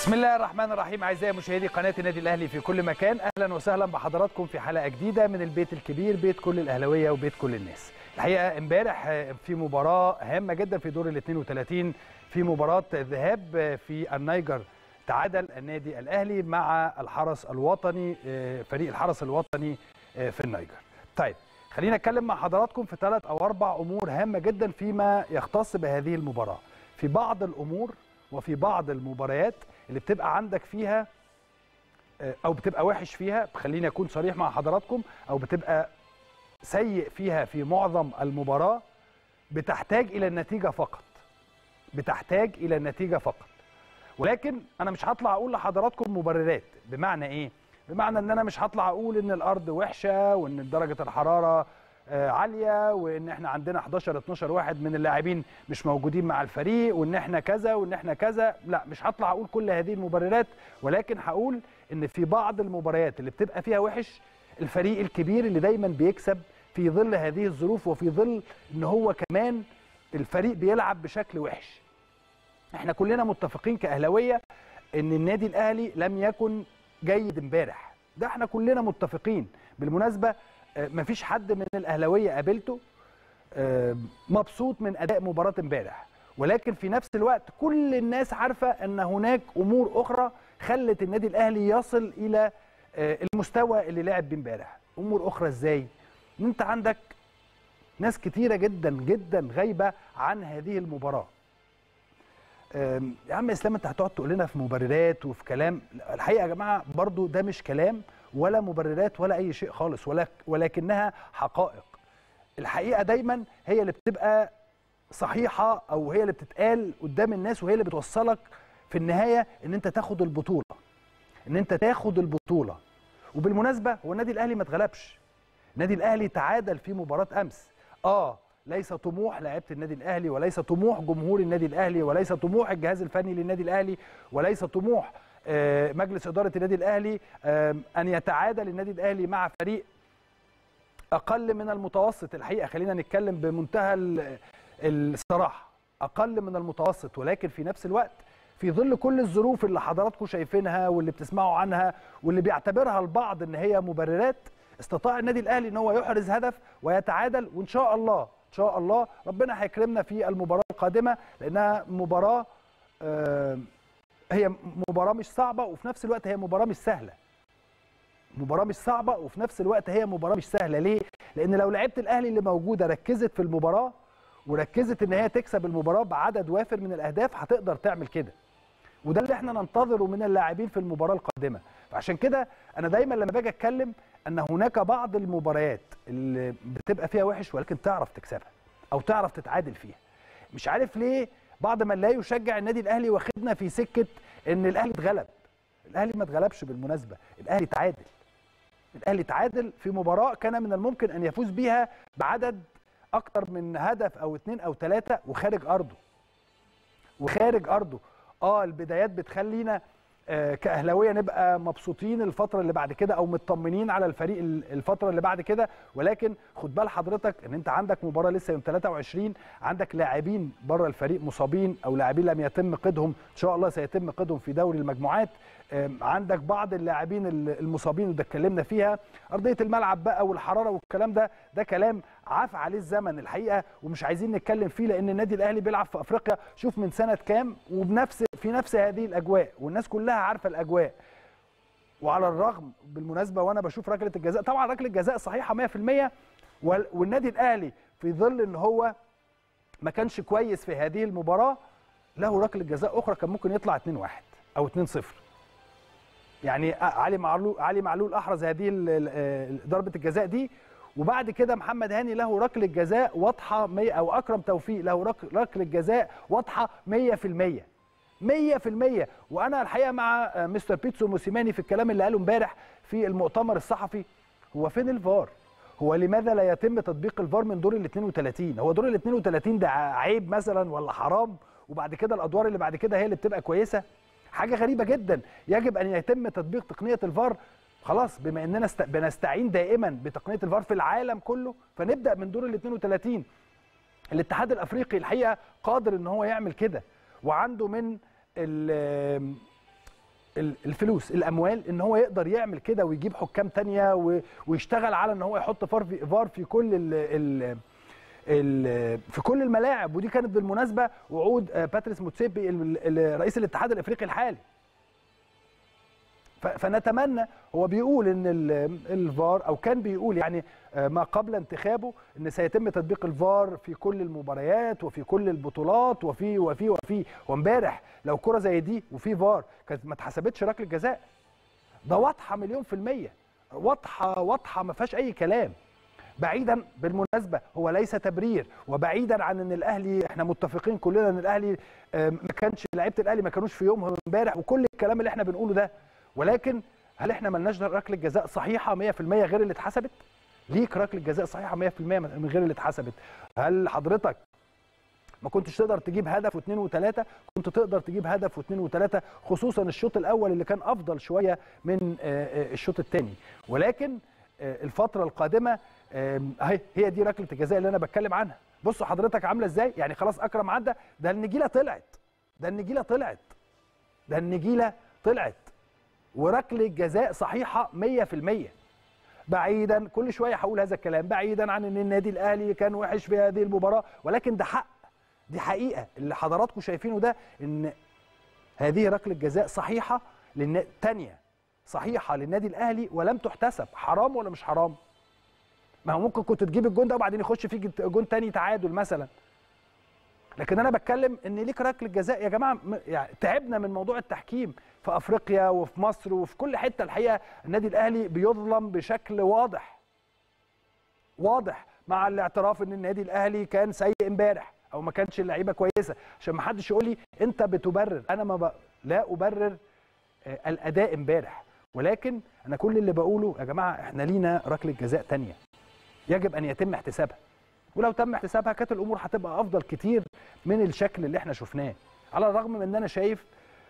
بسم الله الرحمن الرحيم اعزائي مشاهدي قناه النادي الاهلي في كل مكان اهلا وسهلا بحضراتكم في حلقه جديده من البيت الكبير بيت كل الاهلاويه وبيت كل الناس الحقيقه امبارح في مباراه هامه جدا في دور ال 32 في مباراه ذهاب في النيجر تعادل النادي الاهلي مع الحرس الوطني فريق الحرس الوطني في النيجر طيب خلينا اتكلم مع حضراتكم في ثلاث او اربع امور هامه جدا فيما يختص بهذه المباراه في بعض الامور وفي بعض المباريات اللي بتبقى عندك فيها او بتبقى وحش فيها خليني اكون صريح مع حضراتكم او بتبقى سيء فيها في معظم المباراه بتحتاج الى النتيجه فقط بتحتاج الى النتيجه فقط ولكن انا مش هطلع اقول لحضراتكم مبررات بمعنى ايه بمعنى ان انا مش هطلع اقول ان الارض وحشه وان درجه الحراره عاليه وان احنا عندنا 11 12 واحد من اللاعبين مش موجودين مع الفريق وان احنا كذا وان احنا كذا لا مش هطلع اقول كل هذه المبررات ولكن هقول ان في بعض المباريات اللي بتبقى فيها وحش الفريق الكبير اللي دايما بيكسب في ظل هذه الظروف وفي ظل ان هو كمان الفريق بيلعب بشكل وحش احنا كلنا متفقين كاهلاويه ان النادي الاهلي لم يكن جيد امبارح ده احنا كلنا متفقين بالمناسبه مفيش حد من الاهلاويه قابلته مبسوط من اداء مباراه امبارح ولكن في نفس الوقت كل الناس عارفه ان هناك امور اخرى خلت النادي الاهلي يصل الى المستوى اللي لعب بيه امبارح امور اخرى ازاي ان انت عندك ناس كتيره جدا جدا غايبه عن هذه المباراه يا عم اسلام انت هتقعد تقول لنا في مبررات وفي كلام الحقيقه يا جماعه برضو ده مش كلام ولا مبررات ولا اي شيء خالص ولكنها حقائق الحقيقه دايما هي اللي بتبقى صحيحه او هي اللي بتتقال قدام الناس وهي اللي بتوصلك في النهايه ان انت تاخد البطوله ان انت تاخد البطوله وبالمناسبه هو النادي الاهلي ما اتغلبش النادي الاهلي تعادل في مباراه امس اه ليس طموح لعيبه النادي الاهلي وليس طموح جمهور النادي الاهلي وليس طموح الجهاز الفني للنادي الاهلي وليس طموح مجلس اداره النادي الاهلي ان يتعادل النادي الاهلي مع فريق اقل من المتوسط الحقيقه خلينا نتكلم بمنتهى الصراحه اقل من المتوسط ولكن في نفس الوقت في ظل كل الظروف اللي حضراتكم شايفينها واللي بتسمعوا عنها واللي بيعتبرها البعض ان هي مبررات استطاع النادي الاهلي ان هو يحرز هدف ويتعادل وان شاء الله ان شاء الله ربنا هيكرمنا في المباراه القادمه لانها مباراه آه هي مباراه مش صعبه وفي نفس الوقت هي مباراه مش سهله مباراه مش صعبه وفي نفس الوقت هي مباراه مش سهله ليه لان لو لعيبه الاهلي اللي موجوده ركزت في المباراه وركزت ان هي تكسب المباراه بعدد وافر من الاهداف هتقدر تعمل كده وده اللي احنا ننتظره من اللاعبين في المباراه القادمه فعشان كده انا دايما لما باجي اتكلم ان هناك بعض المباريات اللي بتبقى فيها وحش ولكن تعرف تكسبها او تعرف تتعادل فيها مش عارف ليه بعض من لا يشجع النادي الاهلي واخدنا في سكه ان الاهلي اتغلب الاهلي ما اتغلبش بالمناسبه الاهلي تعادل الاهلي تعادل في مباراه كان من الممكن ان يفوز بيها بعدد اكتر من هدف او اثنين او ثلاثه وخارج ارضه وخارج ارضه اه البدايات بتخلينا آه كاهلاويه نبقى مبسوطين الفتره اللي بعد كده او مطمنين على الفريق الفتره اللي بعد كده ولكن خد بال حضرتك ان انت عندك مباراه لسه يوم 23 عندك لاعبين بره الفريق مصابين او لاعبين لم يتم قيدهم ان شاء الله سيتم قيدهم في دوري المجموعات آه عندك بعض اللاعبين المصابين وده اتكلمنا فيها ارضيه الملعب بقى والحراره والكلام ده ده كلام عاف عليه الزمن الحقيقه ومش عايزين نتكلم فيه لان النادي الاهلي بيلعب في افريقيا شوف من سنه كام وبنفس في نفس هذه الاجواء والناس كلها عارفه الاجواء وعلى الرغم بالمناسبه وانا بشوف ركله الجزاء طبعا ركله الجزاء صحيحه 100% والنادي الاهلي في ظل ان هو ما كانش كويس في هذه المباراه له ركله جزاء اخرى كان ممكن يطلع 2-1 او 2-0 يعني علي معلول علي معلول احرز هذه ضربه الجزاء دي وبعد كده محمد هاني له ركله جزاء واضحه او اكرم توفيق له ركله جزاء واضحه 100% 100% وانا الحقيقه مع مستر بيتسو موسيماني في الكلام اللي قاله امبارح في المؤتمر الصحفي هو فين الفار هو لماذا لا يتم تطبيق الفار من دور ال 32 هو دور ال 32 ده عيب مثلا ولا حرام وبعد كده الادوار اللي بعد كده هي اللي بتبقى كويسه حاجه غريبه جدا يجب ان يتم تطبيق تقنيه الفار خلاص بما اننا است... بنستعين دائما بتقنيه الفار في العالم كله فنبدا من دور ال 32 الاتحاد الافريقي الحقيقه قادر ان هو يعمل كده وعنده من ال- الفلوس الاموال ان هو يقدر يعمل كده ويجيب حكام تانية و- ويشتغل على ان هو يحط فار في فار في كل ال ال ال في كل الملاعب ودي كانت بالمناسبه وعود آه، باتريس موتسيبي ال- ال- رئيس الاتحاد الافريقي الحالي ف- فنتمنى هو بيقول ان ال- الفار او كان بيقول يعني آه، ما قبل انتخابه ان سيتم تطبيق الفار في كل المباريات وفي كل البطولات وفي وفي وفي وامبارح لو كره زي دي وفي فار كانت ما اتحسبتش ركله جزاء ده واضحه مليون في الميه واضحه واضحه ما فيهاش اي كلام بعيدا بالمناسبه هو ليس تبرير وبعيدا عن ان الاهلي احنا متفقين كلنا ان الاهلي آه، ما كانش لعيبه الاهلي ما كانوش في يومهم امبارح وكل الكلام اللي احنا بنقوله ده ولكن هل احنا ملناش ركله جزاء صحيحه 100% غير اللي اتحسبت؟ ليك ركله جزاء صحيحه 100% من غير اللي اتحسبت هل حضرتك ما كنتش تقدر تجيب هدف واثنين وثلاثه كنت تقدر تجيب هدف واثنين وثلاثه خصوصا الشوط الاول اللي كان افضل شويه من آه، آه، الشوط الثاني ولكن آه، الفتره القادمه آم، اهي هي دي ركله الجزاء اللي انا بتكلم عنها بصوا حضرتك عامله ازاي يعني خلاص اكرم عدى ده النجيله طلعت ده النجيله طلعت ده النجيله طلعت وركله جزاء صحيحه 100% بعيدا كل شويه هقول هذا الكلام بعيدا عن ان النادي الاهلي كان وحش في هذه المباراه ولكن ده حق دي حقيقه اللي حضراتكم شايفينه ده ان هذه ركله جزاء صحيحه للنا... تانية صحيحه للنادي الاهلي ولم تحتسب حرام ولا مش حرام ما هو ممكن كنت تجيب الجون ده وبعدين يخش فيك جون تاني تعادل مثلا لكن انا بتكلم ان ليك ركله جزاء يا جماعه م- يعني تعبنا من موضوع التحكيم في افريقيا وفي مصر وفي كل حته الحقيقه النادي الاهلي بيظلم بشكل واضح واضح مع الاعتراف ان النادي الاهلي كان سيء امبارح او ما كانش اللعيبه كويسه عشان ما حدش يقول لي انت بتبرر انا ما ب... لا ابرر آه، الاداء امبارح ولكن انا كل اللي بقوله يا جماعه احنا لينا ركله جزاء تانية يجب ان يتم احتسابها ولو تم احتسابها كانت الامور هتبقى افضل كتير من الشكل اللي احنا شفناه على الرغم من ان انا شايف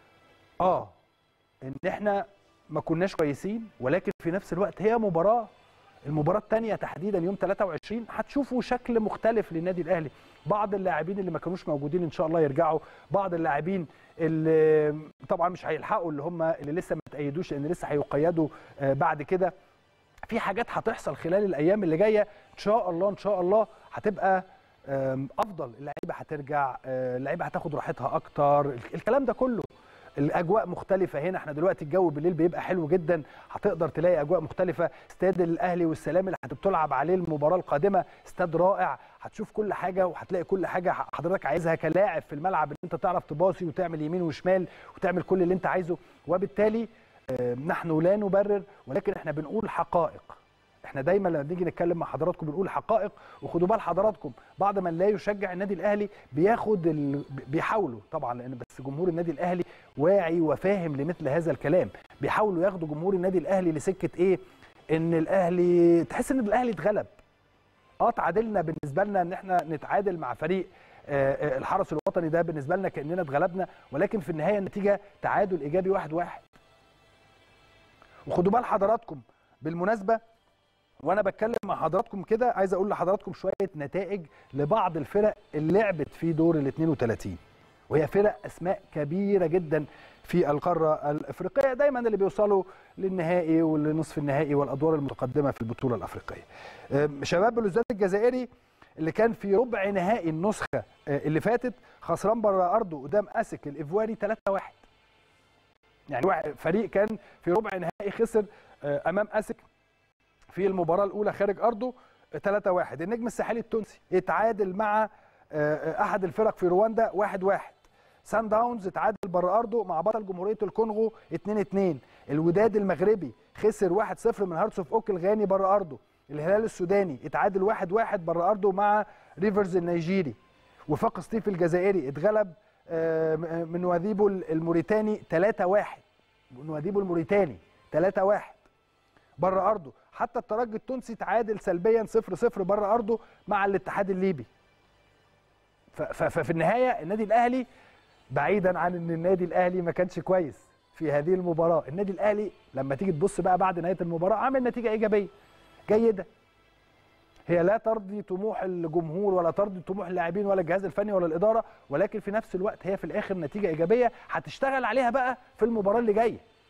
اه ان احنا ما كناش كويسين ولكن في نفس الوقت هي مباراه المباراه الثانيه تحديدا يوم 23 هتشوفوا شكل مختلف للنادي الاهلي بعض اللاعبين اللي ما كانوش موجودين ان شاء الله يرجعوا بعض اللاعبين اللي طبعا مش هيلحقوا اللي هم اللي لسه ما تأيدوش لان لسه هيقيدوا آه، بعد كده في حاجات هتحصل خلال الايام اللي جايه ان شاء الله ان شاء الله هتبقى آم، افضل اللعيبه هترجع آه، اللعيبه هتاخد راحتها اكتر الكلام ده كله الاجواء مختلفه هنا احنا دلوقتي الجو بالليل بيبقى حلو جدا هتقدر تلاقي اجواء مختلفه استاد الاهلي والسلام اللي هتبتلعب عليه المباراه القادمه استاد رائع هتشوف كل حاجه وهتلاقي كل حاجه حضرتك عايزها كلاعب في الملعب ان انت تعرف تباصي وتعمل يمين وشمال وتعمل كل اللي انت عايزه وبالتالي آه، نحن لا نبرر ولكن احنا بنقول حقائق احنا دايما لما بنيجي نتكلم مع حضراتكم بنقول حقائق وخدوا بال حضراتكم بعض من لا يشجع النادي الاهلي بياخد ال... بيحاولوا طبعا لان بس جمهور النادي الاهلي واعي وفاهم لمثل هذا الكلام بيحاولوا ياخدوا جمهور النادي الاهلي لسكه ايه ان الاهلي تحس ان الاهلي اتغلب اه تعادلنا بالنسبه لنا ان احنا نتعادل مع فريق آه، آه، الحرس الوطني ده بالنسبه لنا كاننا اتغلبنا ولكن في النهايه النتيجه تعادل ايجابي واحد واحد وخدوا بال حضراتكم بالمناسبه وانا بتكلم مع حضراتكم كده عايز اقول لحضراتكم شويه نتائج لبعض الفرق اللي لعبت في دور ال 32 وهي فرق اسماء كبيره جدا في القاره الافريقيه دايما اللي بيوصلوا للنهائي والنصف النهائي والادوار المتقدمه في البطوله الافريقيه. أم، شباب بلوزداد الجزائري اللي كان في ربع نهائي النسخه آه، اللي فاتت خسران بره ارضه قدام اسك الايفواري 3-1 يعني واحد- فريق كان في ربع نهائي خسر آه، امام اسك في المباراه الاولى خارج ارضه 3-1 النجم الساحلي التونسي اتعادل مع آه، آه، احد الفرق في رواندا 1-1 سان داونز اتعادل بره ارضه مع بطل جمهوريه الكونغو 2-2 الوداد المغربي خسر 1-0 من هارتس اوف اوك الغاني بره ارضه الهلال السوداني اتعادل 1-1 بره ارضه مع ريفرز النيجيري وفاق سطيف الجزائري اتغلب آه، م- من واديبو الموريتاني 3-1 من واديبو الموريتاني 3-1 بره ارضه حتى الترجي التونسي تعادل سلبيا 0-0 بره ارضه مع الاتحاد الليبي ف- ف- ففي النهايه النادي الاهلي بعيدا عن ان النادي الاهلي ما كانش كويس في هذه المباراه النادي الاهلي لما تيجي تبص بقى بعد نهايه المباراه عامل نتيجه ايجابيه جيده هي لا ترضي طموح الجمهور ولا ترضي طموح اللاعبين ولا الجهاز الفني ولا الاداره ولكن في نفس الوقت هي في الاخر نتيجه ايجابيه هتشتغل عليها بقى في المباراه اللي جايه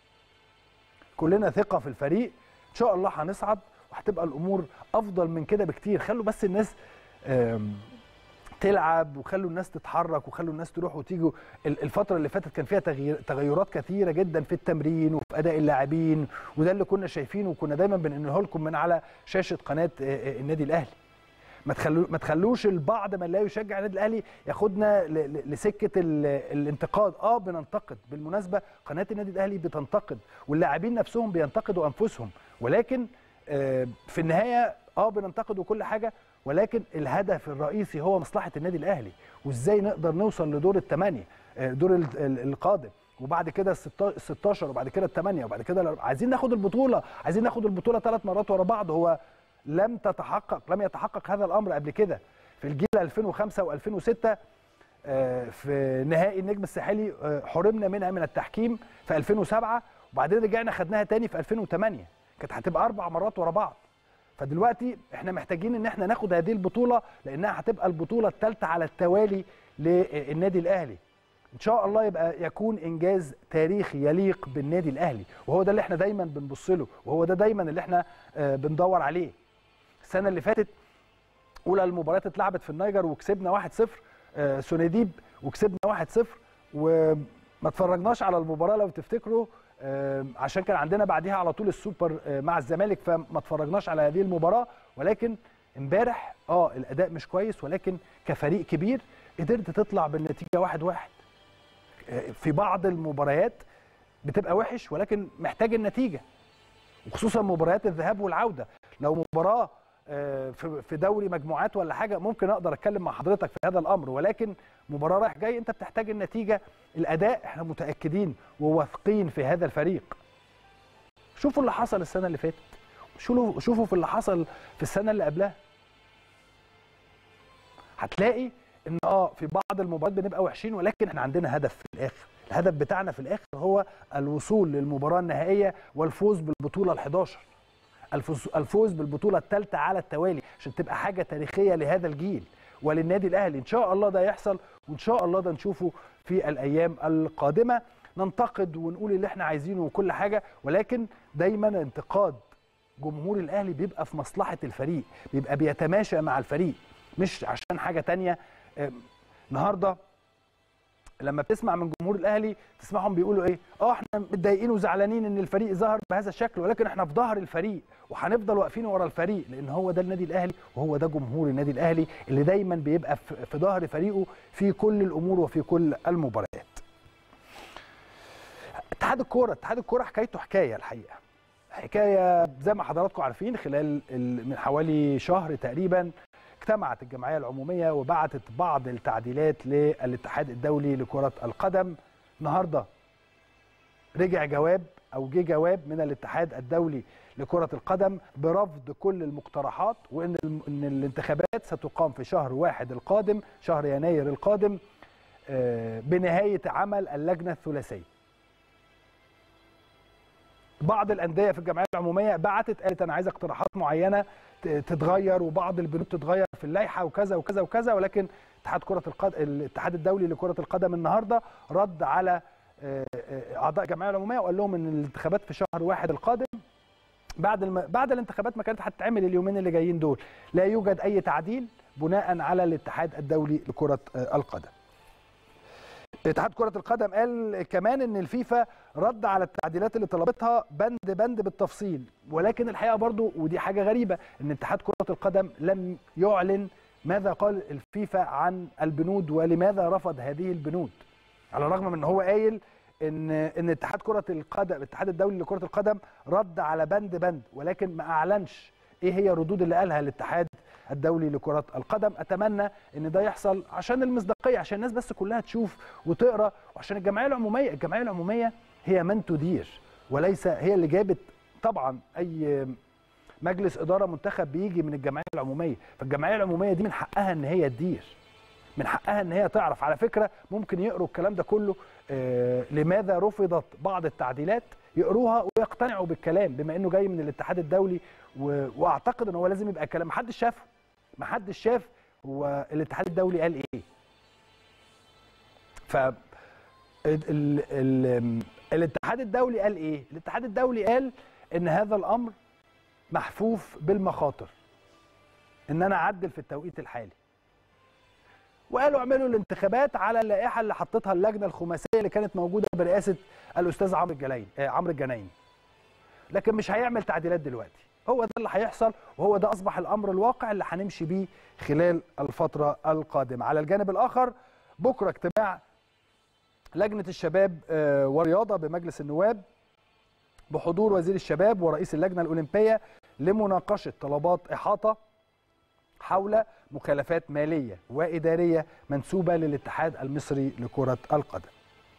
كلنا ثقه في الفريق ان شاء الله هنصعد وهتبقى الامور افضل من كده بكتير خلوا بس الناس آم، تلعب وخلوا الناس تتحرك وخلوا الناس تروح وتيجي ال- الفترة اللي فاتت كان فيها تغيير تغيرات كثيرة جدا في التمرين وفي أداء اللاعبين وده اللي كنا شايفينه وكنا دايما بننقله لكم من على شاشة قناة آه، آه، النادي الأهلي ما تخلو ما تخلوش البعض من لا يشجع النادي الاهلي ياخدنا ل- ل- لسكه ال- الانتقاد اه بننتقد بالمناسبه قناه النادي الاهلي بتنتقد واللاعبين نفسهم بينتقدوا انفسهم ولكن آه، في النهايه اه بننتقد وكل حاجه ولكن الهدف الرئيسي هو مصلحه النادي الاهلي وازاي نقدر نوصل لدور الثمانيه آه، دور ال- ال- القادم وبعد كده ال 16 وبعد كده الثمانيه وبعد كده ال- عايزين ناخد البطوله عايزين ناخد البطوله ثلاث مرات ورا بعض هو لم تتحقق لم يتحقق هذا الامر قبل كده في الجيل 2005 و2006 في نهائي النجم الساحلي آه، حرمنا منها من التحكيم في 2007 وبعدين رجعنا خدناها تاني في 2008 كانت هتبقى اربع مرات ورا بعض فدلوقتي احنا محتاجين ان احنا ناخد هذه البطوله لانها هتبقى البطوله الثالثه على التوالي للنادي الاهلي ان شاء الله يبقى يكون انجاز تاريخي يليق بالنادي الاهلي وهو ده اللي احنا دايما بنبص له وهو ده دايما اللي احنا آه، بندور عليه السنه اللي فاتت اولى المباريات اتلعبت في النيجر وكسبنا 1-0 آه، سونيديب وكسبنا 1-0 وما اتفرجناش على المباراه لو تفتكروا آه، عشان كان عندنا بعديها على طول السوبر آه، مع الزمالك فما اتفرجناش على هذه المباراه ولكن امبارح اه الاداء مش كويس ولكن كفريق كبير قدرت تطلع بالنتيجه 1-1 آه، في بعض المباريات بتبقى وحش ولكن محتاج النتيجه وخصوصا مباريات الذهاب والعوده لو مباراه آه، في في دوري مجموعات ولا حاجه ممكن اقدر اتكلم مع حضرتك في هذا الامر ولكن مباراه رايح جاي انت بتحتاج النتيجه الاداء احنا متاكدين وواثقين في هذا الفريق شوفوا اللي حصل السنه اللي فاتت شوفوا شوفوا في اللي حصل في السنه اللي قبلها هتلاقي ان اه في بعض المباريات بنبقى وحشين ولكن احنا عندنا هدف في الاخر الهدف بتاعنا في الاخر هو الوصول للمباراه النهائيه والفوز بالبطوله ال11 الفوز الفوز بالبطوله الثالثه على التوالي عشان تبقى حاجه تاريخيه لهذا الجيل وللنادي الاهلي ان شاء الله ده يحصل وان شاء الله ده نشوفه في الايام القادمه ننتقد ونقول اللي احنا عايزينه وكل حاجه ولكن دايما انتقاد جمهور الاهلي بيبقى في مصلحه الفريق بيبقى بيتماشى مع الفريق مش عشان حاجه تانية آم، النهارده لما بتسمع من جمهور الاهلي تسمعهم بيقولوا ايه اه احنا متضايقين وزعلانين ان الفريق ظهر بهذا الشكل ولكن احنا في ظهر الفريق وهنفضل واقفين ورا الفريق لان هو ده النادي الاهلي وهو ده جمهور النادي الاهلي اللي دايما بيبقى في في ظهر فريقه في كل الامور وفي كل المباريات اتحاد الكوره اتحاد الكوره حكايته حكايه الحقيقه حكايه زي ما حضراتكم عارفين خلال ال- من حوالي شهر تقريبا اجتمعت الجمعيه العموميه وبعتت بعض التعديلات للاتحاد الدولي لكره القدم النهارده رجع جواب او جه جواب من الاتحاد الدولي لكره القدم برفض كل المقترحات وان الم- ان الانتخابات ستقام في شهر واحد القادم شهر يناير القادم آه، بنهايه عمل اللجنه الثلاثيه بعض الانديه في الجمعيه العموميه بعتت قالت انا عايزه اقتراحات معينه ت- تتغير وبعض البنود تتغير في اللائحه وكذا وكذا وكذا ولكن اتحاد كره القدم الاتحاد الدولي لكره القدم النهارده رد على آه، آه، اعضاء الجمعيه العموميه وقال لهم ان الانتخابات في شهر واحد القادم بعد الم... بعد الانتخابات ما كانت هتتعمل اليومين اللي جايين دول لا يوجد اي تعديل بناء على الاتحاد الدولي لكره آه، القدم اتحاد كرة القدم قال كمان ان الفيفا رد على التعديلات اللي طلبتها بند بند بالتفصيل ولكن الحقيقة برضو ودي حاجة غريبة ان اتحاد كرة القدم لم يعلن ماذا قال الفيفا عن البنود ولماذا رفض هذه البنود على الرغم من ان هو قايل ان ان اتحاد كرة القدم الاتحاد الدولي لكرة القدم رد على بند بند ولكن ما اعلنش ايه هي الردود اللي قالها الاتحاد الدولي لكرة القدم اتمنى ان ده يحصل عشان المصداقية عشان الناس بس كلها تشوف وتقرا وعشان الجمعية العمومية الجمعية العمومية هي من تدير وليس هي اللي جابت طبعا اي مجلس اداره منتخب بيجي من الجمعيه العموميه فالجمعيه العموميه دي من حقها ان هي تدير من حقها ان هي تعرف على فكره ممكن يقروا الكلام ده كله آه لماذا رفضت بعض التعديلات يقروها ويقتنعوا بالكلام بما انه جاي من الاتحاد الدولي و... واعتقد ان هو لازم يبقى كلام محدش شافه محدش شاف هو الاتحاد الدولي قال ايه ف ال... ال... الاتحاد الدولي قال ايه الاتحاد الدولي قال ان هذا الامر محفوف بالمخاطر ان انا اعدل في التوقيت الحالي وقالوا اعملوا الانتخابات على اللائحه اللي حطتها اللجنه الخماسيه اللي كانت موجوده برئاسه الاستاذ عمرو الجلاين آه عمرو الجنايني لكن مش هيعمل تعديلات دلوقتي هو ده اللي هيحصل وهو ده اصبح الامر الواقع اللي هنمشي بيه خلال الفتره القادمه على الجانب الاخر بكره اجتماع لجنه الشباب آه والرياضه بمجلس النواب بحضور وزير الشباب ورئيس اللجنه الاولمبيه لمناقشه طلبات احاطه حول مخالفات ماليه واداريه منسوبه للاتحاد المصري لكره القدم.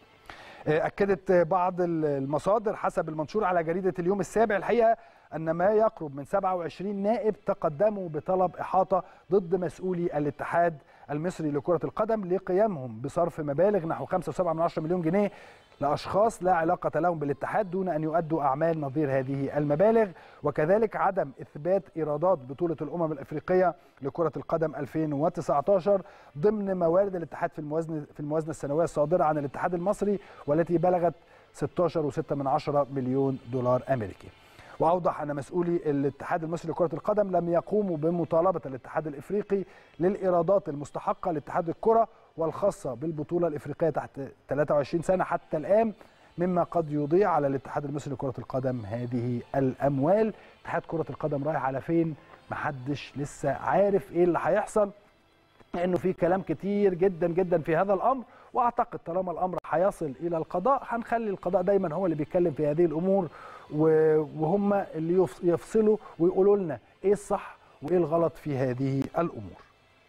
اكدت بعض المصادر حسب المنشور على جريده اليوم السابع الحقيقه ان ما يقرب من 27 نائب تقدموا بطلب احاطه ضد مسؤولي الاتحاد المصري لكره القدم لقيامهم بصرف مبالغ نحو 5.7 مليون جنيه لاشخاص لا علاقه لهم بالاتحاد دون ان يؤدوا اعمال نظير هذه المبالغ وكذلك عدم اثبات ايرادات بطوله الامم الافريقيه لكره القدم 2019 ضمن موارد الاتحاد في الموازنه في الموازنه السنويه الصادره عن الاتحاد المصري والتي بلغت 16.6 مليون دولار امريكي. واوضح ان مسؤولي الاتحاد المصري لكره القدم لم يقوموا بمطالبه الاتحاد الافريقي للايرادات المستحقه لاتحاد الكره والخاصه بالبطوله الافريقيه تحت 23 سنه حتى الان مما قد يضيع على الاتحاد المصري لكره القدم هذه الاموال اتحاد كره القدم رايح على فين محدش لسه عارف ايه اللي هيحصل لانه في كلام كتير جدا جدا في هذا الامر واعتقد طالما الامر هيصل الى القضاء هنخلي القضاء دايما هو اللي بيتكلم في هذه الامور وهم اللي يفصلوا ويقولوا لنا ايه الصح وايه الغلط في هذه الامور.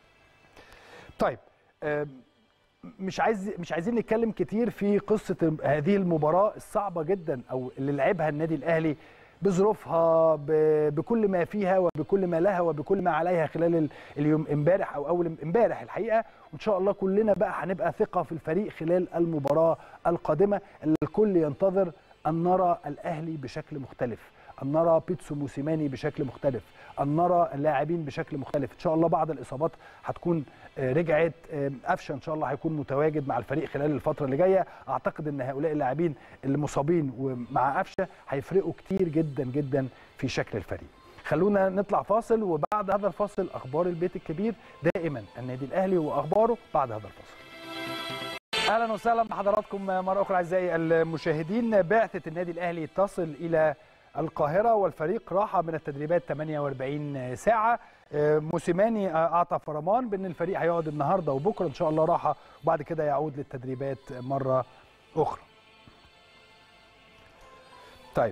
طيب مش عايز مش عايزين نتكلم كتير في قصه هذه المباراه الصعبه جدا او اللي لعبها النادي الاهلي بظروفها بكل ما فيها وبكل ما لها وبكل ما عليها خلال اليوم امبارح او اول امبارح الحقيقه وان شاء الله كلنا بقى هنبقى ثقه في الفريق خلال المباراه القادمه اللي الكل ينتظر ان نرى الاهلي بشكل مختلف ان نرى بيتسو موسيماني بشكل مختلف ان نرى اللاعبين بشكل مختلف ان شاء الله بعض الاصابات هتكون رجعت قفشه ان شاء الله هيكون متواجد مع الفريق خلال الفتره اللي جايه اعتقد ان هؤلاء اللاعبين اللي مصابين ومع قفشه هيفرقوا كتير جدا جدا في شكل الفريق خلونا نطلع فاصل وبعد هذا الفاصل اخبار البيت الكبير دائما النادي الاهلي واخباره بعد هذا الفاصل اهلا وسهلا بحضراتكم مره اخرى اعزائي المشاهدين بعثه النادي الاهلي تصل الى القاهرة والفريق راح من التدريبات 48 ساعة موسيماني أعطى فرمان بأن الفريق هيقعد النهاردة وبكرة إن شاء الله راحة وبعد كده يعود للتدريبات مرة أخرى طيب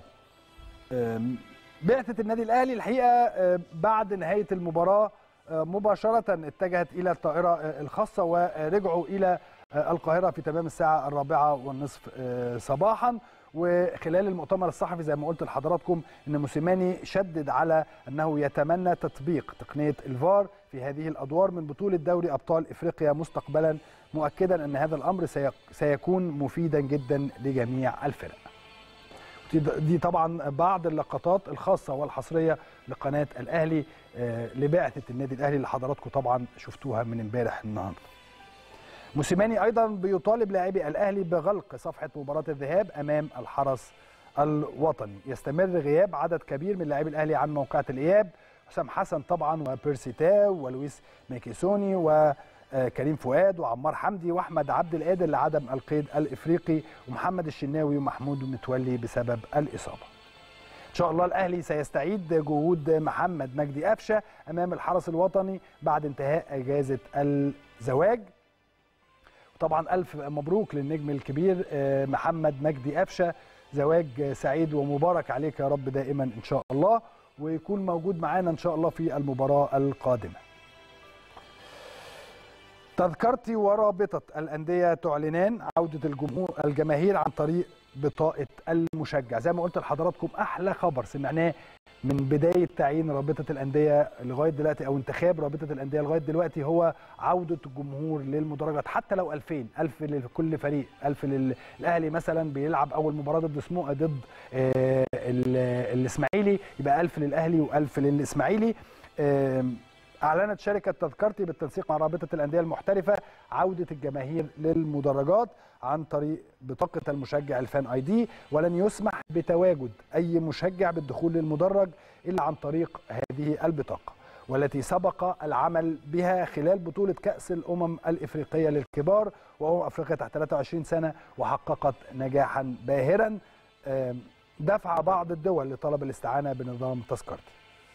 بعثة النادي الأهلي الحقيقة بعد نهاية المباراة مباشرة اتجهت إلى الطائرة الخاصة ورجعوا إلى القاهرة في تمام الساعة الرابعة والنصف صباحا وخلال المؤتمر الصحفي زي ما قلت لحضراتكم ان موسيماني شدد على انه يتمنى تطبيق تقنيه الفار في هذه الادوار من بطوله دوري ابطال افريقيا مستقبلا مؤكدا ان هذا الامر سيكون مفيدا جدا لجميع الفرق. دي طبعا بعض اللقطات الخاصه والحصريه لقناه الاهلي لبعثه النادي الاهلي اللي حضراتكم طبعا شفتوها من امبارح النهارده. موسيماني ايضا بيطالب لاعبي الاهلي بغلق صفحه مباراه الذهاب امام الحرس الوطني يستمر غياب عدد كبير من لاعبي الاهلي عن موقعة الاياب حسام حسن طبعا وبيرسي تاو ولويس ميكيسوني وكريم فؤاد وعمار حمدي واحمد عبد القادر لعدم القيد الافريقي ومحمد الشناوي ومحمود متولي بسبب الاصابه ان شاء الله الاهلي سيستعيد جهود محمد مجدي قفشه امام الحرس الوطني بعد انتهاء اجازه الزواج طبعا الف مبروك للنجم الكبير محمد مجدي قفشه زواج سعيد ومبارك عليك يا رب دائما ان شاء الله ويكون موجود معانا ان شاء الله في المباراه القادمه تذكرتي ورابطه الانديه تعلنان عوده الجمهور الجماهير عن طريق بطاقه المشجع زي ما قلت لحضراتكم احلى خبر سمعناه من بدايه تعيين رابطه الانديه لغايه دلوقتي او انتخاب رابطه الانديه لغايه دلوقتي هو عوده الجمهور للمدرجات حتى لو 2000 1000 لكل فريق 1000 للاهلي مثلا بيلعب اول مباراه ضد سمو ضد الاسماعيلي يبقى 1000 للاهلي و1000 للاسماعيلي أعلنت شركة تذكرتي بالتنسيق مع رابطة الأندية المحترفة عودة الجماهير للمدرجات عن طريق بطاقة المشجع الفان اي دي ولن يسمح بتواجد أي مشجع بالدخول للمدرج إلا عن طريق هذه البطاقة والتي سبق العمل بها خلال بطولة كأس الأمم الإفريقية للكبار وأمم أفريقيا تحت 23 سنة وحققت نجاحا باهرا دفع بعض الدول لطلب الاستعانة بنظام تذكرتي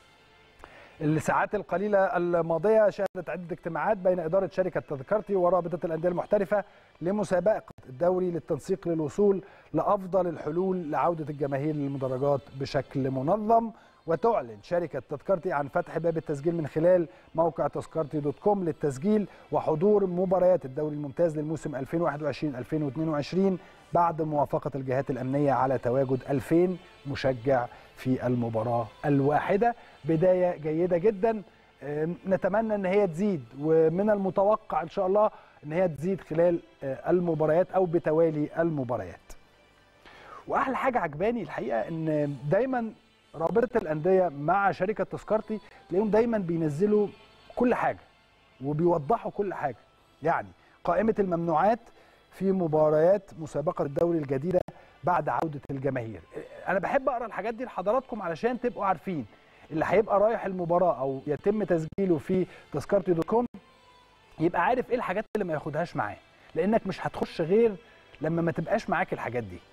الساعات القليلة الماضية شهدت عدة اجتماعات بين إدارة شركة تذكرتي ورابطة الأندية المحترفة لمسابقة الدوري للتنسيق للوصول لأفضل الحلول لعودة الجماهير للمدرجات بشكل منظم وتعلن شركة تذكرتي عن فتح باب التسجيل من خلال موقع تذكرتي دوت كوم للتسجيل وحضور مباريات الدوري الممتاز للموسم 2021-2022 بعد موافقة الجهات الأمنية على تواجد 2000 مشجع في المباراة الواحدة بداية جيدة جدا نتمنى ان هي تزيد ومن المتوقع ان شاء الله ان هي تزيد خلال المباريات او بتوالي المباريات واحلى حاجه عجباني الحقيقه ان دايما رابطه الانديه مع شركه تذكرتي تلاقيهم دايما بينزلوا كل حاجه وبيوضحوا كل حاجه يعني قائمه الممنوعات في مباريات مسابقه الدوري الجديده بعد عوده الجماهير انا بحب اقرا الحاجات دي لحضراتكم علشان تبقوا عارفين اللي هيبقى رايح المباراه او يتم تسجيله في تذكرتي دوت كوم يبقى عارف ايه الحاجات اللي ما ياخدهاش معاه لانك مش هتخش غير لما ما تبقاش معاك الحاجات دي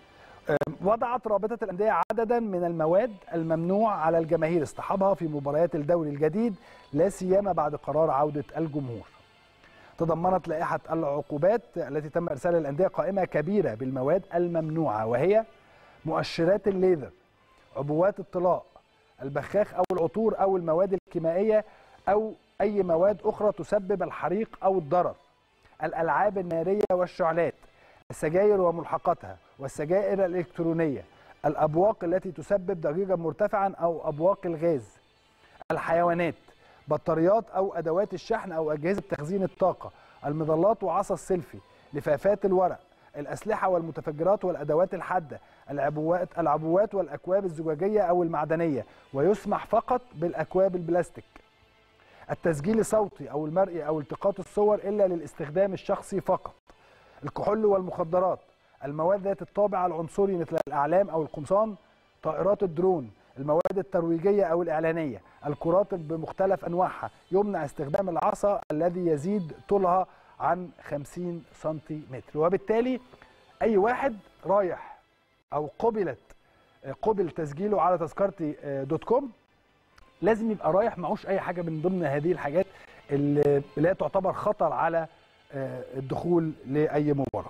وضعت رابطه الانديه عددا من المواد الممنوع على الجماهير اصطحابها في مباريات الدوري الجديد لا سيما بعد قرار عوده الجمهور تضمنت لائحه العقوبات التي تم ارسالها للانديه قائمه كبيره بالمواد الممنوعه وهي مؤشرات الليزر عبوات الطلاء البخاخ او العطور او المواد الكيميائيه او اي مواد اخرى تسبب الحريق او الضرر الالعاب الناريه والشعلات السجاير وملحقاتها والسجائر الالكترونيه الابواق التي تسبب ضجيجا مرتفعا او ابواق الغاز الحيوانات بطاريات او ادوات الشحن او اجهزه تخزين الطاقه المظلات وعصا السيلفي لفافات الورق الاسلحه والمتفجرات والادوات الحاده العبوات العبوات والاكواب الزجاجيه او المعدنيه ويسمح فقط بالاكواب البلاستيك التسجيل الصوتي او المرئي او التقاط الصور الا للاستخدام الشخصي فقط الكحول والمخدرات المواد ذات الطابع العنصري مثل الاعلام او القمصان طائرات الدرون المواد الترويجيه او الاعلانيه الكرات بمختلف انواعها يمنع استخدام العصا الذي يزيد طولها عن 50 سنتيمتر وبالتالي اي واحد رايح او قبلت قبل تسجيله على تذكرتي دوت كوم لازم يبقى رايح معوش اي حاجه من ضمن هذه الحاجات اللي لا تعتبر خطر على الدخول لاي مباراه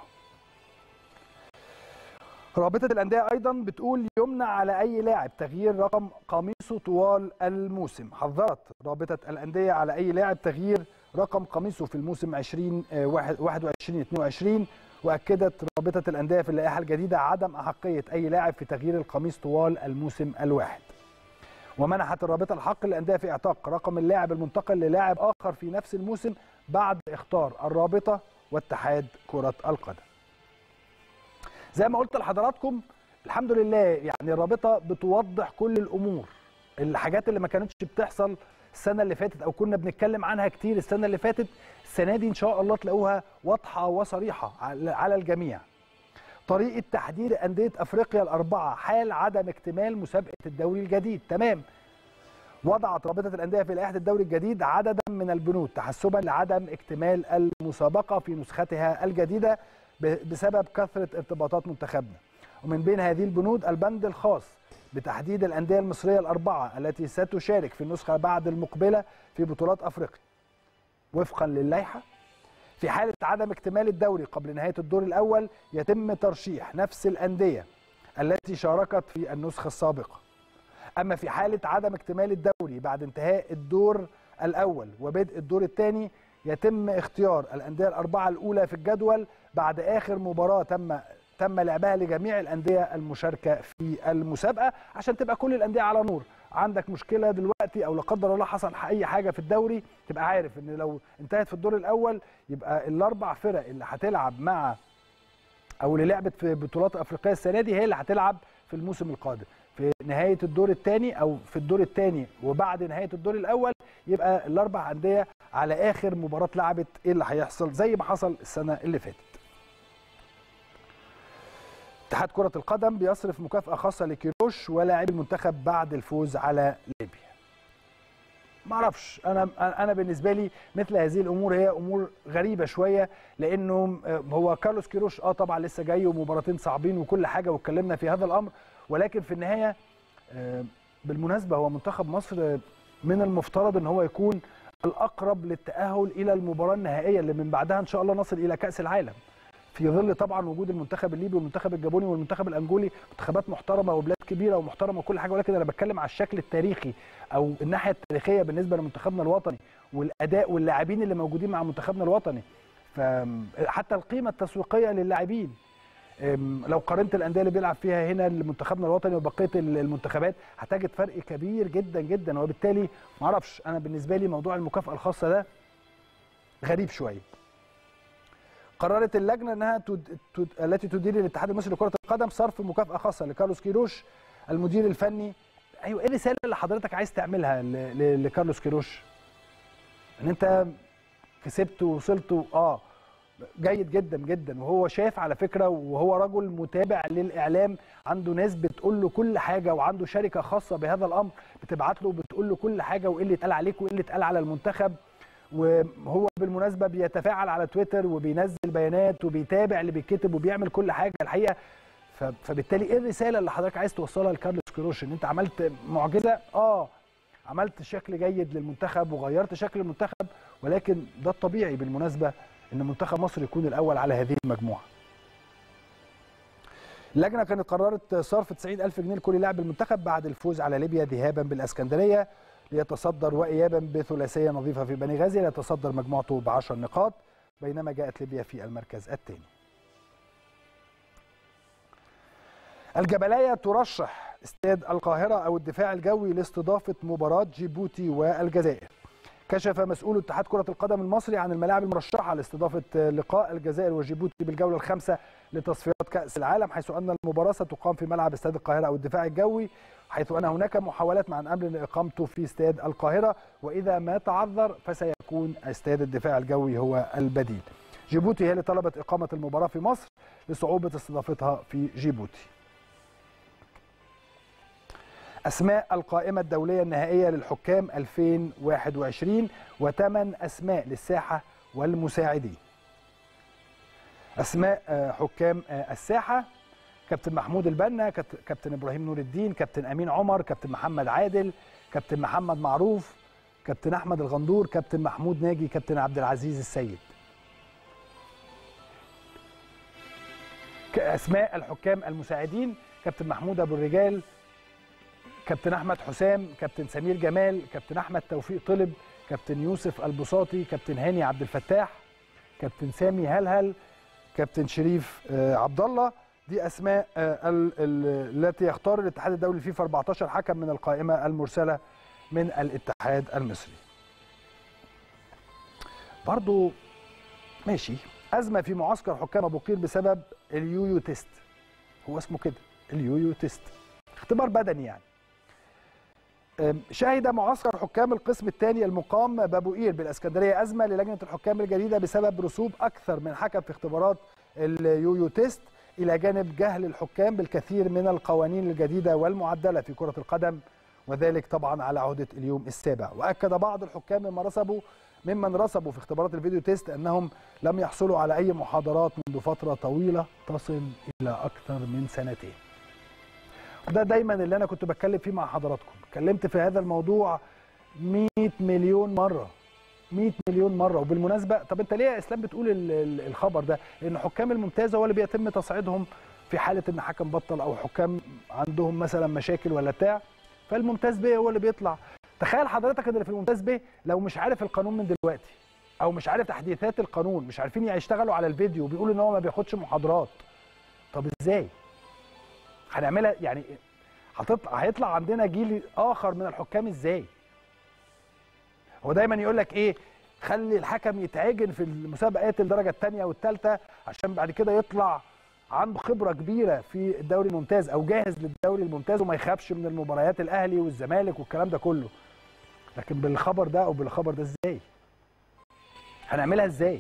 رابطه الانديه ايضا بتقول يمنع على اي لاعب تغيير رقم قميصه طوال الموسم حذرت رابطه الانديه على اي لاعب تغيير رقم قميصه في الموسم 20 21 22 واكدت رابطه الانديه في اللائحه الجديده عدم احقيه اي لاعب في تغيير القميص طوال الموسم الواحد ومنحت الرابطه الحق للانديه في اعتاق رقم اللاعب المنتقل للاعب اخر في نفس الموسم بعد اختار الرابطه واتحاد كره القدم زي ما قلت لحضراتكم الحمد لله يعني الرابطه بتوضح كل الامور الحاجات اللي ما كانتش بتحصل السنه اللي فاتت او كنا بنتكلم عنها كتير السنه اللي فاتت السنه دي ان شاء الله تلاقوها واضحه وصريحه على الجميع طريقه تحديد انديه افريقيا الاربعه حال عدم اكتمال مسابقه الدوري الجديد تمام وضعت رابطه الانديه في لائحه الدوري الجديد عددا من البنود تحسبا لعدم اكتمال المسابقه في نسختها الجديده بسبب كثره ارتباطات منتخبنا ومن بين هذه البنود البند الخاص بتحديد الأندية المصرية الأربعة التي ستشارك في النسخة بعد المقبلة في بطولات أفريقيا وفقا للائحة في حالة عدم اكتمال الدوري قبل نهاية الدور الأول يتم ترشيح نفس الأندية التي شاركت في النسخة السابقة أما في حالة عدم اكتمال الدوري بعد انتهاء الدور الأول وبدء الدور الثاني يتم اختيار الأندية الأربعة الأولى في الجدول بعد آخر مباراة تم تم لعبها لجميع الانديه المشاركه في المسابقه عشان تبقى كل الانديه على نور عندك مشكله دلوقتي او لا قدر الله حصل اي حاجه في الدوري تبقى عارف ان لو انتهت في الدور الاول يبقى الاربع فرق اللي هتلعب مع او اللي لعبت في بطولات افريقيه السنه دي هي اللي هتلعب في الموسم القادم في نهايه الدور الثاني او في الدور الثاني وبعد نهايه الدور الاول يبقى الاربع انديه على اخر مباراه لعبت ايه اللي هيحصل زي ما حصل السنه اللي فاتت اتحاد كرة القدم بيصرف مكافأة خاصة لكيروش ولاعبي المنتخب بعد الفوز على ليبيا. ما اعرفش انا انا بالنسبه لي مثل هذه الامور هي امور غريبه شويه لانه هو كارلوس كيروش اه طبعا لسه جاي ومباراتين صعبين وكل حاجه واتكلمنا في هذا الامر ولكن في النهايه بالمناسبه هو منتخب مصر من المفترض ان هو يكون الاقرب للتاهل الى المباراه النهائيه اللي من بعدها ان شاء الله نصل الى كاس العالم. في ظل طبعا وجود المنتخب الليبي والمنتخب الجابوني والمنتخب الانجولي منتخبات محترمه وبلاد كبيره ومحترمه وكل حاجه ولكن انا بتكلم على الشكل التاريخي او الناحيه التاريخيه بالنسبه لمنتخبنا الوطني والاداء واللاعبين اللي موجودين مع منتخبنا الوطني فحتى القيمه التسويقيه للاعبين لو قارنت الانديه اللي بيلعب فيها هنا لمنتخبنا الوطني وبقيه المنتخبات هتجد فرق كبير جدا جدا وبالتالي ما اعرفش انا بالنسبه لي موضوع المكافاه الخاصه ده غريب شويه قررت اللجنه انها تد... تد... التي تدير الاتحاد المصري لكره القدم صرف مكافاه خاصه لكارلوس كيروش المدير الفني ايوه ايه الرساله اللي حضرتك عايز تعملها ل... ل... لكارلوس كيروش ان انت كسبت ووصلت اه جيد جدا جدا وهو شاف على فكره وهو رجل متابع للاعلام عنده ناس بتقول له كل حاجه وعنده شركه خاصه بهذا الامر بتبعت له وبتقول له كل حاجه وايه اللي اتقال عليك وايه اللي اتقال على المنتخب وهو بالمناسبه بيتفاعل على تويتر وبينزل بيانات وبيتابع اللي بيتكتب وبيعمل كل حاجه الحقيقه فبالتالي ايه الرساله اللي حضرتك عايز توصلها لكارلوس كيروش ان انت عملت معجزه اه عملت شكل جيد للمنتخب وغيرت شكل المنتخب ولكن ده الطبيعي بالمناسبه ان منتخب مصر يكون الاول على هذه المجموعه اللجنه كانت قررت صرف 90000 جنيه لكل لاعب المنتخب بعد الفوز على ليبيا ذهابا بالاسكندريه ليتصدر وايابا بثلاثيه نظيفه في بني غازي ليتصدر مجموعته ب 10 نقاط بينما جاءت ليبيا في المركز الثاني. الجبلايه ترشح استاد القاهره او الدفاع الجوي لاستضافه مباراه جيبوتي والجزائر. كشف مسؤول اتحاد كرة القدم المصري عن الملاعب المرشحة لاستضافة لقاء الجزائر وجيبوتي بالجولة الخامسة لتصفيات كأس العالم حيث أن المباراة ستقام في ملعب استاد القاهرة أو الدفاع الجوي حيث أن هناك محاولات مع الأمر لإقامته في استاد القاهرة وإذا ما تعذر فسيكون استاد الدفاع الجوي هو البديل جيبوتي هي اللي طلبت إقامة المباراة في مصر لصعوبة استضافتها في جيبوتي أسماء القائمة الدولية النهائية للحكام 2021 وثمان أسماء للساحة والمساعدين أسماء حكام الساحة كابتن محمود البنا كابتن إبراهيم نور الدين كابتن أمين عمر كابتن محمد عادل كابتن محمد معروف كابتن أحمد الغندور كابتن محمود ناجي كابتن عبد العزيز السيد أسماء الحكام المساعدين كابتن محمود أبو الرجال كابتن احمد حسام كابتن سمير جمال كابتن احمد توفيق طلب كابتن يوسف البساطي كابتن هاني عبد الفتاح كابتن سامي هلهل كابتن شريف عبد الله دي اسماء التي يختار الاتحاد الدولي الفيفا 14 حكم من القائمه المرسله من الاتحاد المصري برضو ماشي ازمه في معسكر حكام ابو قير بسبب اليويو تيست هو اسمه كده اليويو تيست اختبار بدني يعني شهد معسكر حكام القسم الثاني المقام بابوئير بالاسكندريه ازمه للجنه الحكام الجديده بسبب رسوب اكثر من حكم في اختبارات اليويو تيست الى جانب جهل الحكام بالكثير من القوانين الجديده والمعدله في كره القدم وذلك طبعا على عهده اليوم السابع واكد بعض الحكام مما رسبوا ممن رسبوا في اختبارات الفيديو تيست انهم لم يحصلوا على اي محاضرات منذ فتره طويله تصل الى اكثر من سنتين ده دايما اللي انا كنت بتكلم فيه مع حضراتكم اتكلمت في هذا الموضوع 100 مليون مره 100 مليون مره وبالمناسبه طب انت ليه يا اسلام بتقول الخبر ده لان حكام الممتازه هو اللي بيتم تصعيدهم في حاله ان حكم بطل او حكام عندهم مثلا مشاكل ولا بتاع فالممتاز به هو اللي بيطلع تخيل حضرتك ان في الممتاز به لو مش عارف القانون من دلوقتي او مش عارف تحديثات القانون مش عارفين يشتغلوا على الفيديو بيقولوا ان هو ما بياخدش محاضرات طب ازاي هنعملها يعني هتطلع هيطلع عندنا جيل اخر من الحكام ازاي هو دايما يقول لك ايه خلي الحكم يتعجن في المسابقات الدرجه الثانيه والثالثه عشان بعد كده يطلع عنده خبره كبيره في الدوري الممتاز او جاهز للدوري الممتاز وما يخافش من المباريات الاهلي والزمالك والكلام ده كله لكن بالخبر ده او بالخبر ده ازاي هنعملها ازاي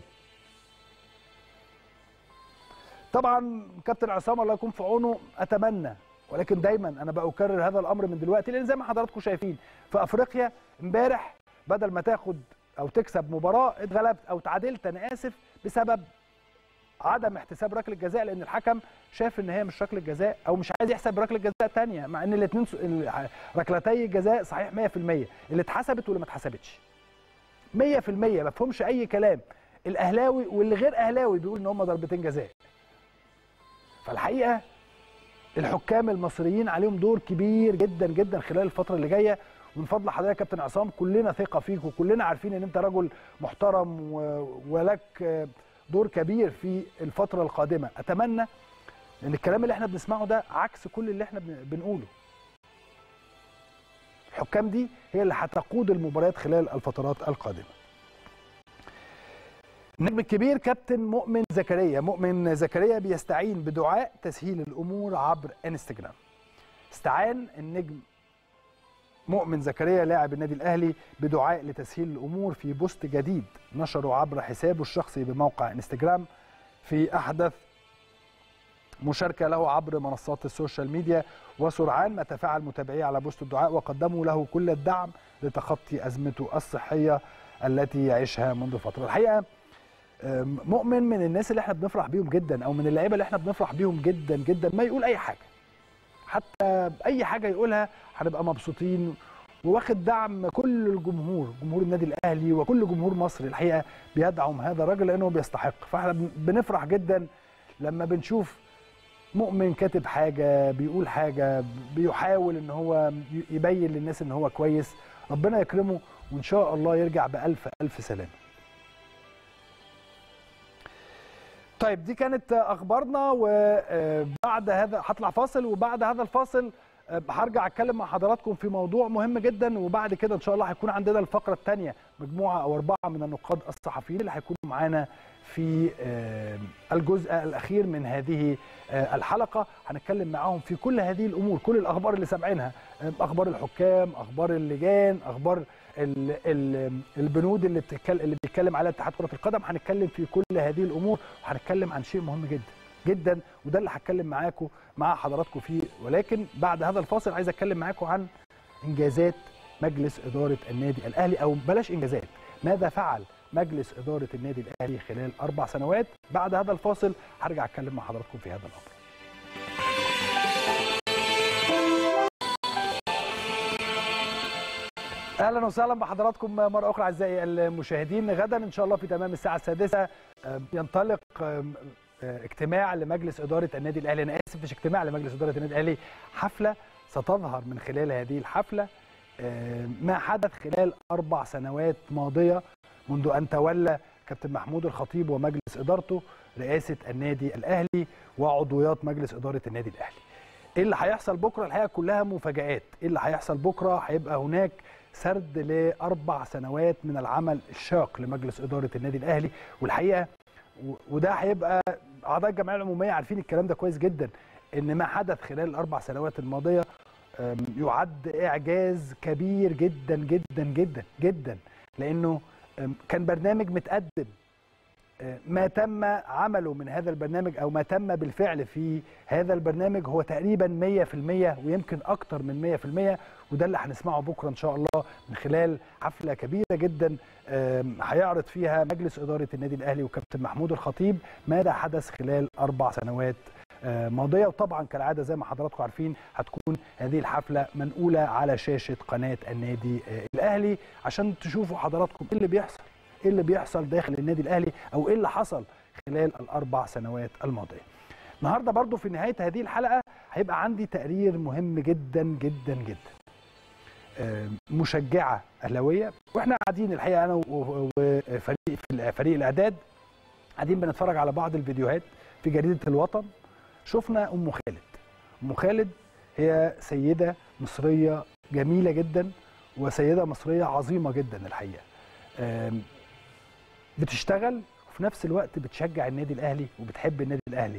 طبعا كابتن عصام الله يكون في عونه اتمنى ولكن دايما انا بكرر هذا الامر من دلوقتي لان زي ما حضراتكم شايفين في افريقيا امبارح بدل ما تاخد او تكسب مباراه اتغلبت او تعادلت انا اسف بسبب عدم احتساب ركله جزاء لان الحكم شاف ان هي مش ركله جزاء او مش عايز يحسب ركله جزاء ثانيه مع ان الاثنين ركلتي الجزاء صحيح 100% اللي اتحسبت واللي ما اتحسبتش 100% ما فيهمش اي كلام الاهلاوي واللي غير اهلاوي بيقول ان هم ضربتين جزاء فالحقيقه الحكام المصريين عليهم دور كبير جدا جدا خلال الفتره اللي جايه ومن فضل حضرتك يا كابتن عصام كلنا ثقه فيك وكلنا عارفين ان انت رجل محترم ولك دور كبير في الفتره القادمه اتمنى ان الكلام اللي احنا بنسمعه ده عكس كل اللي احنا بنقوله الحكام دي هي اللي هتقود المباريات خلال الفترات القادمه النجم الكبير كابتن مؤمن زكريا مؤمن زكريا بيستعين بدعاء تسهيل الامور عبر انستجرام استعان النجم مؤمن زكريا لاعب النادي الاهلي بدعاء لتسهيل الامور في بوست جديد نشره عبر حسابه الشخصي بموقع انستجرام في احدث مشاركه له عبر منصات السوشيال ميديا وسرعان ما تفاعل متابعيه على بوست الدعاء وقدموا له كل الدعم لتخطي ازمته الصحيه التي يعيشها منذ فتره الحقيقه مؤمن من الناس اللي احنا بنفرح بيهم جدا او من اللعيبه اللي احنا بنفرح بيهم جدا جدا ما يقول اي حاجه حتى اي حاجه يقولها هنبقى مبسوطين وواخد دعم كل الجمهور جمهور النادي الاهلي وكل جمهور مصر الحقيقه بيدعم هذا الراجل لانه بيستحق فاحنا بنفرح جدا لما بنشوف مؤمن كاتب حاجه بيقول حاجه بيحاول ان هو يبين للناس ان هو كويس ربنا يكرمه وان شاء الله يرجع بالف الف سلامه طيب دي كانت اخبارنا وبعد هذا هطلع فاصل وبعد هذا الفاصل هرجع اتكلم مع حضراتكم في موضوع مهم جدا وبعد كده ان شاء الله هيكون عندنا الفقره الثانيه مجموعه او اربعه من النقاد الصحفيين اللي هيكونوا معانا في الجزء الاخير من هذه الحلقه هنتكلم معاهم في كل هذه الامور كل الاخبار اللي سامعينها اخبار الحكام اخبار اللجان اخبار ال ال البنود اللي بتتكلم اللي بيتكلم عليها اتحاد كره القدم هنتكلم في كل هذه الامور وهنتكلم عن شيء مهم جدا جدا وده اللي هتكلم معاكم مع حضراتكم فيه ولكن بعد هذا الفاصل عايز اتكلم معاكم عن انجازات مجلس اداره النادي الاهلي او بلاش انجازات ماذا فعل مجلس اداره النادي الاهلي خلال اربع سنوات بعد هذا الفاصل هرجع اتكلم مع حضراتكم في هذا الامر اهلا وسهلا بحضراتكم مره اخرى اعزائي المشاهدين غدا ان شاء الله في تمام الساعه السادسه ينطلق اجتماع لمجلس اداره النادي الاهلي انا اسف مش اجتماع لمجلس اداره النادي الاهلي حفله ستظهر من خلال هذه الحفله ما حدث خلال اربع سنوات ماضيه منذ ان تولى كابتن محمود الخطيب ومجلس ادارته رئاسه النادي الاهلي وعضويات مجلس اداره النادي الاهلي. ايه اللي هيحصل بكره الحقيقه كلها مفاجات، ايه اللي هيحصل بكره هيبقى هناك سرد لاربع سنوات من العمل الشاق لمجلس اداره النادي الاهلي والحقيقه وده هيبقى اعضاء الجمعيه العموميه عارفين الكلام ده كويس جدا ان ما حدث خلال الاربع سنوات الماضيه يعد اعجاز كبير جدا جدا جدا جدا لانه كان برنامج متقدم ما تم عمله من هذا البرنامج او ما تم بالفعل في هذا البرنامج هو تقريبا 100% ويمكن اكتر من 100% وده اللي هنسمعه بكره ان شاء الله من خلال حفله كبيره جدا هيعرض فيها مجلس اداره النادي الاهلي وكابتن محمود الخطيب ماذا حدث خلال اربع سنوات ماضيه وطبعا كالعاده زي ما حضراتكم عارفين هتكون هذه الحفله منقوله على شاشه قناه النادي الاهلي عشان تشوفوا حضراتكم ايه اللي بيحصل ايه اللي بيحصل داخل النادي الاهلي او ايه اللي حصل خلال الاربع سنوات الماضيه. النهارده برضو في نهايه هذه الحلقه هيبقى عندي تقرير مهم جدا جدا جدا. مشجعه اهلاويه واحنا قاعدين الحقيقه انا وفريق في فريق الاعداد قاعدين بنتفرج على بعض الفيديوهات في جريده الوطن شفنا ام خالد. ام خالد هي سيده مصريه جميله جدا وسيده مصريه عظيمه جدا الحقيقه. بتشتغل وفي نفس الوقت بتشجع النادي الاهلي وبتحب النادي الاهلي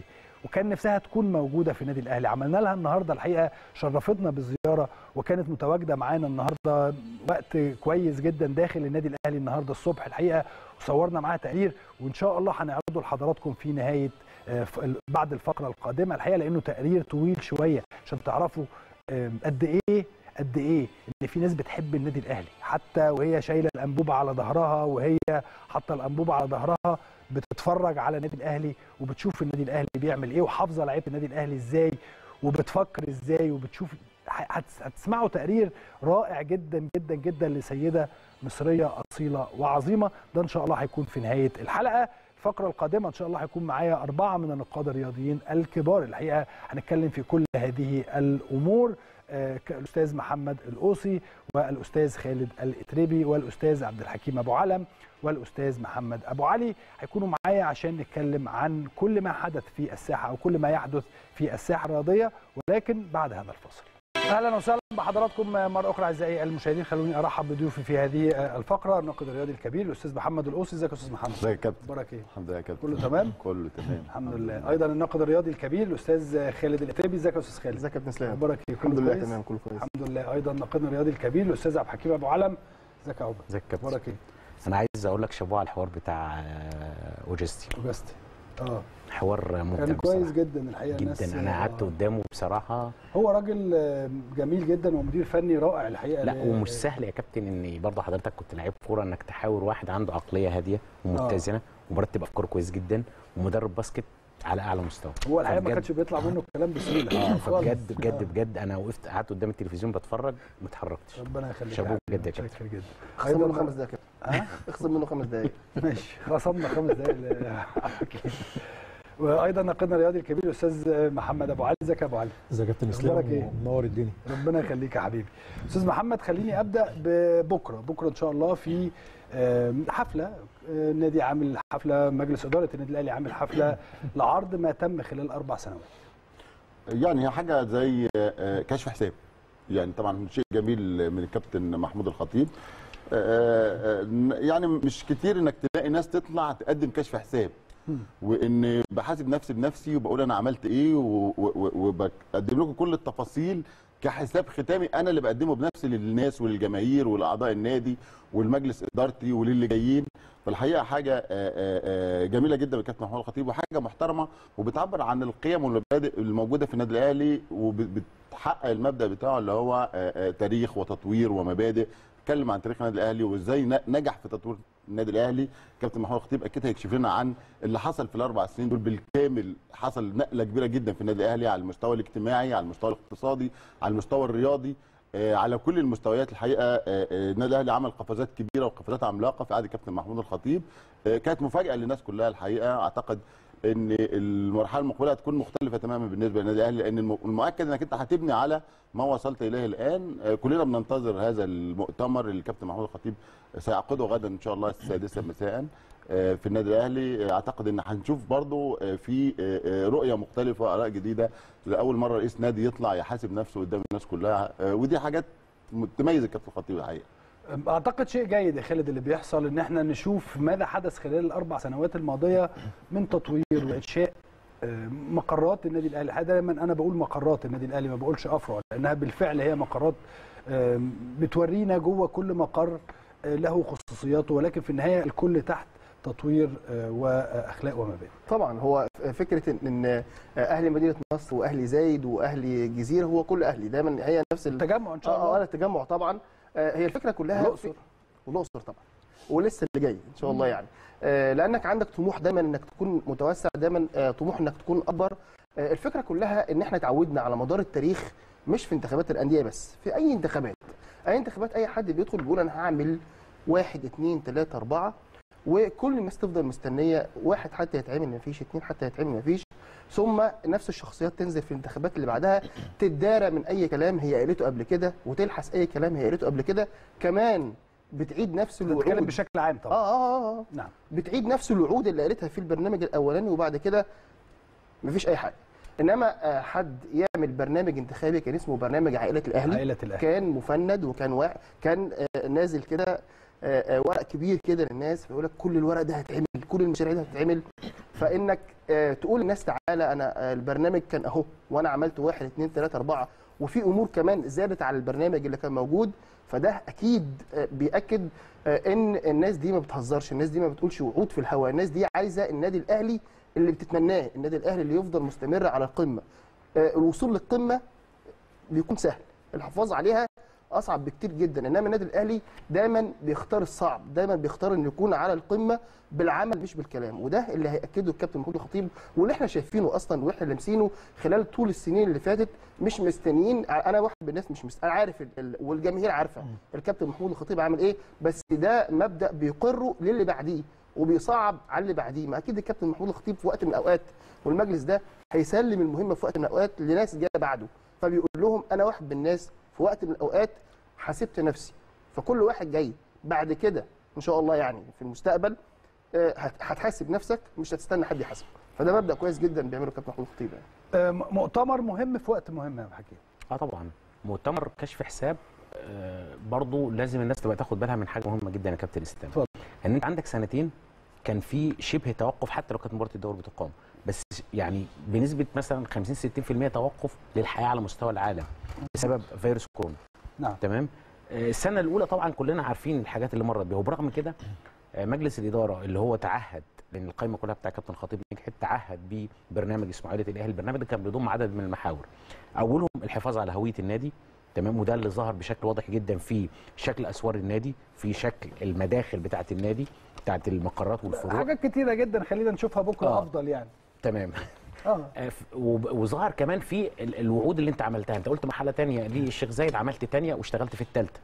وكان نفسها تكون موجوده في النادي الاهلي عملنا لها النهارده الحقيقه شرفتنا بالزياره وكانت متواجده معانا النهارده وقت كويس جدا داخل النادي الاهلي النهارده الصبح الحقيقه وصورنا معاها تقرير وان شاء الله هنعرضه لحضراتكم في نهايه آه، ف- بعد الفقره القادمه الحقيقه لانه تقرير طويل شويه عشان تعرفوا آم، قد ايه قد ايه ان في ناس بتحب النادي الاهلي حتى وهي شايله الانبوبه على ظهرها وهي حاطه الانبوبه على ظهرها بتتفرج على النادي الاهلي وبتشوف النادي الاهلي بيعمل ايه وحافظه لعيبه النادي الاهلي ازاي وبتفكر ازاي وبتشوف ه- هتس- هتسمعوا تقرير رائع جدا جدا جدا لسيده مصريه اصيله وعظيمه ده ان شاء الله هيكون في نهايه الحلقه الفقره القادمه ان شاء الله هيكون معايا اربعه من النقاد الرياضيين الكبار الحقيقه هنتكلم في كل هذه الامور آه، ك- الاستاذ محمد الاوصي والاستاذ خالد الاتربي والاستاذ عبد الحكيم ابو علم والاستاذ محمد ابو علي هيكونوا معايا عشان نتكلم عن كل ما حدث في الساحه او كل ما يحدث في الساحه الرياضيه ولكن بعد هذا الفصل اهلا وسهلا بحضراتكم مره اخرى اعزائي المشاهدين خلوني ارحب بضيوفي في هذه الفقره الناقد الرياضي الكبير الاستاذ محمد الاوصي ازيك يا استاذ محمد ازيك يا كابتن اخبارك ايه الحمد لله يا كابتن كله تمام كله تمام الحمد لله ايضا الناقد الرياضي الكبير الاستاذ خالد الاتربي ازيك يا استاذ خالد ازيك يا ابن اسلام اخبارك ايه الحمد كله لله كويس تمام كله كويس الحمد لله ايضا ناقدنا الرياضي الكبير الاستاذ عبد الحكيم ابو علم ازيك يا عقبه ازيك يا كابتن اخبارك ايه انا عايز اقول لك شابوه على الحوار بتاع آه، اوجستي اوجستي اه حوار ممتع كان كويس بصراحة. جدا الحقيقه الناس جدا انا قعدت آه، قدامه بصراحه هو راجل آه، جميل جدا ومدير فني رائع الحقيقه لا ل- ومش سهل يا كابتن ان برضه حضرتك كنت لعيب كوره انك تحاور واحد عنده عقليه هاديه ومتزنه ومرتب افكاره كويس جدا ومدرب باسكت على اعلى مستوى هو الحقيقه ما فبجد- كانش بيطلع منه الكلام بسهوله اه خالص. فبجد بجد آه. بجد انا وقفت قعدت قدام التلفزيون بتفرج ما اتحركتش ربنا يخليك شابوه يا حبيبي، بجد يا كابتن. متشكر جدا اخصم منه أيضاً- خمس دقايق ها اخصم منه خمس دقايق ماشي خصمنا خمس دقايق ل- وايضا ناقدنا الرياضي الكبير الاستاذ محمد ابو علي ازيك يا ابو علي ازيك يا كابتن أخبارك إيه؟ اسلام منور الدنيا ربنا يخليك يا حبيبي استاذ محمد خليني ابدا ببكره بكره ان شاء الله في آم، حفله آه، النادي عامل حفله مجلس اداره النادي الاهلي عامل حفله لعرض ما تم خلال اربع سنوات يعني هي حاجه زي آه، كشف حساب يعني طبعا شيء جميل من الكابتن محمود الخطيب آه، آه، يعني مش كتير انك تلاقي ناس تطلع تقدم كشف حساب وان بحاسب نفسي بنفسي وبقول انا عملت ايه و- و- وبقدم لكم كل التفاصيل كحساب ختامي انا اللي بقدمه بنفسي للناس وللجماهير ولاعضاء النادي والمجلس ادارتي وللي جايين فالحقيقه حاجه آه، آه، آه، جميله جدا من الكابتن محمود الخطيب وحاجه محترمه وبتعبر عن القيم والمبادئ الموجوده في النادي الاهلي وبتحقق المبدا بتاعه اللي هو آه، آه، تاريخ وتطوير ومبادئ اتكلم عن تاريخ النادي الاهلي وازاي ن- نجح في تطوير النادي الاهلي كابتن محمود الخطيب اكيد هيكشف لنا عن اللي حصل في الاربع سنين دول بالكامل حصل نقله كبيره جدا في النادي الاهلي على المستوى الاجتماعي على المستوى الاقتصادي على المستوى الرياضي آه، على كل المستويات الحقيقه آه، آه، النادي الاهلي عمل قفزات كبيره وقفزات عملاقه في عهد كابتن محمود الخطيب آه، كانت مفاجاه للناس كلها الحقيقه اعتقد ان المرحله المقبله هتكون مختلفه تماما بالنسبه للنادي الاهلي لان الم- المؤكد انك انت هتبني على ما وصلت اليه الان آه، كلنا بننتظر هذا المؤتمر اللي الكابتن محمود الخطيب سيعقده غدا ان شاء الله السادسه مساء آه، في النادي الاهلي آه، اعتقد ان هنشوف برضو آه، في آه، آه، رؤيه مختلفه اراء جديده لاول مره رئيس نادي يطلع يحاسب نفسه قدام الناس كلها آه، ودي حاجات تميز الكابتن الخطيب الحقيقه اعتقد شيء جيد يا خالد اللي بيحصل ان احنا نشوف ماذا حدث خلال الاربع سنوات الماضيه من تطوير وانشاء آه، مقرات النادي الاهلي الحقيقة دايما انا بقول مقرات النادي الاهلي ما بقولش افرع لانها بالفعل هي مقرات آه، بتورينا جوه كل مقر آه، له خصوصياته ولكن في النهايه الكل تحت تطوير آه، واخلاق ومبادئ طبعا هو فكره إن- ان اهلي مدينه نصر واهلي زايد واهلي الجزيره هو كل اهلي دايما هي نفس ال... التجمع ان شاء اه اه الله التجمع طبعا آه، هي الفكره كلها والأقصر. في- والاقصر طبعا ولسه اللي جاي ان شاء الله يعني آه، لانك عندك طموح دايما انك تكون متوسع دايما آه، طموح انك تكون اكبر آه، الفكره كلها ان احنا اتعودنا على مدار التاريخ مش في انتخابات الانديه بس في اي انتخابات اي انتخابات اي حد بيدخل بيقول انا هعمل واحد اتنين تلاته اربعه وكل الناس تفضل مستنيه واحد حتى يتعمل مفيش اتنين حتى يتعمل مفيش ثم نفس الشخصيات تنزل في الانتخابات اللي بعدها تدارى من اي كلام هي قالته قبل كده وتلحس اي كلام هي قالته قبل كده كمان بتعيد نفس بتتكلم الوعود بشكل عام اه طبعا اه اه, آه. نعم بتعيد نفس الوعود اللي قالتها في البرنامج الاولاني وبعد كده مفيش اي حاجه انما آه، حد يعمل برنامج انتخابي كان اسمه برنامج عائله الاهلي عائله الاهلي كان مفند وكان واحد كان آه، نازل كده آه، آه، ورق كبير كده للناس فيقول لك كل الورق ده هيتعمل كل المشاريع دي هتتعمل فانك آه، تقول للناس تعالى انا آه، البرنامج كان اهو وانا عملت واحد اثنين ثلاثه اربعه وفي امور كمان زادت على البرنامج اللي كان موجود فده اكيد آه، بياكد آه، ان الناس دي ما بتهزرش الناس دي ما بتقولش وعود في الهواء الناس دي عايزه النادي الاهلي اللي بتتمناه النادي الاهلي اللي يفضل مستمر على القمه آه، الوصول للقمه بيكون سهل الحفاظ عليها اصعب بكتير جدا انما النادي الاهلي دايما بيختار الصعب دايما بيختار انه يكون على القمه بالعمل مش بالكلام وده اللي هياكده الكابتن محمود الخطيب واللي احنا شايفينه اصلا واحنا لامسينه خلال طول السنين اللي فاتت مش مستنيين انا واحد من الناس مش مست... انا عارف ال... ال- والجماهير عارفه الكابتن محمود الخطيب عامل ايه بس ده مبدا بيقره للي بعديه وبيصعب على اللي بعديه ما اكيد الكابتن محمود الخطيب في وقت من الاوقات والمجلس ده هيسلم المهمه في وقت من الاوقات لناس جايه بعده فبيقول لهم انا واحد من الناس في وقت من الاوقات حاسبت نفسي فكل واحد جاي بعد كده ان شاء الله يعني في المستقبل آه، هت- هتحاسب نفسك مش هتستنى حد يحاسبك فده مبدا كويس جدا بيعمله الكابتن محمود الخطيب يعني آه، م- مؤتمر مهم في وقت مهم يا حكيم اه طبعا مؤتمر كشف حساب آه، برضو لازم الناس تبقى تاخد بالها من حاجه مهمه جدا يا كابتن اسلام اتفضل. ان انت عندك سنتين كان في شبه توقف حتى لو كانت مباراه الدوري بتقام بس يعني بنسبه مثلا 50 60% توقف للحياه على مستوى العالم بسبب فيروس كورونا نعم تمام آه، السنه الاولى طبعا كلنا عارفين الحاجات اللي مرت بيها وبرغم كده آه، مجلس الاداره اللي هو تعهد لان القائمه كلها بتاع كابتن خطيب نجحت تعهد ببرنامج اسمه عائله الاهلي البرنامج ده كان بيضم عدد من المحاور اولهم الحفاظ على هويه النادي تمام وده اللي ظهر بشكل واضح جدا في شكل اسوار النادي في شكل المداخل بتاعه النادي بتاعه المقرات والفروع حاجات كتيره جدا خلينا نشوفها بكره آه. افضل يعني تمام اه آه، ف- وب- وظهر كمان في ال- الوعود اللي انت عملتها انت قلت مرحله تانية للشيخ زايد عملت تانية واشتغلت في الثالثه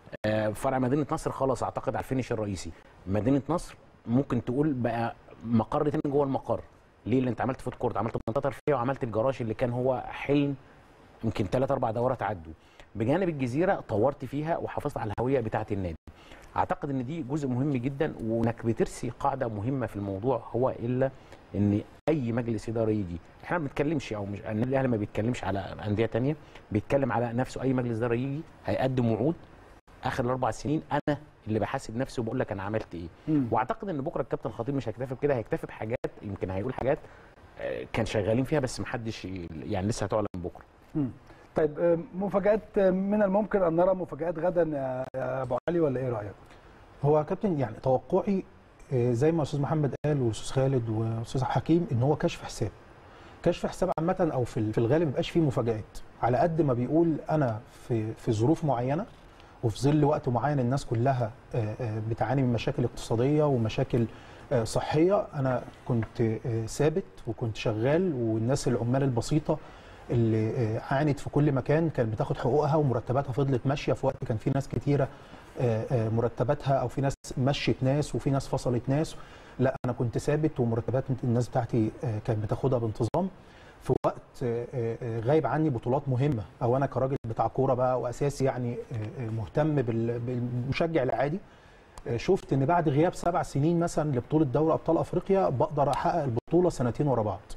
فرع مدينه نصر خلاص اعتقد على الفينش الرئيسي مدينه نصر ممكن تقول بقى مقر تاني جوه المقر ليه اللي انت عملت فود كورت عملت منطقه ترفيهيه وعملت الجراج اللي كان هو حلم يمكن ثلاث اربع دورات عدوا بجانب الجزيره طورت فيها وحافظت على الهويه بتاعه النادي اعتقد ان دي جزء مهم جدا وانك بترسي قاعده مهمه في الموضوع هو الا ان اي مجلس اداره يجي احنا ما بنتكلمش او مش النادي الاهلي ما بيتكلمش على انديه تانية بيتكلم على نفسه اي مجلس اداره يجي هيقدم وعود اخر الاربع سنين انا اللي بحاسب نفسي وبقول لك انا عملت ايه مم. واعتقد ان بكره الكابتن خطيب مش هيكتفي بكده هيكتفي بحاجات يمكن هيقول حاجات آه، كان شغالين فيها بس محدش ي- يعني لسه هتعلن بكره مم. طيب آه، مفاجات آه، من الممكن ان نرى مفاجات غدا يا يا ابو علي ولا ايه رايك؟ هو يا كابتن يعني توقعي آه، زي ما استاذ محمد قال واستاذ خالد واستاذ حكيم ان هو كشف حساب كشف حساب عامه او في في الغالب ما بيبقاش فيه مفاجات على قد ما بيقول انا في في ظروف معينه وفي ظل وقت معين الناس كلها آه، آه، بتعاني من مشاكل اقتصاديه ومشاكل آه، صحيه انا كنت آه، ثابت وكنت شغال والناس العمال البسيطه اللي آه، عانت في كل مكان كانت بتاخد حقوقها ومرتباتها فضلت ماشيه في وقت كان في ناس كتيره آه، آه، مرتباتها او في ناس مشت ناس وفي ناس فصلت ناس لا انا كنت ثابت ومرتبات الناس بتاعتي آه، كانت بتاخدها بانتظام في وقت آه، آه، غايب عني بطولات مهمه او انا كراجل بتاع كوره بقى واساسي يعني آه، آه، مهتم بال- بالمشجع العادي آه، شفت ان بعد غياب سبع سنين مثلا لبطوله دوري ابطال افريقيا بقدر احقق البطوله سنتين ورا بعض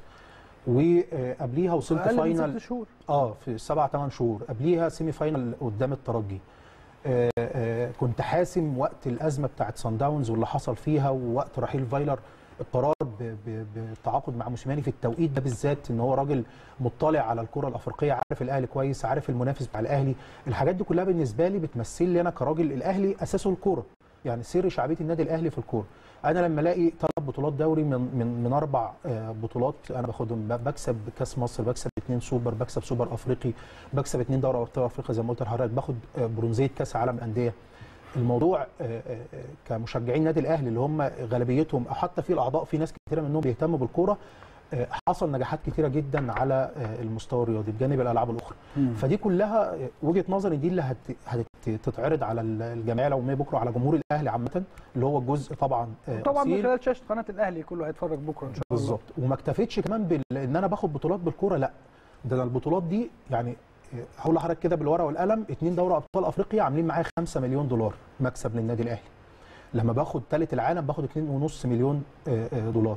وقبليها وصلت اقل من فاينل ست شهور اه في سبع ثمان شهور قبليها سيمي فاينل قدام الترجي آه آه كنت حاسم وقت الازمه بتاعت سان داونز واللي حصل فيها ووقت رحيل فايلر القرار ب- ب- بالتعاقد مع موسيماني في التوقيت ده بالذات ان هو راجل مطلع على الكره الافريقيه عارف الاهلي كويس عارف المنافس بتاع الاهلي الحاجات دي كلها بالنسبه لي بتمثل لي انا كراجل الاهلي اساسه الكوره يعني سر شعبيه النادي الاهلي في الكوره انا لما الاقي ثلاث بطولات دوري من من من اربع آه، بطولات انا باخدهم ب- بكسب كاس مصر بكسب اثنين سوبر بكسب سوبر افريقي بكسب اثنين دوري ابطال افريقيا زي ما قلت لحضرتك باخد آه، برونزيه كاس عالم انديه الموضوع آه، آه، آه، كمشجعين النادي الاهلي اللي هم غالبيتهم او حتى في الاعضاء في ناس كثيره منهم بيهتموا بالكوره آه، حصل نجاحات كثيره جدا على آه، المستوى الرياضي بجانب الالعاب الاخرى فدي كلها آه، وجهه نظري دي اللي هت- هتتعرض على ال- الجمعيه العموميه بكره على جمهور الاهلي عامه اللي هو الجزء طبعا آه، طبعا من أصيل. خلال شاشه قناه الاهلي كله هيتفرج بكره ان شاء الله بالظبط وما اكتفيتش كمان بال... ان انا باخد بطولات بالكوره لا ده انا البطولات دي يعني آه، هقول لحضرتك كده بالورقه والقلم اتنين دوري ابطال افريقيا عاملين معايا 5 مليون دولار مكسب للنادي الاهلي لما باخد ثالث العالم باخد 2.5 مليون آه، آه، دولار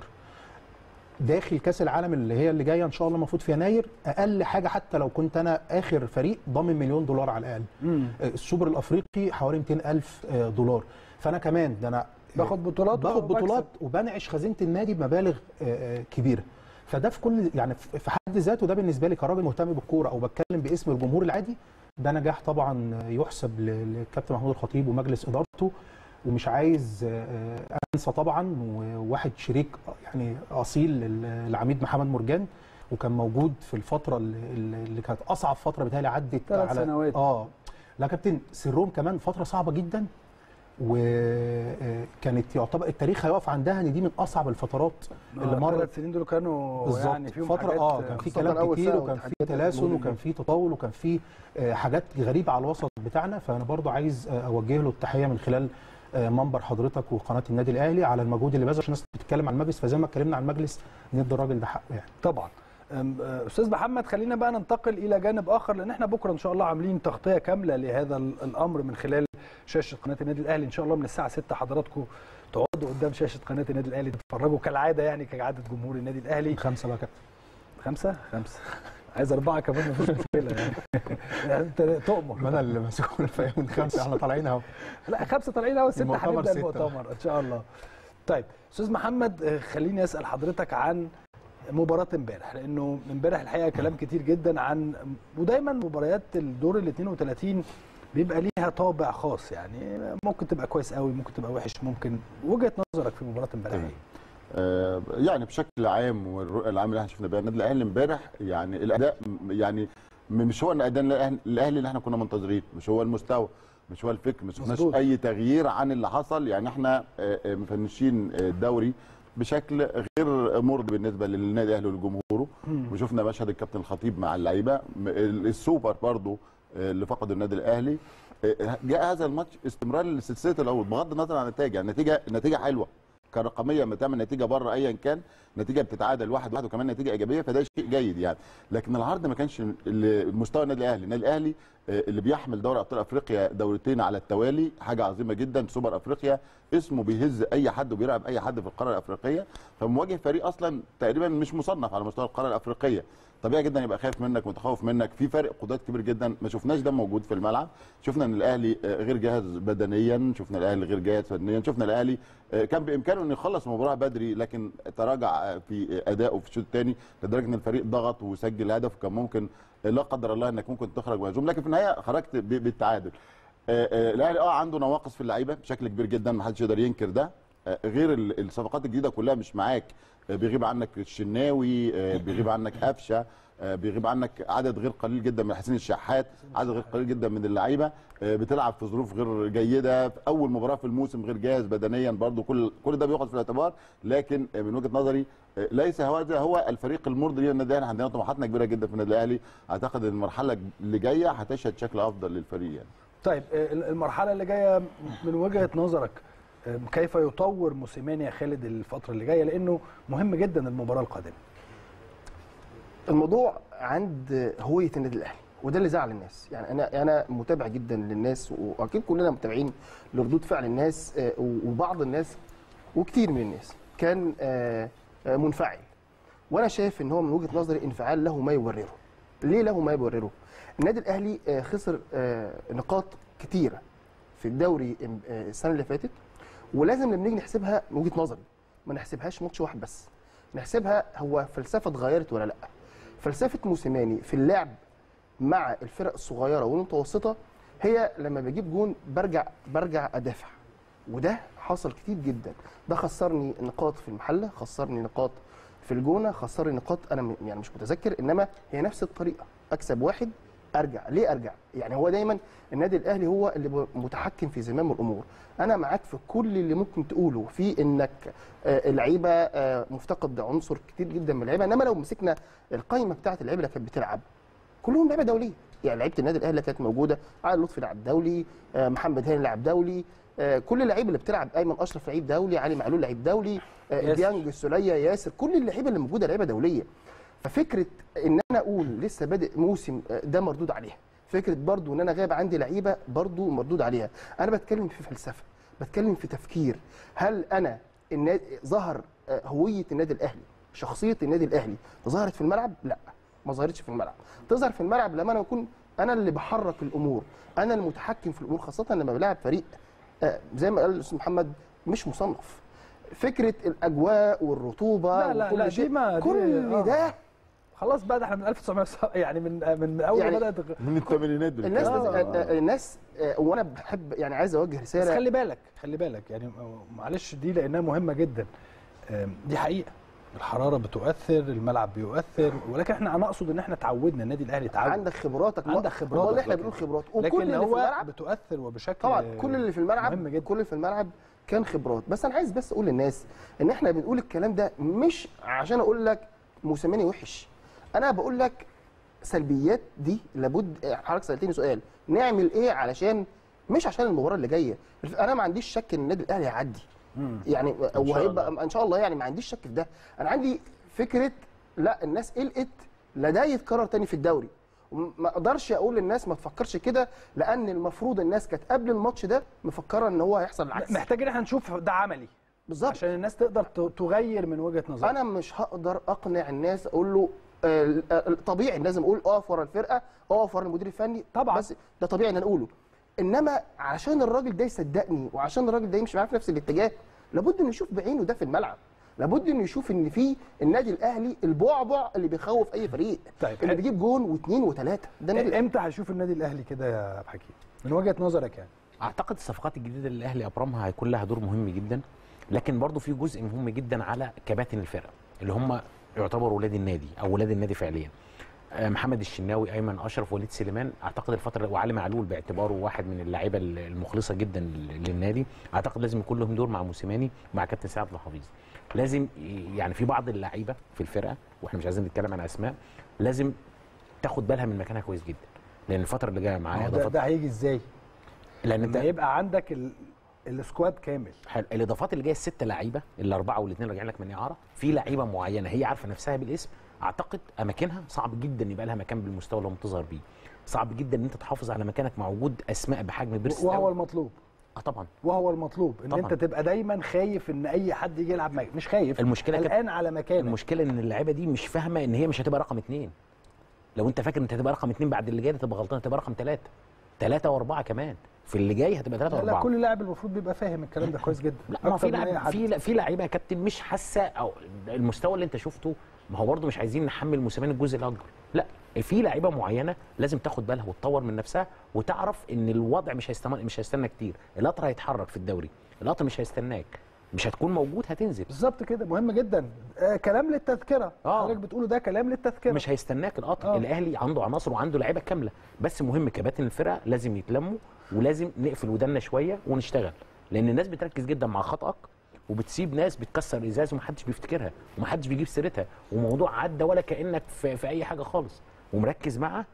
داخل كاس العالم اللي هي اللي جايه ان شاء الله المفروض في يناير اقل حاجه حتى لو كنت انا اخر فريق ضامن مليون دولار على الاقل مم. السوبر الافريقي حوالي 200 الف دولار فانا كمان ده انا باخد بطولات باخد وبكسب. بطولات وبنعش خزينه النادي بمبالغ آه، آه، كبيره فده في كل يعني في في حد ذاته ده بالنسبه لي كراجل مهتم بالكوره او بتكلم باسم الجمهور العادي ده نجاح طبعا يحسب ل- للكابتن محمود الخطيب ومجلس ادارته ومش عايز آه، آه، انسى طبعا وواحد شريك يعني اصيل لل- العميد محمد مرجان وكان موجود في الفتره اللي, اللي كانت اصعب فتره بتهيألي عدت ثلاث على سنوات. اه لا كابتن سرهم كمان فتره صعبه جدا وكانت يعتبر التاريخ هيقف عندها ان دي من اصعب الفترات اللي مرت الثلاث سنين دول كانوا بالظبط يعني فيهم فتره حاجات اه كان في خاصة كلام أول كتير سنة وكان في وتحديات تلاسن الموضوع وكان ده. في تطاول وكان في آه، حاجات غريبه على الوسط بتاعنا فانا برضو عايز آه، اوجه له التحيه من خلال آه، منبر حضرتك وقناه النادي الاهلي على المجهود اللي بذله عشان الناس بتتكلم عن المجلس فزي ما اتكلمنا عن المجلس ندي الراجل ده حقه يعني طبعا أم، آه، استاذ محمد خلينا بقى ننتقل الى جانب اخر لان احنا بكره ان شاء الله عاملين تغطيه كامله لهذا ال- الامر من خلال شاشه قناه النادي الاهلي ان شاء الله من الساعه 6 حضراتكم تقعدوا قدام شاشه قناه النادي الاهلي تتفرجوا كالعاده يعني كعاده جمهور النادي الاهلي خمسه بقى كابتن خمسه خمسه عايز اربعه كمان مفيش مشكله يعني. يعني انت تؤمر ما انا اللي مسؤول فاهم من خمسه احنا طالعين اهو لا خمسه طالعين اول سته المؤتمر هنبدا ستة. المؤتمر ان شاء الله طيب استاذ محمد آه، خليني اسال حضرتك عن مباراة امبارح لانه امبارح الحقيقه كلام كتير جدا عن ودايما مباريات الدور ال 32 بيبقى ليها طابع خاص يعني ممكن تبقى كويس قوي ممكن تبقى وحش ممكن وجهه نظرك في مباراة امبارح تمام. ايه؟ آه، يعني بشكل عام والرؤيه العامه اللي احنا شفنا بيها النادي الاهلي امبارح يعني الاداء م- يعني م- مش هو الاداء الأهلي- الاهلي اللي احنا كنا منتظرين مش هو المستوى مش هو الفكر ما شفناش مظبوط. اي تغيير عن اللي حصل يعني احنا آه، آه، مفنشين آه، الدوري بشكل غير مرضي بالنسبه للنادي الاهلي ولجمهوره وشفنا مشهد الكابتن الخطيب مع اللعيبه م- ال- السوبر برضو آه، اللي فقد النادي الاهلي آه، جاء هذا الماتش استمرار لسلسله الاول بغض النظر عن النتائج يعني النتيجه النتيجه حلوه كرقميه لما تعمل نتيجه بره ايا كان نتيجه بتتعادل واحد واحد وكمان نتيجه ايجابيه فده شيء جيد يعني لكن العرض ما كانش ال- مستوى النادي الاهلي النادي الاهلي آه، اللي بيحمل دوري ابطال افريقيا دورتين على التوالي حاجه عظيمه جدا سوبر افريقيا اسمه بيهز اي حد وبيلعب اي حد في القاره الافريقيه فمواجه فريق اصلا تقريبا مش مصنف على مستوى القاره الافريقيه طبيعي جدا يبقى خايف منك متخوف منك في فرق قدرات كبير جدا ما شفناش ده موجود في الملعب شفنا ان الاهلي آه، غير جاهز بدنيا شفنا الاهلي غير جاهز فنيا شفنا الاهلي آه، كان بامكانه انه يخلص المباراه بدري لكن تراجع آه، في ادائه في الشوط الثاني لدرجه ان الفريق ضغط وسجل هدف وكان ممكن آه، لا قدر الله انك ممكن تخرج مهزوم لكن في النهايه خرجت ب- بالتعادل آه، آه، الاهلي اه عنده نواقص في اللعيبه بشكل كبير جدا ما حدش يقدر ينكر ده آه، غير ال- الصفقات الجديده كلها مش معاك آه، بيغيب عنك الشناوي آه، بيغيب عنك قفشه آه، بيغيب عنك عدد غير قليل جدا من حسين الشحات عدد غير قليل جدا من اللعيبه آه، بتلعب في ظروف غير جيده في اول مباراه في الموسم غير جاهز بدنيا برضو كل كل ده بياخد في الاعتبار لكن آه، من وجهه نظري آه، ليس هذا هو الفريق المرضي للنادي الاهلي عندنا طموحاتنا كبيره جدا في النادي الاهلي اعتقد ان المرحله اللي جايه هتشهد شكل افضل للفريق يعني طيب آه، المرحله اللي جايه من وجهه نظرك آه، كيف يطور موسيماني يا خالد الفتره اللي جايه لانه مهم جدا المباراه القادمه الموضوع عند هويه النادي الاهلي وده اللي زعل الناس يعني انا انا متابع جدا للناس واكيد كلنا متابعين لردود فعل الناس آه، وبعض الناس وكتير من الناس كان آه، آه، منفعل وانا شايف ان هو من وجهه نظري انفعال له ما يبرره ليه له ما يبرره النادي الاهلي آه، خسر آه، نقاط كتيره في الدوري آه، السنه اللي فاتت ولازم لما نيجي نحسبها من وجهه نظري ما نحسبهاش ماتش واحد بس نحسبها هو فلسفه اتغيرت ولا لا فلسفه موسيماني في اللعب مع الفرق الصغيره والمتوسطه هي لما بجيب جون برجع برجع ادافع وده حصل كتير جدا ده خسرني نقاط في المحله خسرني نقاط في الجونه خسرني نقاط انا م- يعني مش متذكر انما هي نفس الطريقه اكسب واحد ارجع ليه ارجع يعني هو دايما النادي الاهلي هو اللي ب- متحكم في زمام الامور انا معاك في كل اللي ممكن تقوله في انك آه، اللعيبه آه، مفتقد عنصر كتير جدا من اللعيبه انما لو مسكنا القائمه بتاعت اللعيبه اللي كانت بتلعب كلهم لعيبه دوليه يعني لعيبه النادي الاهلي اللي كانت موجوده علي لطفي لاعب دولي آه، محمد هاني لاعب دولي آه، كل اللعيبه اللي بتلعب ايمن اشرف لعيب دولي علي معلول لعيب دولي آه، ياسر. ديانج السوليه ياسر كل اللعيبه اللي موجوده لعيبه دوليه ففكره ان انا اقول لسه بادئ موسم آه، ده مردود عليها فكره برضو ان انا غايب عندي لعيبه برضو مردود عليها انا بتكلم في فلسفه بتكلم في تفكير هل انا النادي ظهر آه، هويه النادي الاهلي شخصيه النادي الاهلي ظهرت في الملعب لا ما ظهرتش في الملعب تظهر في الملعب لما انا اكون انا اللي بحرك الامور انا المتحكم في الامور خاصه لما بلعب فريق آه، زي ما قال الاستاذ محمد مش مصنف فكره الاجواء والرطوبه لا لا وكل لا دي شيء ما دي- كل آه. ده خلاص بقى ده احنا من 1900 يعني من من اول يعني ما بدات من الثمانينات الناس بنتكلم. آه. آه. الناس آه. وانا بحب يعني عايز اوجه بس رساله خلي بالك خلي بالك يعني معلش دي لانها مهمه جدا آم، دي حقيقه الحراره بتؤثر الملعب بيؤثر ولكن احنا انا اقصد ان احنا تعودنا النادي الاهلي تعود عندك خبراتك عندك خبراتك. والله احنا بنقول خبرات وكل لكن اللي في هو الملعب بتؤثر وبشكل طبعا كل اللي في الملعب مهم جدا كل اللي في الملعب كان خبرات بس انا عايز بس اقول للناس ان احنا بنقول الكلام ده مش عشان اقول لك موسيماني وحش انا بقول لك سلبيات دي لابد حضرتك سالتني سؤال نعمل ايه علشان مش عشان المباراه اللي جايه انا ما عنديش شك ان النادي الاهلي هيعدي يعني شاء وهيبقى الله. ان شاء الله يعني ما عنديش شك في ده انا عندي فكره لا الناس قلقت لا ده يتكرر تاني في الدوري ما اقدرش اقول للناس ما تفكرش كده لان المفروض الناس كانت قبل الماتش ده مفكره ان هو هيحصل العكس محتاجين احنا نشوف ده عملي بالظبط عشان الناس تقدر ت- تغير من وجهه نظرها انا مش هقدر اقنع الناس اقول له آه، آه، طبيعي لازم اقول اقف ورا الفرقه اقف ورا المدير الفني طبعاً. بس ده طبيعي ان انا اقوله انما علشان الراجل ده يصدقني وعشان الراجل ده يمشي معايا في نفس الاتجاه لابد انه يشوف بعينه ده في الملعب لابد انه يشوف ان في النادي الاهلي البعبع اللي بيخوف اي فريق طيب، اللي حلو. بيجيب جون واثنين وثلاثه ده النادي الأهلي. امتى هشوف النادي الاهلي كده يا ابو حكيم من وجهه نظرك يعني اعتقد الصفقات الجديده اللي الاهلي ابرمها هيكون لها دور مهم جدا لكن برضو في جزء مهم جدا على كباتن الفرقه اللي هم يعتبروا ولاد النادي او ولاد النادي فعليا آه، محمد الشناوي ايمن اشرف وليد سليمان اعتقد الفتره وعلي معلول باعتباره واحد من اللعيبه المخلصه جدا للنادي اعتقد لازم يكون لهم دور مع موسيماني ومع كابتن سعد الحفيظ لازم ي- يعني في بعض اللعيبه في الفرقه واحنا مش عايزين نتكلم عن اسماء لازم تاخد بالها من مكانها كويس جدا لان الفتره اللي جايه معايا ده, اضافات ده هيجي ازاي لان انت لما يبقى عندك ال... السكواد كامل حلو الاضافات اللي جايه الست لعيبه الاربعه والاثنين راجعين لك من اعاره في لعيبه معينه هي عارفه نفسها بالاسم اعتقد اماكنها صعب جدا يبقى لها مكان بالمستوى اللي هم بتظهر بيه صعب جدا ان انت تحافظ على مكانك مع وجود اسماء بحجم بيرس وهو أو- المطلوب اه طبعا وهو المطلوب ان طبعاً. انت تبقى دايما خايف ان اي حد يجي يلعب معاك مش خايف المشكلة كانت- الان على مكانك المشكله ان اللعيبه دي مش فاهمه ان هي مش هتبقى رقم اثنين لو انت فاكر انت هتبقى رقم اثنين بعد اللي جاي ده تبقى غلطان هتبقى رقم ثلاثه ثلاثه واربعه كمان في اللي جاي هتبقى ثلاثه لا, لا واربعه كل لاعب المفروض بيبقى فاهم الكلام ده كويس جدا لا ما هو أكتر في من أي لعيبه حد. في في لعيبه يا كابتن مش حاسه او المستوى اللي انت شفته ما هو برضه مش عايزين نحمل موسيماني الجزء الاكبر لا في لعيبه معينه لازم تاخد بالها وتطور من نفسها وتعرف ان الوضع مش هيستمر مش هيستنى كتير القطر هيتحرك في الدوري القطر مش هيستناك مش هتكون موجود هتنزل بالظبط كده مهم جدا آه كلام للتذكره آه. حضرتك بتقوله ده كلام للتذكره مش هيستناك القطر آه. الاهلي عنده عناصر وعنده لعيبه كامله بس مهم كباتن الفرقه لازم يتلموا ولازم نقفل ودنا شويه ونشتغل لان الناس بتركز جدا مع خطأك وبتسيب ناس بتكسر ازاز ومحدش بيفتكرها ومحدش بيجيب سيرتها وموضوع عدى ولا كانك في, في اي حاجه خالص ومركز مع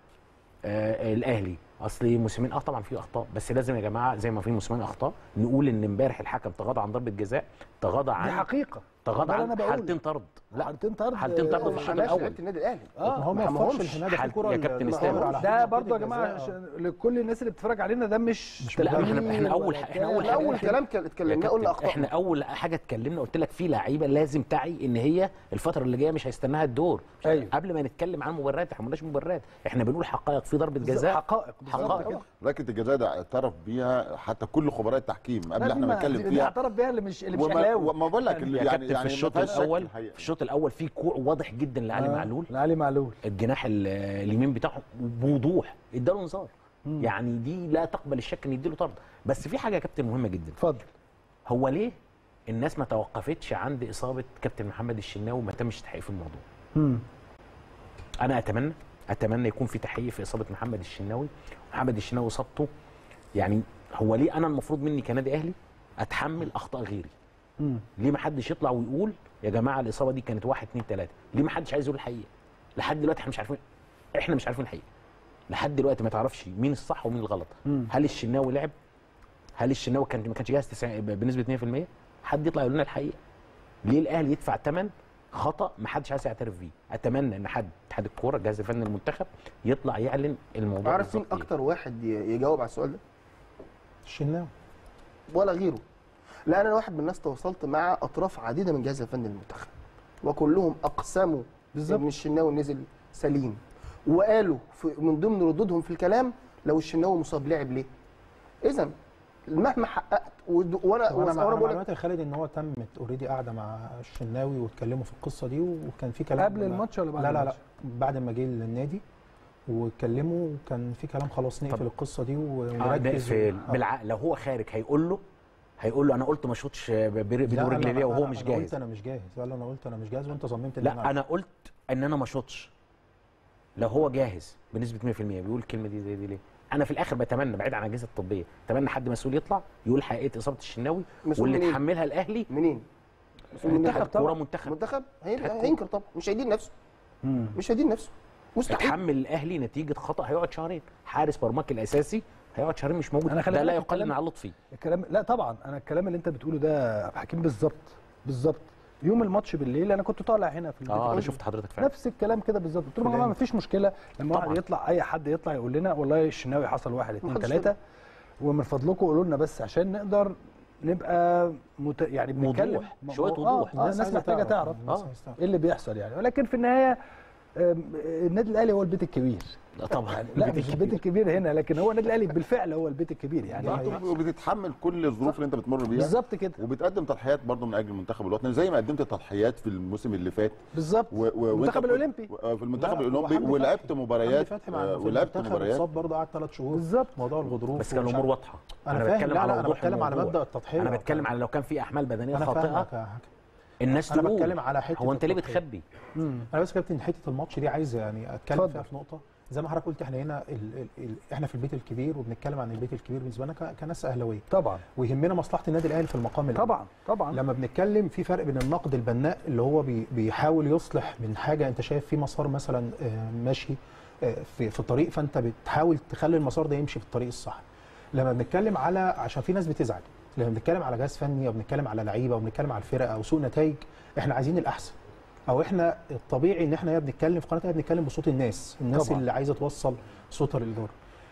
آه الاهلي اصل موسيمين اه طبعا في اخطاء بس لازم يا جماعه زي ما في موسيمين اخطاء نقول ان امبارح الحكم تغاضى عن ضربه جزاء تغاضى دي عن حقيقه تغاضى ده اللي أنا عن بقوله. حالتين طرد لا حالتين طرد حالتين طرد آه، في الشوط حماس الأول. لعيبه النادي الاهلي اه هو ما ما يوفقش حماهمش. الهناده في حل- الكره يا كابتن اللي اسلام. ظاهر على ده حدود برضو يا منطقة جماعه الجزاء. عشان لكل الناس اللي بتتفرج علينا ده مش لا، احنا- تبرير احنا أول- ولا احنا بتاع. أول لا، اول حاجة- كلام كان يا اتكلمناه قلنا كابتن، اخطاء احنا اول حاجه اتكلمنا قلت لك في لعيبه لازم تعي ان هي الفتره اللي جايه مش هيستناها الدور أيوة. قبل ما نتكلم عن مبررات احنا ما قلناش مبررات احنا بنقول حقائق في ضربه جزاء حقائق بالظبط حقائق. كده. ركله الجزاء ده اعترف بيها حتى كل خبراء التحكيم لا، قبل دي احنا ما- ما نتكلم دي- دي فيها اعترف بيها اللي مش اللي مش وما, اهلاوي وما بقول لك اللي يا يعني كابتن يعني في ما الشوط فيهاش شك الاول الحقيقة. في الشوط الاول في كوع واضح جدا لعلي آه، معلول لعلي معلول الجناح ال- اليمين بتاعه بوضوح اداله انذار يعني دي لا تقبل الشك ان يديله طرد بس في حاجه يا كابتن مهمه جدا اتفضل هو ليه الناس ما توقفتش عند اصابه كابتن محمد الشناوي وما تمش تحقيق في الموضوع مم. انا اتمنى اتمنى يكون في تحقيق في اصابه محمد الشناوي محمد الشناوي اصابته يعني هو ليه انا المفروض مني كنادي اهلي اتحمل اخطاء غيري مم. ليه ما حدش يطلع ويقول يا جماعه الاصابه دي كانت واحد اتنين تلاته ليه ما حدش عايز يقول الحقيقه لحد دلوقتي احنا مش عارفين احنا مش عارفين الحقيقه لحد دلوقتي ما تعرفش مين الصح ومين الغلط مم. هل الشناوي لعب هل الشناوي كان ما كانش جاهز 90 بنسبه 100% حد يطلع يقول لنا الحقيقه ليه الاهلي يدفع ثمن خطا ما حدش عايز يعترف بيه اتمنى ان حد اتحاد الكوره الجهاز الفني المنتخب يطلع يعلن الموضوع عارف مين بالظبط إيه. اكتر واحد ي- يجاوب على السؤال ده الشناوي ولا غيره لا انا واحد من الناس تواصلت مع اطراف عديده من الجهاز الفني للمنتخب وكلهم اقسموا بالظبط. ان الشناوي نزل سليم وقالوا في من ضمن ردودهم في الكلام لو الشناوي مصاب لعب ليه اذا مهما حققت ود- وانا طب انا وانا مع- بقول انا لك معلوماتي يا خالد ان هو تمت اوريدي قاعده مع الشناوي واتكلموا في القصه دي وكان في كلام قبل الماتش ولا بعد لا لا لا الماتش؟ بعد ما جه النادي واتكلموا وكان في كلام خلاص نقفل طب- القصه دي آه، ونركز نقفل آه. بالعقل لو هو خارج هيقول له هيقول له انا قلت ما شوطش ب- ب- لا، بدون أنا- رجلي ليه أنا- وهو أنا- مش انا جاهز قلت انا مش جاهز قال له انا قلت انا مش جاهز وانت صممت إن لا انا قلت ان انا ما شوطش لو هو جاهز بنسبه 100% بيقول الكلمه دي زي دي ليه انا في الاخر بتمنى بعيد عن الاجهزه الطبيه اتمنى حد مسؤول يطلع يقول حقيقه اصابه الشناوي مسؤول واللي منين؟ تحملها الاهلي منين؟ مسؤول منين؟ منتخب كوره طبعا منتخب منتخب هي- اتحاد كورة. هينكر طبعا مش هيدين نفسه مم. مش هيدين نفسه مستحيل اتحمل الاهلي نتيجه خطا هيقعد شهرين حارس مرماك الاساسي هيقعد شهرين مش موجود أنا خلي ده لا بالك يقلل الكلام- من على لطفي الكلام لا طبعا انا الكلام اللي انت بتقوله ده عبد الحكيم بالظبط بالظبط يوم الماتش بالليل انا كنت طالع هنا في البيت اه انا قلت شفت حضرتك فعلا نفس الكلام كده بالظبط قلت لهم يا جماعه ما فيش مشكله لما واحد طبعاً. يطلع اي حد يطلع يقول لنا والله الشناوي حصل واحد اثنين محدش ثلاثه ومن فضلكم قولوا لنا بس عشان نقدر نبقى مت... يعني بنتكلم وضوح، شوية آه، وضوح. آه الناس عايزة محتاجه تعرف الناس آه. عايزة تعرف. ايه اللي بيحصل يعني ولكن في النهايه آم، النادي الاهلي هو البيت الكبير لا طبعا يعني لا مش البيت الكبير هنا لكن هو النادي الاهلي بالفعل هو البيت الكبير يعني يعني وبتتحمل كل الظروف اللي انت بتمر بيها بالظبط كده وبتقدم تضحيات برضه من اجل المنتخب الوطني زي ما قدمت تضحيات في الموسم اللي فات بالظبط و- و- وانت المنتخب كنت- الاولمبي و- في المنتخب لا، الاولمبي وحمدي ولعبت فتحي. مباريات حمدي فتحي مع آه، في ولعبت المنتخب مباريات اتصاب برضه قعد ثلاث شهور بالظبط موضوع الغضروف بس كان ومش الامور عارف- واضحه انا فاهم بتكلم لا على لا انا وضوح بتكلم على الموضوع. مبدا التضحيه انا بتكلم على لو كان في احمال بدنيه انا خاطئه فاهمك يا حكم. الناس انا تقول بتكلم على حته هو انت ليه التضحية. بتخبي انا بس كابتن حته الماتش دي عايز يعني اتكلم اتفضل. فيها في نقطه زي ما حضرتك قلت احنا هنا ال ال ال احنا في البيت الكبير وبنتكلم عن البيت الكبير بالنسبه لنا ك- كناس اهلاويه طبعا ويهمنا مصلحه النادي الاهلي في المقام الأول. طبعا طبعا لما بنتكلم في فرق بين النقد البناء اللي هو بي بيحاول يصلح من حاجه انت شايف في مسار مثلا آه، ماشي آه، في في طريق فانت بتحاول تخلي المسار ده يمشي في الطريق الصح لما بنتكلم على عشان في ناس بتزعل لما بنتكلم على جهاز فني او بنتكلم على لعيبه او بنتكلم على الفرقه او سوء نتائج احنا عايزين الاحسن او احنا الطبيعي ان احنا يا بنتكلم في قناه يا بنتكلم بصوت الناس الناس طبعاً. اللي عايزه توصل صوتها للاداره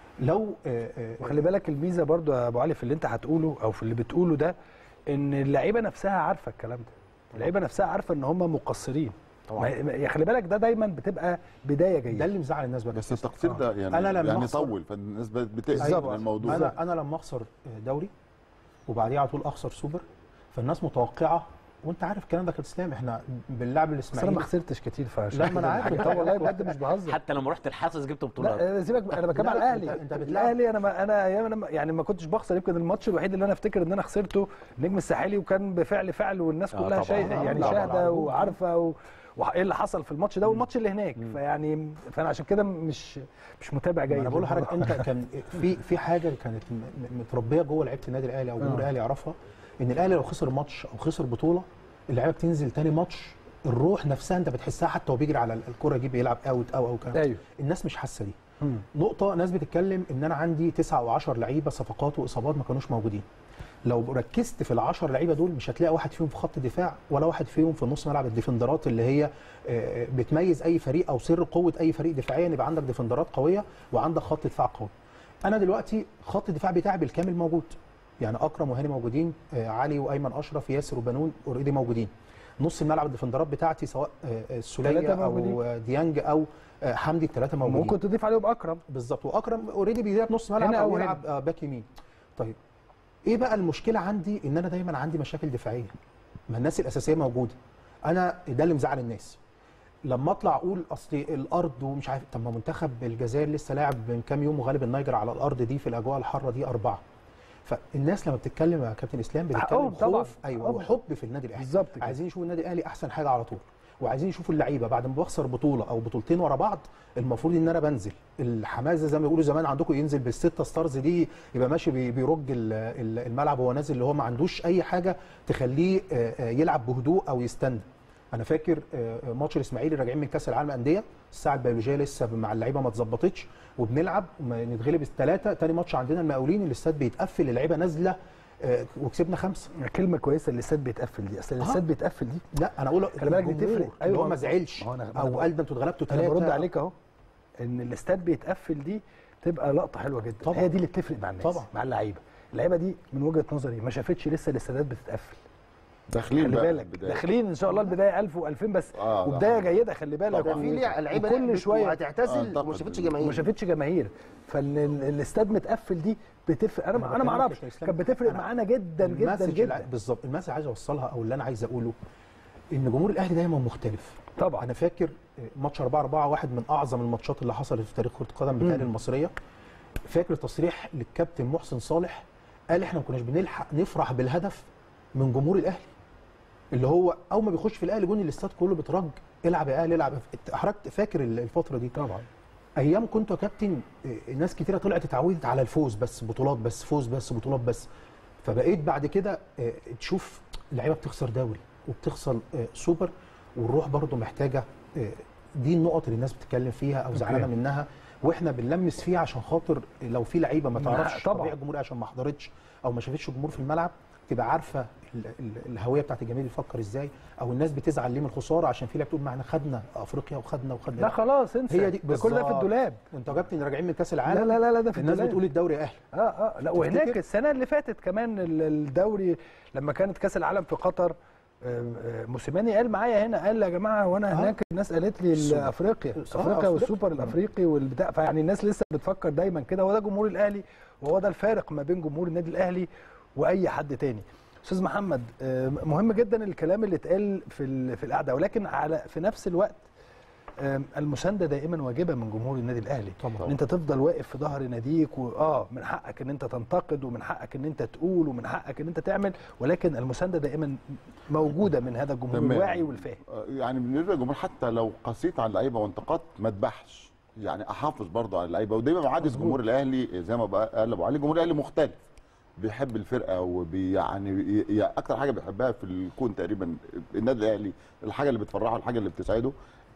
لو آه، آه، وخلي بالك الميزه برضو يا ابو علي في اللي انت هتقوله او في اللي بتقوله ده ان اللعيبه نفسها عارفه الكلام ده اللعيبه نفسها عارفه ان هم مقصرين طبعاً. ما- ما- يا خلي بالك ده دايما بتبقى بدايه ده جيده اللي مزعل الناس بقى بس التقصير ده يعني أنا لما يعني أخسر- طول فالناس بت- بتقلق بالظبط. من الموضوع انا انا لما اخسر دوري وبعديها على طول اخسر سوبر فالناس متوقعه وانت عارف الكلام ده كابتن اسلام احنا بنلعب بس انا ما الاسماعيلي خسرتش كتير فعشان لا، ما أنا كده عارف. الحاجة- اه والله بجد مش بهزر حتى لما رحت الحاسس جبت بطولات لا سيبك انا بتكلم لا، على الاهلي أنت- أنت بتلعب- الاهلي انا ما انا ايام انا ما- يعني ما كنتش بخسر يمكن الماتش الوحيد اللي انا افتكر ان انا خسرته النجم الساحلي وكان بفعل فعل والناس آه، كلها طبعاً. شايفه آه، يعني طبعاً. شاهده وعارفه و... وايه اللي حصل في الماتش ده والماتش اللي هناك فيعني فانا عشان كده مش مش متابع جيد انا بقول لحضرتك انت كان في في حاجه كانت م- م- متربيه جوه لعيبه النادي الاهلي او جمهور آه. الاهلي يعرفها ان الاهلي لو خسر ماتش او خسر بطوله اللعيبه بتنزل تاني ماتش الروح نفسها انت بتحسها حتى وهو بيجري على الكره دي بيلعب اوت او او كلام ايوه الناس مش حاسه دي مم. نقطة ناس بتتكلم ان انا عندي تسعة او 10 لعيبة صفقات واصابات ما كانوش موجودين. لو ركزت في العشر لعيبة دول مش هتلاقي واحد فيهم في خط الدفاع ولا واحد فيهم في نص ملعب الديفندرات اللي هي آه، بتميز اي فريق او سر قوة اي فريق دفاعيا يبقى عندك ديفندرات قوية وعندك خط دفاع قوي. انا دلوقتي خط الدفاع بتاعي بالكامل موجود. يعني اكرم وهاني موجودين آه، علي وايمن اشرف ياسر وبنون اوريدي موجودين. نص الملعب الديفندرات بتاعتي سواء آه، آه، السوليه تلاتة او موجودين. آه، ديانج او آه، حمدي الثلاثة موجودين. ممكن تضيف عليهم اكرم بالظبط واكرم اوريدي بيلعب نص ملعب هنا او أو هنا. يلعب آه، باك يمين طيب ايه بقى المشكله عندي ان انا دايما عندي مشاكل دفاعيه ما الناس الاساسيه موجوده انا ده اللي مزعل الناس لما اطلع اقول اصل الارض ومش عارف طب ما منتخب الجزائر لسه لاعب من كام يوم وغالب النيجر على الارض دي في الاجواء الحاره دي اربعه فالناس لما بتتكلم يا كابتن اسلام بتتكلم حقهم طبعاً. خوف ايوه حقهم. وحب في النادي الاهلي بالظبط كده. عايزين يشوفوا النادي الاهلي احسن حاجه على طول وعايزين يشوفوا اللعيبه بعد ما بخسر بطوله او بطولتين ورا بعض المفروض ان انا بنزل الحماس ده زي ما بيقولوا زمان عندكم ينزل بالستة ستارز دي يبقى ماشي بي- بيرج ال- ال- الملعب وهو نازل اللي هو ما عندوش اي حاجه تخليه آه، آه، يلعب بهدوء او يستنى انا فاكر آه، آه، ماتش الاسماعيلي راجعين من كاس العالم انديه الساعه البيولوجيه لسه مع اللعيبه ما اتظبطتش وبنلعب وما نتغلب الثلاثه تاني ماتش عندنا المقاولين الاستاد بيتقفل اللعيبه نازله آه، وكسبنا خمسه كلمه كويسه الاستاد بيتقفل دي اصل الاستاد بيتقفل دي لا انا اقول خلي بالك دي الجمهور تفرق. اللي هو أيوة. ما زعلش ما هو أنا- ما أنا او بقول- قال ده انتوا اتغلبتوا انا ثلاثه برد عليك اهو ان الاستاد بيتقفل دي تبقى لقطه حلوه جدا طبعاً. هي دي اللي بتفرق مع الناس طبعاً. مع اللعيبه اللعيبه دي من وجهه نظري ما شافتش لسه الاستادات بتتقفل داخلين خلي بقى بالك البداية. داخلين ان شاء الله البدايه 1000 و2000 بس آه، لا. وبدايه جيده خلي بالك ده في لع- لعيبه وكل لعبت شويه وهتعتزل أعتقد وما شافتش إن- جماهير وما شافتش جماهير فالاستاد متقفل دي بتفرق انا انا ما بكلمك اعرفش يا إسلام. كانت بتفرق أنا- معانا جدا جدا المسج الع- جدا بالظبط المسج عايز اوصلها او اللي انا عايز اقوله ان جمهور الاهلي دايما مختلف طبعا انا فاكر ماتش 4 4 واحد من اعظم الماتشات اللي حصلت في تاريخ كره القدم بتاعي المصريه فاكر تصريح للكابتن محسن صالح قال احنا ما كناش بنلحق نفرح بالهدف من جمهور الاهلي اللي هو اول ما بيخش في الاهلي جون الاستاد كله بيترج العب يا اهلي العب حضرتك فاكر الفتره دي طبعا ايام كنت يا كابتن آه، ناس كتيره طلعت اتعودت على الفوز بس بطولات بس فوز بس بطولات بس فبقيت بعد كده آه، تشوف لعيبه بتخسر دوري وبتخسر آه، سوبر والروح برضو محتاجه آه، دي النقط اللي الناس بتتكلم فيها او زعلانه أوكي. منها واحنا بنلمس فيها عشان خاطر لو في لعيبه ما لا، تعرفش طبعاً. طبيعه الجمهور إيه عشان ما حضرتش او ما شافتش الجمهور في الملعب تبقى عارفه ال- ال- الهويه بتاعت الجماهير بيفكر ازاي او الناس بتزعل ليه من الخساره عشان في لعيبه بتقول ما احنا خدنا افريقيا وخدنا وخدنا لا خلاص انسى هي دي ده كل ده في بالظبط. الدولاب انتوا يا كابتن راجعين من كاس لا العالم لا لا لا ده في الناس الدولاب بتقول الدوري اهلي اه اه لا وهناك تفتكر؟ السنه اللي فاتت كمان ال- الدوري لما كانت كاس العالم في قطر آه، آه، موسيماني قال معايا هنا قال يا جماعه وانا آه. هناك الناس قالت لي السوبر. افريقيا آه، افريقيا أفريقيا. والسوبر الافريقي والبتاع فيعني الناس لسه بتفكر دايما كده وده جمهور الاهلي وهو ده الفارق ما بين جمهور النادي الاهلي واي حد تاني استاذ محمد آه، مهم جدا الكلام اللي اتقال في ال- في القعده ولكن على في نفس الوقت آم، المسانده دائما واجبه من جمهور النادي الاهلي طبعاً. ان انت تفضل واقف في ظهر ناديك واه من حقك ان انت تنتقد ومن حقك ان انت تقول ومن حقك ان انت تعمل ولكن المسانده دائما موجوده من هذا الجمهور تمام. الواعي والفاهم آه، يعني بالنسبه للجمهور حتى لو قسيت على اللعيبه وانتقدت ما تبحش يعني احافظ برضه على اللعيبه ودايما بعادس جمهور الاهلي زي ما بقى- قال ابو علي جمهور الاهلي مختلف بيحب الفرقه وبي يعني ي- ي- اكتر حاجه بيحبها في الكون تقريبا النادي الاهلي الحاجه اللي بتفرحه الحاجه اللي بتسعده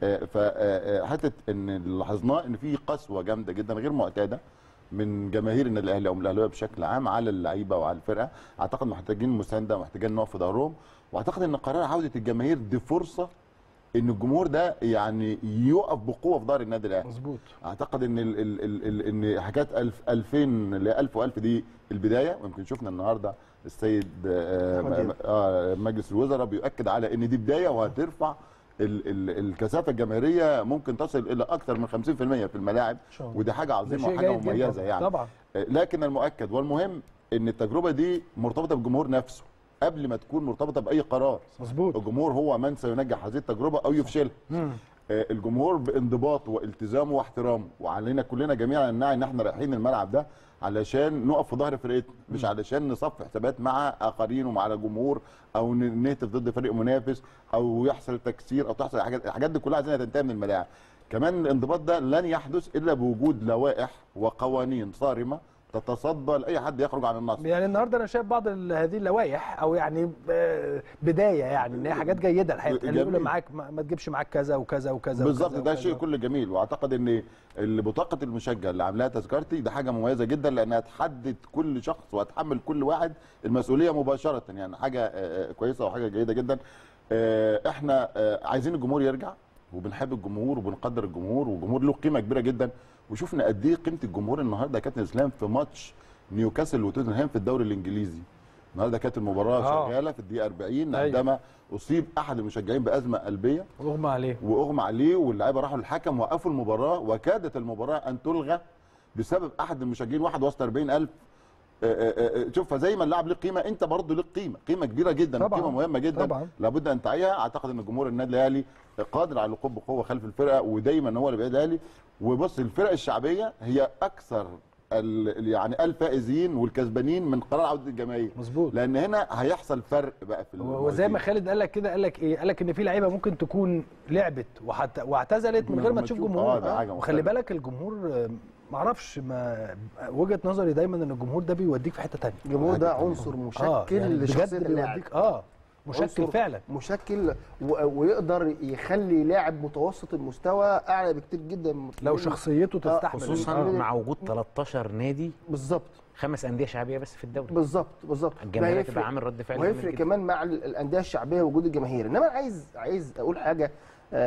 فحته ان اللي لاحظناه ان في قسوه جامده جدا غير معتاده من جماهير النادي الاهلي او من الاهلاويه بشكل عام على اللعيبه وعلى الفرقه اعتقد محتاجين مسانده محتاجين نقف في ظهرهم واعتقد ان قرار عوده الجماهير دي فرصه ان الجمهور ده يعني يقف بقوه في ظهر النادي الاهلي مظبوط اعتقد ان ال ال ال ال ان حكايه 1000 2000 ل 1000 و1000 دي البدايه ويمكن شفنا النهارده السيد آه، أحمد دياب. آه، مجلس الوزراء بيؤكد على ان دي بدايه وهترفع ال ال الكثافه الجماهيريه ممكن تصل الى اكثر من 50% في الملاعب إن شاء الله. ودي حاجه ده عظيمه شيء وحاجه جيد جدا مميزه يعني طبعا آه، لكن المؤكد والمهم ان التجربه دي مرتبطه بالجمهور نفسه قبل ما تكون مرتبطه باي قرار مظبوط الجمهور هو من سينجح هذه التجربه او يفشلها مم. آه، الجمهور بانضباطه والتزامه واحترامه وعلينا كلنا جميعا ان نعي ان احنا رايحين الملعب ده علشان نقف في ظهر فرقتنا مش علشان نصفي حسابات مع اخرين ومع الجمهور او ن- نهتف ضد فريق منافس او يحصل تكسير او تحصل حاجات الحاجات دي كلها عايزينها تنتهي من الملاعب كمان الانضباط ده لن يحدث الا بوجود لوائح وقوانين صارمه تتصدى لاي حد يخرج عن النص يعني النهارده انا شايف بعض ال- هذه اللوائح او يعني آه، بدايه يعني ان هي حاجات جيده الحقيقه اللي يقول جميل. معاك ما ما تجيبش معاك كذا وكذا وكذا بالظبط وكذا ده وكذا. شيء كله جميل واعتقد ان اللي بطاقه المشجع اللي عاملاها تذكرتي ده حاجه مميزه جدا لانها تحدد كل شخص وهتحمل كل واحد المسؤوليه مباشره يعني حاجه آه، آه، كويسه وحاجه جيده جدا آه، احنا آه، عايزين الجمهور يرجع وبنحب الجمهور وبنقدر الجمهور والجمهور له قيمه كبيره جدا وشفنا قد ايه قيمه الجمهور النهارده يا كابتن اسلام في ماتش نيوكاسل وتوتنهام في الدوري الانجليزي النهارده كانت المباراه آه. شغاله في الدقيقه 40 أيوة. عندما اصيب احد المشجعين بازمه قلبيه اغمى عليه واغمى عليه واللعيبه راحوا للحكم وقفوا المباراه وكادت المباراه ان تلغى بسبب احد المشجعين واحد وسط 40000 آه، آه، آه، شوف فزي ما اللاعب له قيمه انت برضه لك قيمه قيمه كبيره جدا طبعاً. قيمه مهمه جدا طبعاً. لابد ان تعيها اعتقد ان جمهور النادي الاهلي قادر على الوقوف بقوه خلف الفرقه ودايما هو اللي بيدعي الاهلي وبص الفرق الشعبيه هي اكثر ال- يعني الفائزين والكسبانين من قرار عوده الجماهير مظبوط لان هنا هيحصل فرق بقى في هو زي ما خالد قال لك كده قال لك ايه قال لك ان في لعيبه ممكن تكون لعبت وحت... واعتزلت من من غير ما غير تشوف ما تشوف. جمهور آه، ده حاجة وخلي مختلفة. بالك الجمهور آه، معرفش ما وجهه نظري دايما ان الجمهور ده بيوديك في حته ثانيه الجمهور ده عنصر مشكل يعني لشخصيه بجد اللاعب بيوديك اه مشكل عنصر فعلا مشكل و- ويقدر يخلي لاعب متوسط المستوى اعلى بكتير جدا من لو من- شخصيته تستحمل خصوصا آه. مع وجود 13 نادي بالظبط خمس انديه شعبيه بس في الدوري بالظبط بالظبط الجماهير ده هتبقى هيفرق. عامل رد فعل جامد وهيفرق جدا. كمان مع ال- الانديه الشعبيه وجود الجماهير انما انا عايز عايز اقول حاجه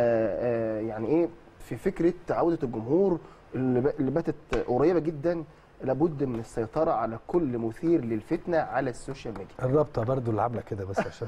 آه، آه، يعني ايه في فكره عوده الجمهور اللي ب- اللي باتت قريبه جدا لابد من السيطره على كل مثير للفتنه على السوشيال ميديا الرابطه برضو اللي عامله كده بس عشان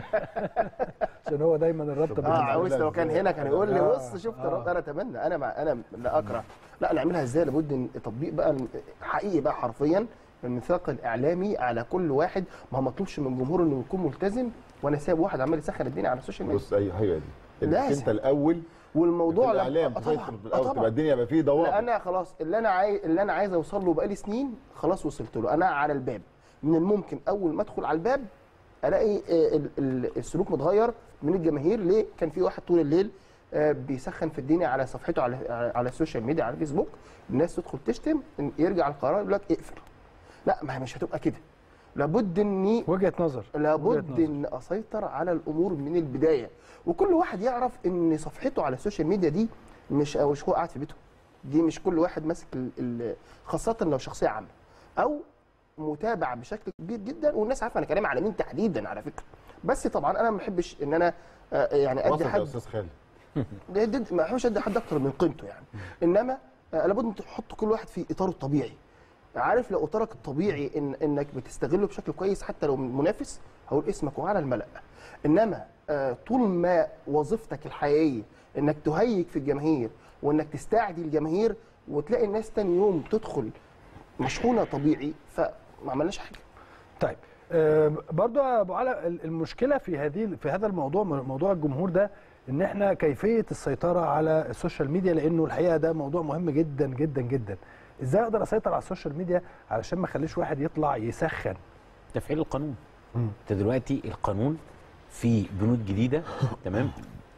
عشان هو دايما الرابطه اه بتبقى عاوز لو كان هنا كان يقول لي آه، بص شفت آه. الرابطه انا اتمنى انا مع انا لا اكره لا نعملها ازاي لابد ان تطبيق بقى حقيقي بقى حرفيا الميثاق الاعلامي على كل واحد ما هو مطلوبش من الجمهور انه يكون ملتزم وانا سايب واحد عمال يسخن الدنيا على السوشيال ميديا بص اي هي دي انك لازم. انت الاول والموضوع في لما- الاعلام آه تسيطر طبعا في آه الاول تبقى طبعا الدنيا يبقى فيه لا ضوابط انا خلاص اللي انا عايز اللي انا عايز اوصل له بقالي سنين خلاص وصلت له انا على الباب من الممكن اول ما ادخل على الباب الاقي آه، ال- ال- السلوك متغير من الجماهير ليه كان في واحد طول الليل آه، بيسخن في الدنيا على صفحته على على السوشيال ميديا على الفيسبوك الناس تدخل تشتم يرجع القرار يقول لك اقفل لا ما هي مش هتبقى كده لابد اني وجهه نظر وجهة لابد نظر. ان اسيطر على الامور من البدايه وكل واحد يعرف ان صفحته على السوشيال ميديا دي مش مش هو قاعد في بيته دي مش كل واحد ماسك ال- ال- خاصه لو شخصيه عامه او متابع بشكل كبير جدا والناس عارفه انا كلامي على مين تحديدا على فكره بس طبعا انا ما بحبش ان انا آه، يعني ادي وصل يا حد استاذ خالد ده- ده- ما بحبش ادي حد اكتر من قيمته يعني انما آه، لابد ان تحط كل واحد في اطاره الطبيعي عارف لو اطارك الطبيعي ان انك بتستغله بشكل كويس حتى لو من منافس هقول اسمك وعلى الملأ انما آه، طول ما وظيفتك الحقيقيه انك تهيج في الجماهير وانك تستعدي الجماهير وتلاقي الناس تاني يوم تدخل مشحونه طبيعي فما عملناش حاجه طيب آه، برضو يا ابو علاء ال- المشكله في هذه في هذا الموضوع موضوع الجمهور ده ان احنا كيفيه السيطره على السوشيال ميديا لانه الحقيقه ده موضوع مهم جدا جدا جدا ازاي اقدر اسيطر على السوشيال ميديا علشان ما اخليش واحد يطلع يسخن تفعيل القانون انت دلوقتي القانون في بنود جديده تمام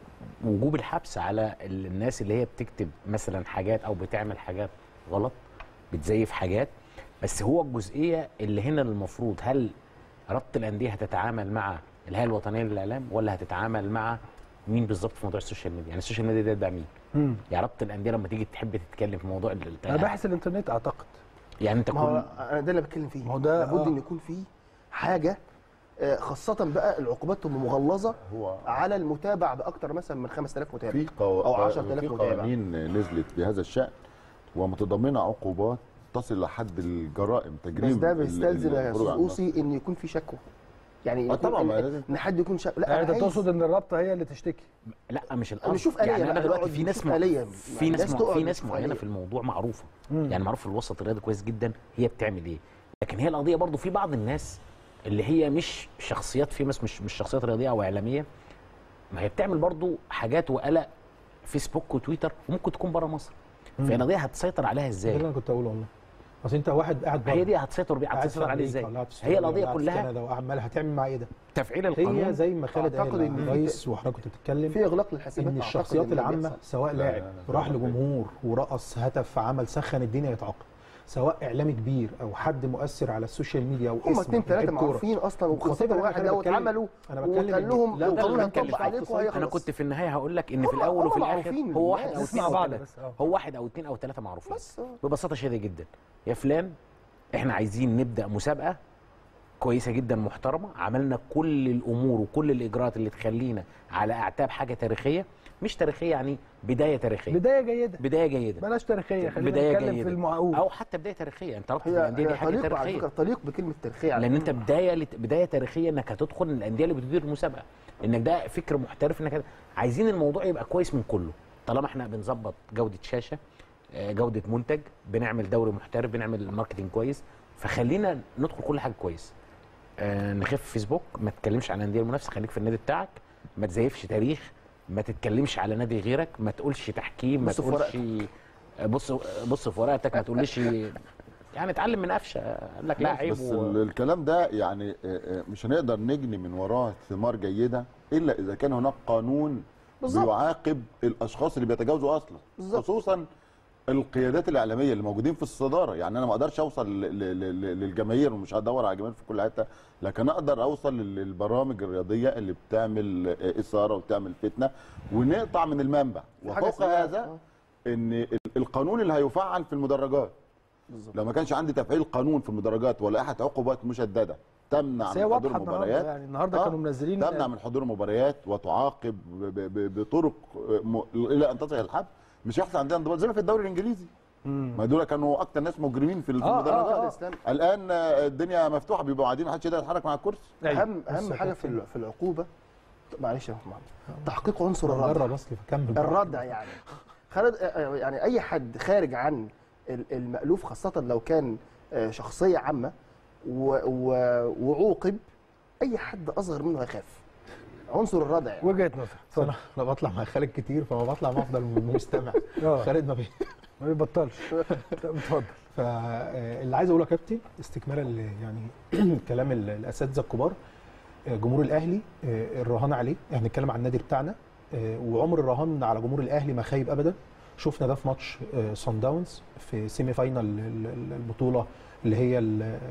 وجوب الحبس على ال- الناس اللي هي بتكتب مثلا حاجات او بتعمل حاجات غلط بتزيف حاجات بس هو الجزئيه اللي هنا المفروض هل رابطه الانديه هتتعامل مع الهيئه الوطنيه للاعلام ولا هتتعامل مع مين بالظبط في موضوع السوشيال ميديا يعني السوشيال ميديا ده, ده مين يعني رابطه الانديه لما تيجي تحب تتكلم في موضوع ال- انا بحث الانترنت اعتقد يعني انت ما هو كل انا ده اللي بتكلم فيه ما هو ده- لابد آه. ان يكون فيه حاجه آه، خاصه بقى العقوبات تبقى مغلظه هو على المتابع باكتر مثلا من 5000 متابع في قو... او 10000 في متابع قوانين نزلت بهذا الشأن ومتضمنه عقوبات تصل لحد الجرائم تجريم بس ده ال- بيستلزم يا الخروج استاذ عن اوصي ان يكون في شكوى يعني آه يكون طبعا، إن- ما لازم. ان حد يكون شك... لا يعني أنا انت عايز- تقصد ان الرابطه هي اللي تشتكي لا مش القصد نشوف آلية يعني بقى، انا دلوقتي نقعد في ناس نشوف م... آلية. في يعني ناس الناس م... تقعد في ناس نشوف معينه آلية. في الموضوع معروفه مم. يعني معروف في الوسط الرياضي كويس جدا هي بتعمل ايه لكن هي القضيه برضو في بعض الناس اللي هي مش شخصيات فيمس مش مش شخصيات رياضيه او اعلاميه ما هي بتعمل برضو حاجات وقلق فيسبوك وتويتر وممكن تكون بره مصر فهي القضيه هتسيطر عليها ده ازاي اللي انا كنت اقوله والله اصل انت واحد قاعد بره هي دي هتسيطر بيها قاعد في هتسيطر عليه أمريكا ازاي ولا قاعد في هي استراليا القضيه ولا قاعد في كلها كندا وعمال هتعمل معاه ايه ده؟ تفعيل القانون هي زي ما خالد أعتقد قال إن في- الرئيس وحضرتك كنت بتتكلم في اغلاق للحسابات ان أعتقد الشخصيات إن ده العامه بيحصل. سواء لا، لاعب لا، لا، راح لا. لجمهور ورقص هدف عمل سخن الدنيا يتعاقب سواء اعلامي كبير او حد مؤثر على السوشيال ميديا او هم اسم اثنين ثلاثه لعيب كورة. معروفين اصلا وخاصة وخاصه أنا واحد كده لو بتكلم- اتعملوا أنا بتكلم وقال إن- لهم لا، لو ده اللي قانون بتكلم هيطبق فيه. عليكم انا انا هيخلص كنت في النهايه هقول لك ان في هم- الاول هم وفي الاخر معروفين هو واحد بالناس. او نسمع اثنين بعض او ثلاثه بس، آه. هو واحد او اثنين او ثلاثه معروفين بس آه. ببساطه شديده جدا يا فلان احنا عايزين نبدا مسابقه كويسه جدا محترمه عملنا كل الامور وكل الاجراءات اللي تخلينا على اعتاب حاجه تاريخيه مش تاريخيه يعني بدايه تاريخيه بدايه جيده بدايه جيده بلاش تاريخيه خلينا بدايه نتكلم جيده في المعقول او حتى بدايه تاريخيه انت رابطه هي الانديه دي هي حاجه طليق على تاريخيه فكره طليق بكلمه تاريخيه على لان فكرة. انت بدايه لت... بدايه تاريخيه انك هتدخل الانديه اللي بتدير المسابقه انك ده فكر محترف انك عايزين الموضوع يبقى كويس من كله طالما احنا بنظبط جوده شاشه آه، جوده منتج بنعمل دوري محترف بنعمل ماركتنج كويس فخلينا ندخل كل حاجه كويس آه، نخف فيسبوك ما تتكلمش عن الانديه المنافسه خليك في النادي بتاعك ما تزيفش تاريخ ما تتكلمش على نادي غيرك ما تقولش تحكيم ما بص في تقولش آه، بص بص في ورقتك ما تقولش يعني اتعلم من قفشه قال لك لا عيب بس و... ال- الكلام ده يعني آه، آه، مش هنقدر نجني من وراه ثمار جيده الا اذا كان هناك قانون بالظبط. بيعاقب الاشخاص اللي بيتجاوزوا اصلا بالظبط. خصوصا القيادات الاعلاميه اللي موجودين في الصداره يعني انا ما اقدرش اوصل ل- ل- ل- للجماهير ومش هدور على جماهير في كل حته لكن اقدر اوصل لل- للبرامج الرياضيه اللي بتعمل آه، اثاره وبتعمل فتنه ونقطع من المنبع في حاجة وفوق اسمها- هذا آه. ان ال- القانون اللي هيفعل في المدرجات بالظبط. لو ما كانش عندي تفعيل قانون في المدرجات ولائحه عقوبات مشدده تمنع بس هي من حضور واضحه النهارده المباريات يعني النهارده آه، كانوا منزلين تمنع من حضور المباريات وتعاقب ب- ب- ب- بطرق م... الى ان تصل الحد مش هيحصل عندنا انضباط زي ما في الدوري الانجليزي ما دول كانوا اكتر ناس مجرمين في آه، آه، المدرجات آه. الإسلام. الان آه، الدنيا مفتوحه بيبقوا قاعدين محدش يقدر يتحرك مع الكرسي أيوة. اهم اهم بص يا حاجه في كابتن. ال- في العقوبه معلش يا محمد تحقيق عنصر الردع بره بس كمل الردع يعني خالد آه، يعني اي حد خارج عن ال- المألوف خاصه لو كان آه، شخصيه عامه و- و- وعوقب اي حد اصغر منه هيخاف عنصر الردع يعني. وجهه نظر بس انا انا بطلع مع خالد كتير فما بطلع مع افضل مستمع آه. خالد ما بي ما بيبطلش طب اتفضل فاللي عايز اقوله يا كابتن استكمالا ل- يعني كلام ال- الاساتذه الكبار آه، جمهور الاهلي آه، الرهان عليه احنا بنتكلم عن النادي بتاعنا آه، وعمر الرهان على جمهور الاهلي ما خايب ابدا شفنا ده في ماتش آه، صن داونز في سيمي فاينال ال- ال- البطوله اللي هي ال- آه،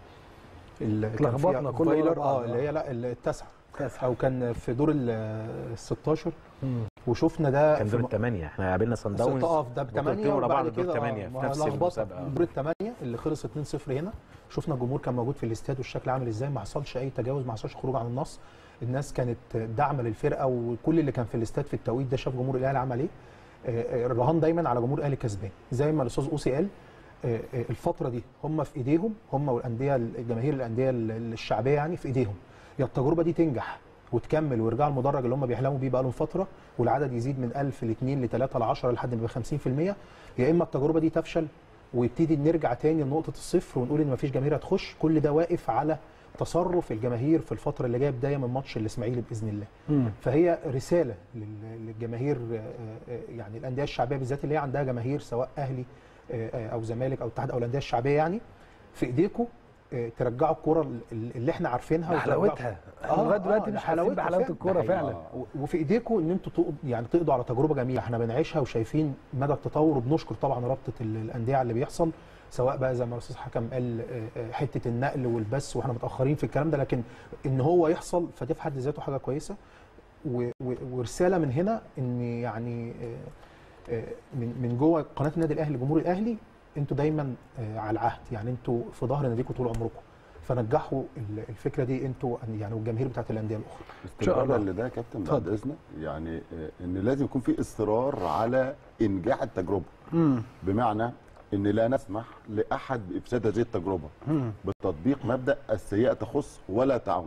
اللي كان فيها اتلخبطنا كله ورا فايلر بعض. اه اللي هي لا التاسعه تاسعة. او كان في دور ال 16 وشفنا ده كان في دور م- الثمانيه احنا قابلنا صن داونز تقف ده بطولتين بثمانية ورا بعض وبعد دور كده ثمانيه في نفس لخبطه المسابقه دور الثمانية اللي خلص 2-0 هنا شفنا الجمهور كان موجود في الاستاد والشكل عامل ازاي ما حصلش اي تجاوز ما حصلش خروج عن النص الناس كانت داعمه للفرقه وكل اللي كان في الاستاد في التوقيت ده شاف جمهور الاهلي عمل ايه آه، آه، الرهان دايما على جمهور الاهلي كسبان زي ما الاستاذ اوسي قال آه، آه، الفتره دي هم في ايديهم هم والانديه الجماهير الانديه ال- الشعبيه يعني في ايديهم يا التجربه دي تنجح وتكمل ويرجعوا المدرج اللي هم بيحلموا بيه بقالهم فتره والعدد يزيد من 1000 ل 2 ل 3 ل 10 لحد ما يبقى 50% يا اما التجربه دي تفشل ويبتدي نرجع تاني لنقطه الصفر ونقول ان مفيش جماهير هتخش كل ده واقف على تصرف الجماهير في الفتره اللي جايه بدايه من ماتش الاسماعيلي باذن الله فهي رساله لل- للجماهير آه، آه، يعني الانديه الشعبيه بالذات اللي هي عندها جماهير سواء اهلي آه، آه، او زمالك او اتحاد او الانديه الشعبيه يعني في ايديكم آه، ترجعوا الكره ال- اللي احنا عارفينها وترجعوا- حلاوتها احنا لغايه دلوقتي ده مش حاسين حلاوتها بحلاوه فعلا. الكوره ده حقيقي. فعلا و- وفي ايديكم ان انتوا تقض- يعني تقضوا على تجربه جميله احنا بنعيشها وشايفين مدى التطور وبنشكر طبعا رابطه ال- الانديه على اللي بيحصل سواء بقى زي ما الاستاذ حكم قال آه، آه، حته النقل والبث واحنا متاخرين في الكلام ده لكن ان هو يحصل فده في حد ذاته حاجه كويسه و- و- ورساله من هنا ان يعني آه، آه، من من جوه قناه النادي الاهلي جمهور الاهلي انتوا دايما آه، على العهد يعني انتوا في ظهر ناديكم طول عمركم فنجحوا ال- الفكره دي انتوا يعني والجماهير بتاعت الانديه الاخرى شاء الله. استمرارا لده يا كابتن بعد اذنك يعني آه، ان لازم يكون في اصرار على انجاح التجربه بمعنى ان لا نسمح لاحد بافساد هذه التجربه بتطبيق مبدا السيئه تخص ولا تعم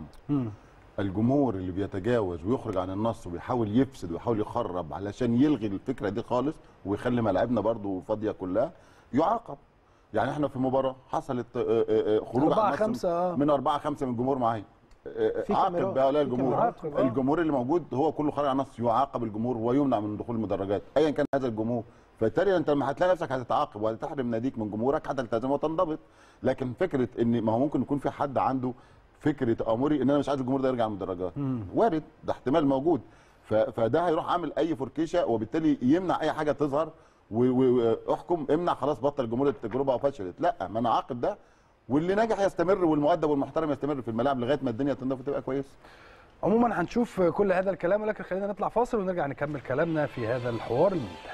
الجمهور اللي بيتجاوز ويخرج عن النص وبيحاول يفسد ويحاول يخرب علشان يلغي الفكره دي خالص ويخلي ملاعبنا برضو فاضيه كلها يعاقب يعني احنا في مباراه حصلت آه، آه، آه، خروج أربعة عن النص خمسة، آه. من أربعة خمسة من الجمهور معايا آه، في عاقب كاميرات، بقى لا في الجمهور كاميرات، آه. الجمهور اللي موجود هو كله خارج عن النص يعاقب الجمهور ويمنع من دخول المدرجات ايا كان هذا الجمهور فبالتالي انت لما هتلاقي نفسك هتتعاقب وهتحرم ناديك من جمهورك هتلتزم وتنضبط لكن فكره ان ما هو ممكن يكون في حد عنده فكره تامري ان انا مش عايز الجمهور ده يرجع المدرجات وارد ده احتمال موجود ف- فده هيروح عامل اي فركيشه وبالتالي يمنع اي حاجه تظهر و- و- واحكم امنع خلاص بطل الجمهور التجربه وفشلت لا ما انا عاقب ده واللي ناجح يستمر والمؤدب والمحترم يستمر في الملاعب لغايه ما الدنيا تنضف وتبقى كويسه عموما هنشوف كل هذا الكلام ولكن خلينا نطلع فاصل ونرجع نكمل كلامنا في هذا الحوار الممتع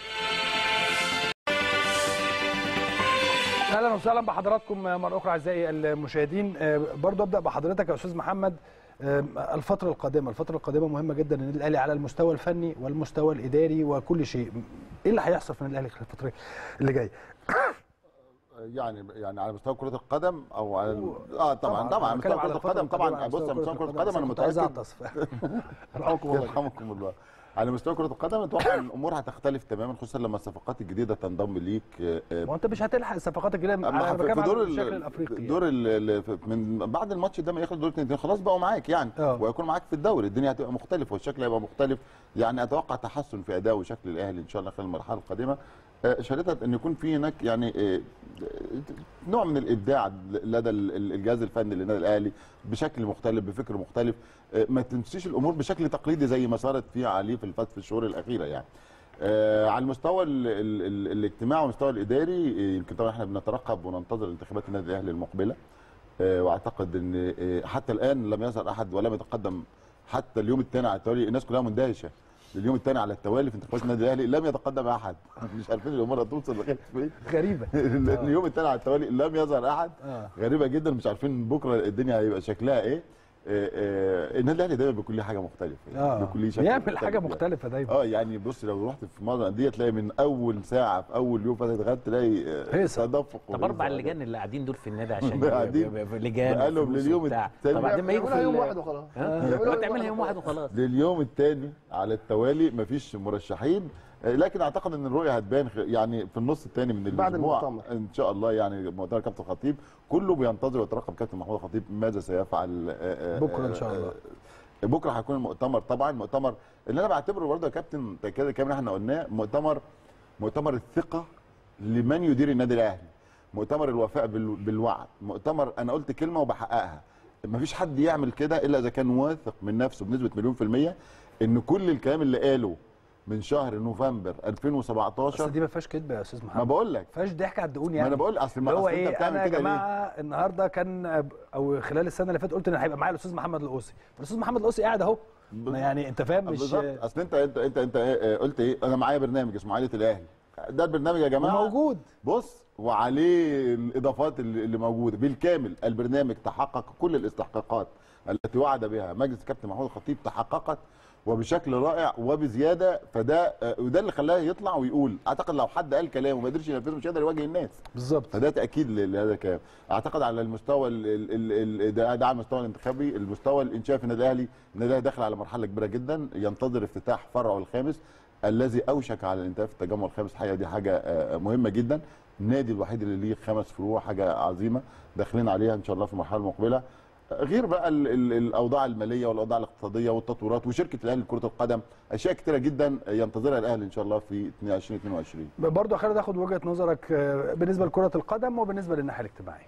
اهلا وسهلا بحضراتكم مره اخرى اعزائي المشاهدين آه، برضو ابدا بحضرتك يا استاذ محمد آه، الفتره القادمه الفتره القادمه مهمه جدا للنادي الاهلي على المستوى الفني والمستوى الاداري وكل شيء ايه اللي هيحصل في النادي الاهلي خلال الفتره اللي جايه يعني يعني على مستوى كره القدم او على اه طبعا طبعاً، طبعا على بتكلم مستوى على كره الفترة القدم القادمة، طبعا على بص مستوى على مستوى كره القدم انا كنت عايز متاكد اعطس رحمكم الله يرحمكم الله على مستوى كره القدم اتوقع ان الامور هتختلف تماما خصوصا لما الصفقات الجديده تنضم ليك آه، آه، ما انت مش هتلحق الصفقات الجديده اما انا في بتكلم دور على ال- الشكل الافريقي يعني. دور ال- ال- من بعد الماتش ده ما ياخد دور اثنين خلاص بقوا معاك يعني آه. ويكون معاك في الدوري الدنيا هتبقى مختلفه والشكل هيبقى مختلف يعني اتوقع تحسن في اداء وشكل الاهلي ان شاء الله خلال المرحله القادمه آه، شهادة ان يكون في هناك يعني آه، نوع من الابداع لدى ال- ال- الجهاز الفني للنادي الاهلي بشكل مختلف بفكر مختلف آه، ما تمشيش الامور بشكل تقليدي زي ما صارت فيها عليه في الفتره في الشهور الاخيره يعني آه، على المستوى ال ال ال الاجتماعي والمستوى الاداري آه، يمكن طبعا احنا بنترقب وننتظر انتخابات النادي الاهلي المقبله آه، واعتقد ان آه، حتى الان لم يظهر احد ولم يتقدم حتى اليوم الثاني على التوالي الناس كلها مندهشه اليوم الثاني على التوالي في انتخابات النادي الاهلي لم يتقدم احد مش عارفين الامور هتوصل لغايه فين غريبه اليوم الثاني على التوالي لم يظهر احد آه. غريبه جدا مش عارفين بكره الدنيا هيبقى شكلها ايه آه، آه، النادي الاهلي دايما بيكون ليه حاجه مختلفه يعني اه بيكون ليه شكل بيعمل مختلف حاجه يعني. مختلفه دايما اه يعني بص لو رحت في معظم الانديه تلاقي من اول ساعه في اول يوم فتره غد تلاقي آه، هيصة. تدفق طب اربع وهيصة. اللجان اللي قاعدين دول في النادي عشان قاعدين ب- ب- ب- لجان بقالهم وفلوس لليوم وبتاع. التاني. طب بعدين ما يجوا في يعملوها يوم ال- واحد وخلاص ها؟ يعملوها ما تعملها يوم واحد وخلاص لليوم الثاني على التوالي مفيش مرشحين آه، لكن اعتقد ان الرؤيه هتبان خ- يعني في النص الثاني من بعد الاسبوع المؤتمر. ان شاء الله يعني مؤتمر كابتن الخطيب كله بينتظر ويترقب كابتن محمود الخطيب ماذا سيفعل آه، آه، بكرة إن شاء آه، الله. آه، بكره هيكون المؤتمر طبعا مؤتمر اللي انا بعتبره برضه يا كابتن كده كمان احنا قلناه مؤتمر مؤتمر الثقه لمن يدير النادي الاهلي مؤتمر الوفاء بال- بالوعد مؤتمر انا قلت كلمه وبحققها مفيش حد يعمل كده الا اذا كان واثق من نفسه بنسبه مليون في الميه ان كل الكلام اللي قاله من شهر نوفمبر بس 2017 دي ما فيهاش كدب يا استاذ ما محمد بقول لك ما فيهاش ضحك على الدقون ما يعني انا بقول اصل ما اللي هو أصل انت ايه بتعمل انا يا كده ليه؟ جماعه النهارده كان او خلال السنه اللي فاتت قلت ان هيبقى معايا الاستاذ محمد القوسي الاستاذ محمد القوسي قاعد اهو ما يعني انت فاهم مش بالظبط اصل انت انت انت انت إيه- إيه قلت ايه انا معايا برنامج اسمه عائله الاهلي ده البرنامج يا جماعه موجود بص وعليه الاضافات اللي اللي موجوده بالكامل البرنامج تحقق كل الاستحقاقات التي وعد بها مجلس الكابتن محمود الخطيب تحققت وبشكل رائع وبزياده فده آه، وده اللي خلاه يطلع ويقول اعتقد لو حد قال كلام وما قدرش ينفذه مش هيقدر يواجه الناس بالظبط فده تاكيد ل- لهذا الكلام اعتقد على المستوى ال ال ال ده, ده على المستوى الانتخابي المستوى الانشاء في النادي الاهلي النادي الاهلي داخل على مرحله كبيره جدا ينتظر افتتاح فرعه الخامس الذي اوشك على الانتهاء في التجمع الخامس الحقيقه دي حاجه آه، مهمه جدا النادي الوحيد اللي ليه خمس فروع حاجه عظيمه داخلين عليها ان شاء الله في المرحله المقبله غير بقى ال ال الاوضاع الماليه والاوضاع الاقتصاديه والتطويرات وشركه الاهلي لكره القدم اشياء كثيره جدا ينتظرها الاهلي ان شاء الله في 2022 برضه يا خالد اخد وجهه نظرك آه، بالنسبه لكره القدم وبالنسبه للناحيه الاجتماعيه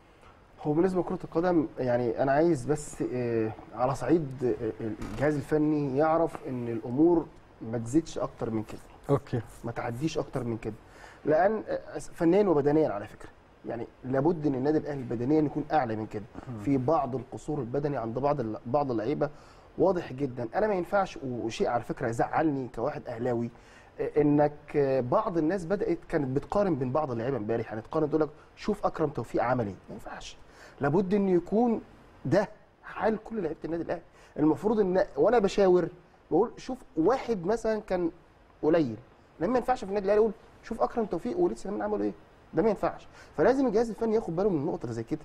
هو بالنسبه لكره القدم يعني انا عايز بس آه، على صعيد آه، الجهاز الفني يعرف ان الامور ما تزيدش اكتر من كده اوكي ما تعديش اكتر من كده لان آه، فنيا وبدنيا على فكره يعني لابد ان النادي الاهلي بدنيا يكون اعلى من كده في بعض القصور البدني عند بعض الل- بعض اللعيبه واضح جدا انا ما ينفعش وشيء على فكره يزعلني كواحد اهلاوي آه، انك آه، بعض الناس بدات كانت بتقارن بين بعض اللعيبه امبارح يعني تقارن تقول لك شوف اكرم توفيق عمل ايه ما ينفعش لابد ان يكون ده حال كل لعيبه النادي الاهلي المفروض ان وانا بشاور بقول شوف واحد مثلا كان قليل لما ما ينفعش في النادي الاهلي يقول شوف اكرم توفيق ووليد سليمان عملوا ايه ده ما ينفعش فلازم الجهاز الفني ياخد باله من النقطه اللي زي كده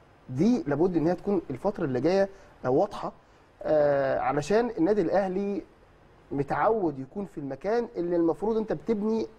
دي لابد ان هي تكون الفتره اللي جايه آه، واضحه آه علشان النادي الاهلي متعود يكون في المكان اللي المفروض انت بتبني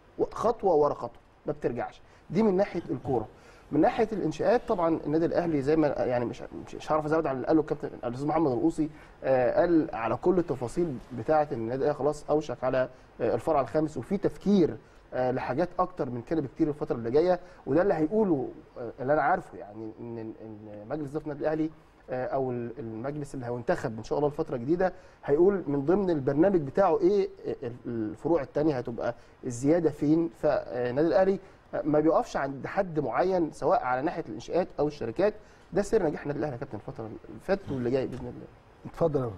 خطوه ورا خطوه ما بترجعش دي من ناحيه الكوره من ناحيه الانشاءات طبعا النادي الاهلي زي ما يعني مش مش- مش هعرف ازود على اللي قاله الكابتن الاستاذ محمد القوصي آه قال على كل التفاصيل بتاعه ان النادي الاهلي خلاص اوشك على آه الفرع الخامس وفي تفكير آه لحاجات اكتر من كده بكتير الفتره اللي جايه وده اللي هيقوله آه اللي انا عارفه يعني ان ان مجلس اداره النادي الاهلي آه، او المجلس اللي هينتخب ان شاء الله الفتره الجديده هيقول من ضمن البرنامج بتاعه ايه آه، الفروع الثانيه هتبقى الزياده فين فالنادي الاهلي آه، ما بيقفش عند حد معين سواء على ناحيه الانشاءات او الشركات ده سر نجاح النادي الاهلي يا كابتن الفتره اللي فاتت واللي جاي باذن الله اتفضل يا أبو.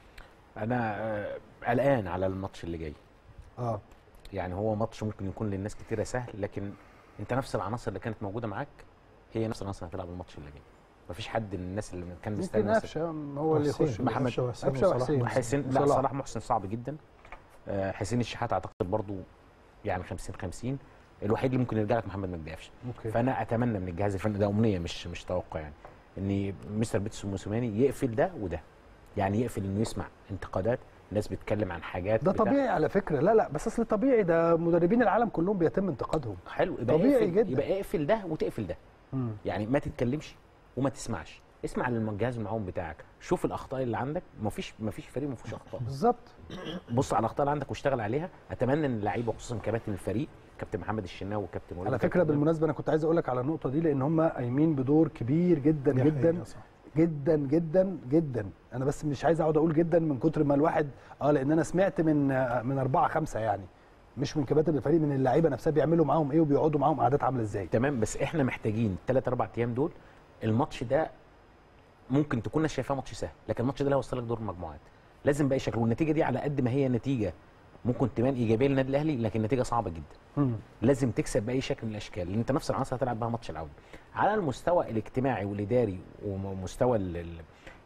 انا آه، قلقان على الماتش اللي جاي اه يعني هو ماتش ممكن يكون للناس كتيره سهل لكن انت نفس العناصر اللي كانت موجوده معاك هي نفس العناصر اللي هتلعب الماتش اللي جاي مفيش حد من الناس اللي كان ممكن مستني نفس- قفشه هو اللي حسين. يخش محمد قفشة وحسين قفشة وصلاح وحسين. محسن. حسين لا صلاح. صلاح محسن صعب جدا آه، حسين الشحات اعتقد برضو يعني 50 50 الوحيد اللي ممكن يرجع لك محمد مجدي قفشه اوكي فانا اتمنى من الجهاز الفني ده امنيه مش مش توقع يعني ان مستر بيتسو موسوماني يقفل ده وده يعني يقفل انه يسمع انتقادات ناس بتتكلم عن حاجات ده بتاع. طبيعي على فكره لا لا بس اصل طبيعي ده مدربين العالم كلهم بيتم انتقادهم حلو يبقى طبيعي اقفل جدا. يبقى اقفل ده وتقفل ده مم. يعني ما تتكلمش وما تسمعش اسمع للجهاز المعاون بتاعك شوف الاخطاء اللي عندك مفيش مفيش فريق ما فيهوش اخطاء بالظبط بص على الاخطاء اللي عندك واشتغل عليها اتمنى ان اللعيبه خصوصا كباتن الفريق كابتن محمد الشناوي وكابتن وليد على فكره وكابتن- بالمناسبه انا كنت عايز اقول لك على النقطه دي لان هم قايمين بدور كبير جدا دي جدا حقيقة صح. جدا جدا جدا انا بس مش عايز اقعد اقول جدا من كتر ما الواحد اه لان انا سمعت من آه، من اربعه خمسه يعني مش من كباتن الفريق من اللعيبه نفسها بيعملوا معاهم ايه وبيقعدوا معاهم قعدات عامله ازاي تمام بس احنا محتاجين الثلاث اربع ايام دول الماتش ده ممكن تكون الناس شايفاه ماتش سهل لكن الماتش ده اللي هيوصلك دور المجموعات لازم باي شكل والنتيجه دي على قد ما هي نتيجه ممكن تبان ايجابيه للنادي الاهلي لكن نتيجه صعبه جدا مم. لازم تكسب باي شكل من الاشكال لان انت نفس العناصر هتلعب بها ماتش العوده على المستوى الاجتماعي والاداري ومستوى ال- ال-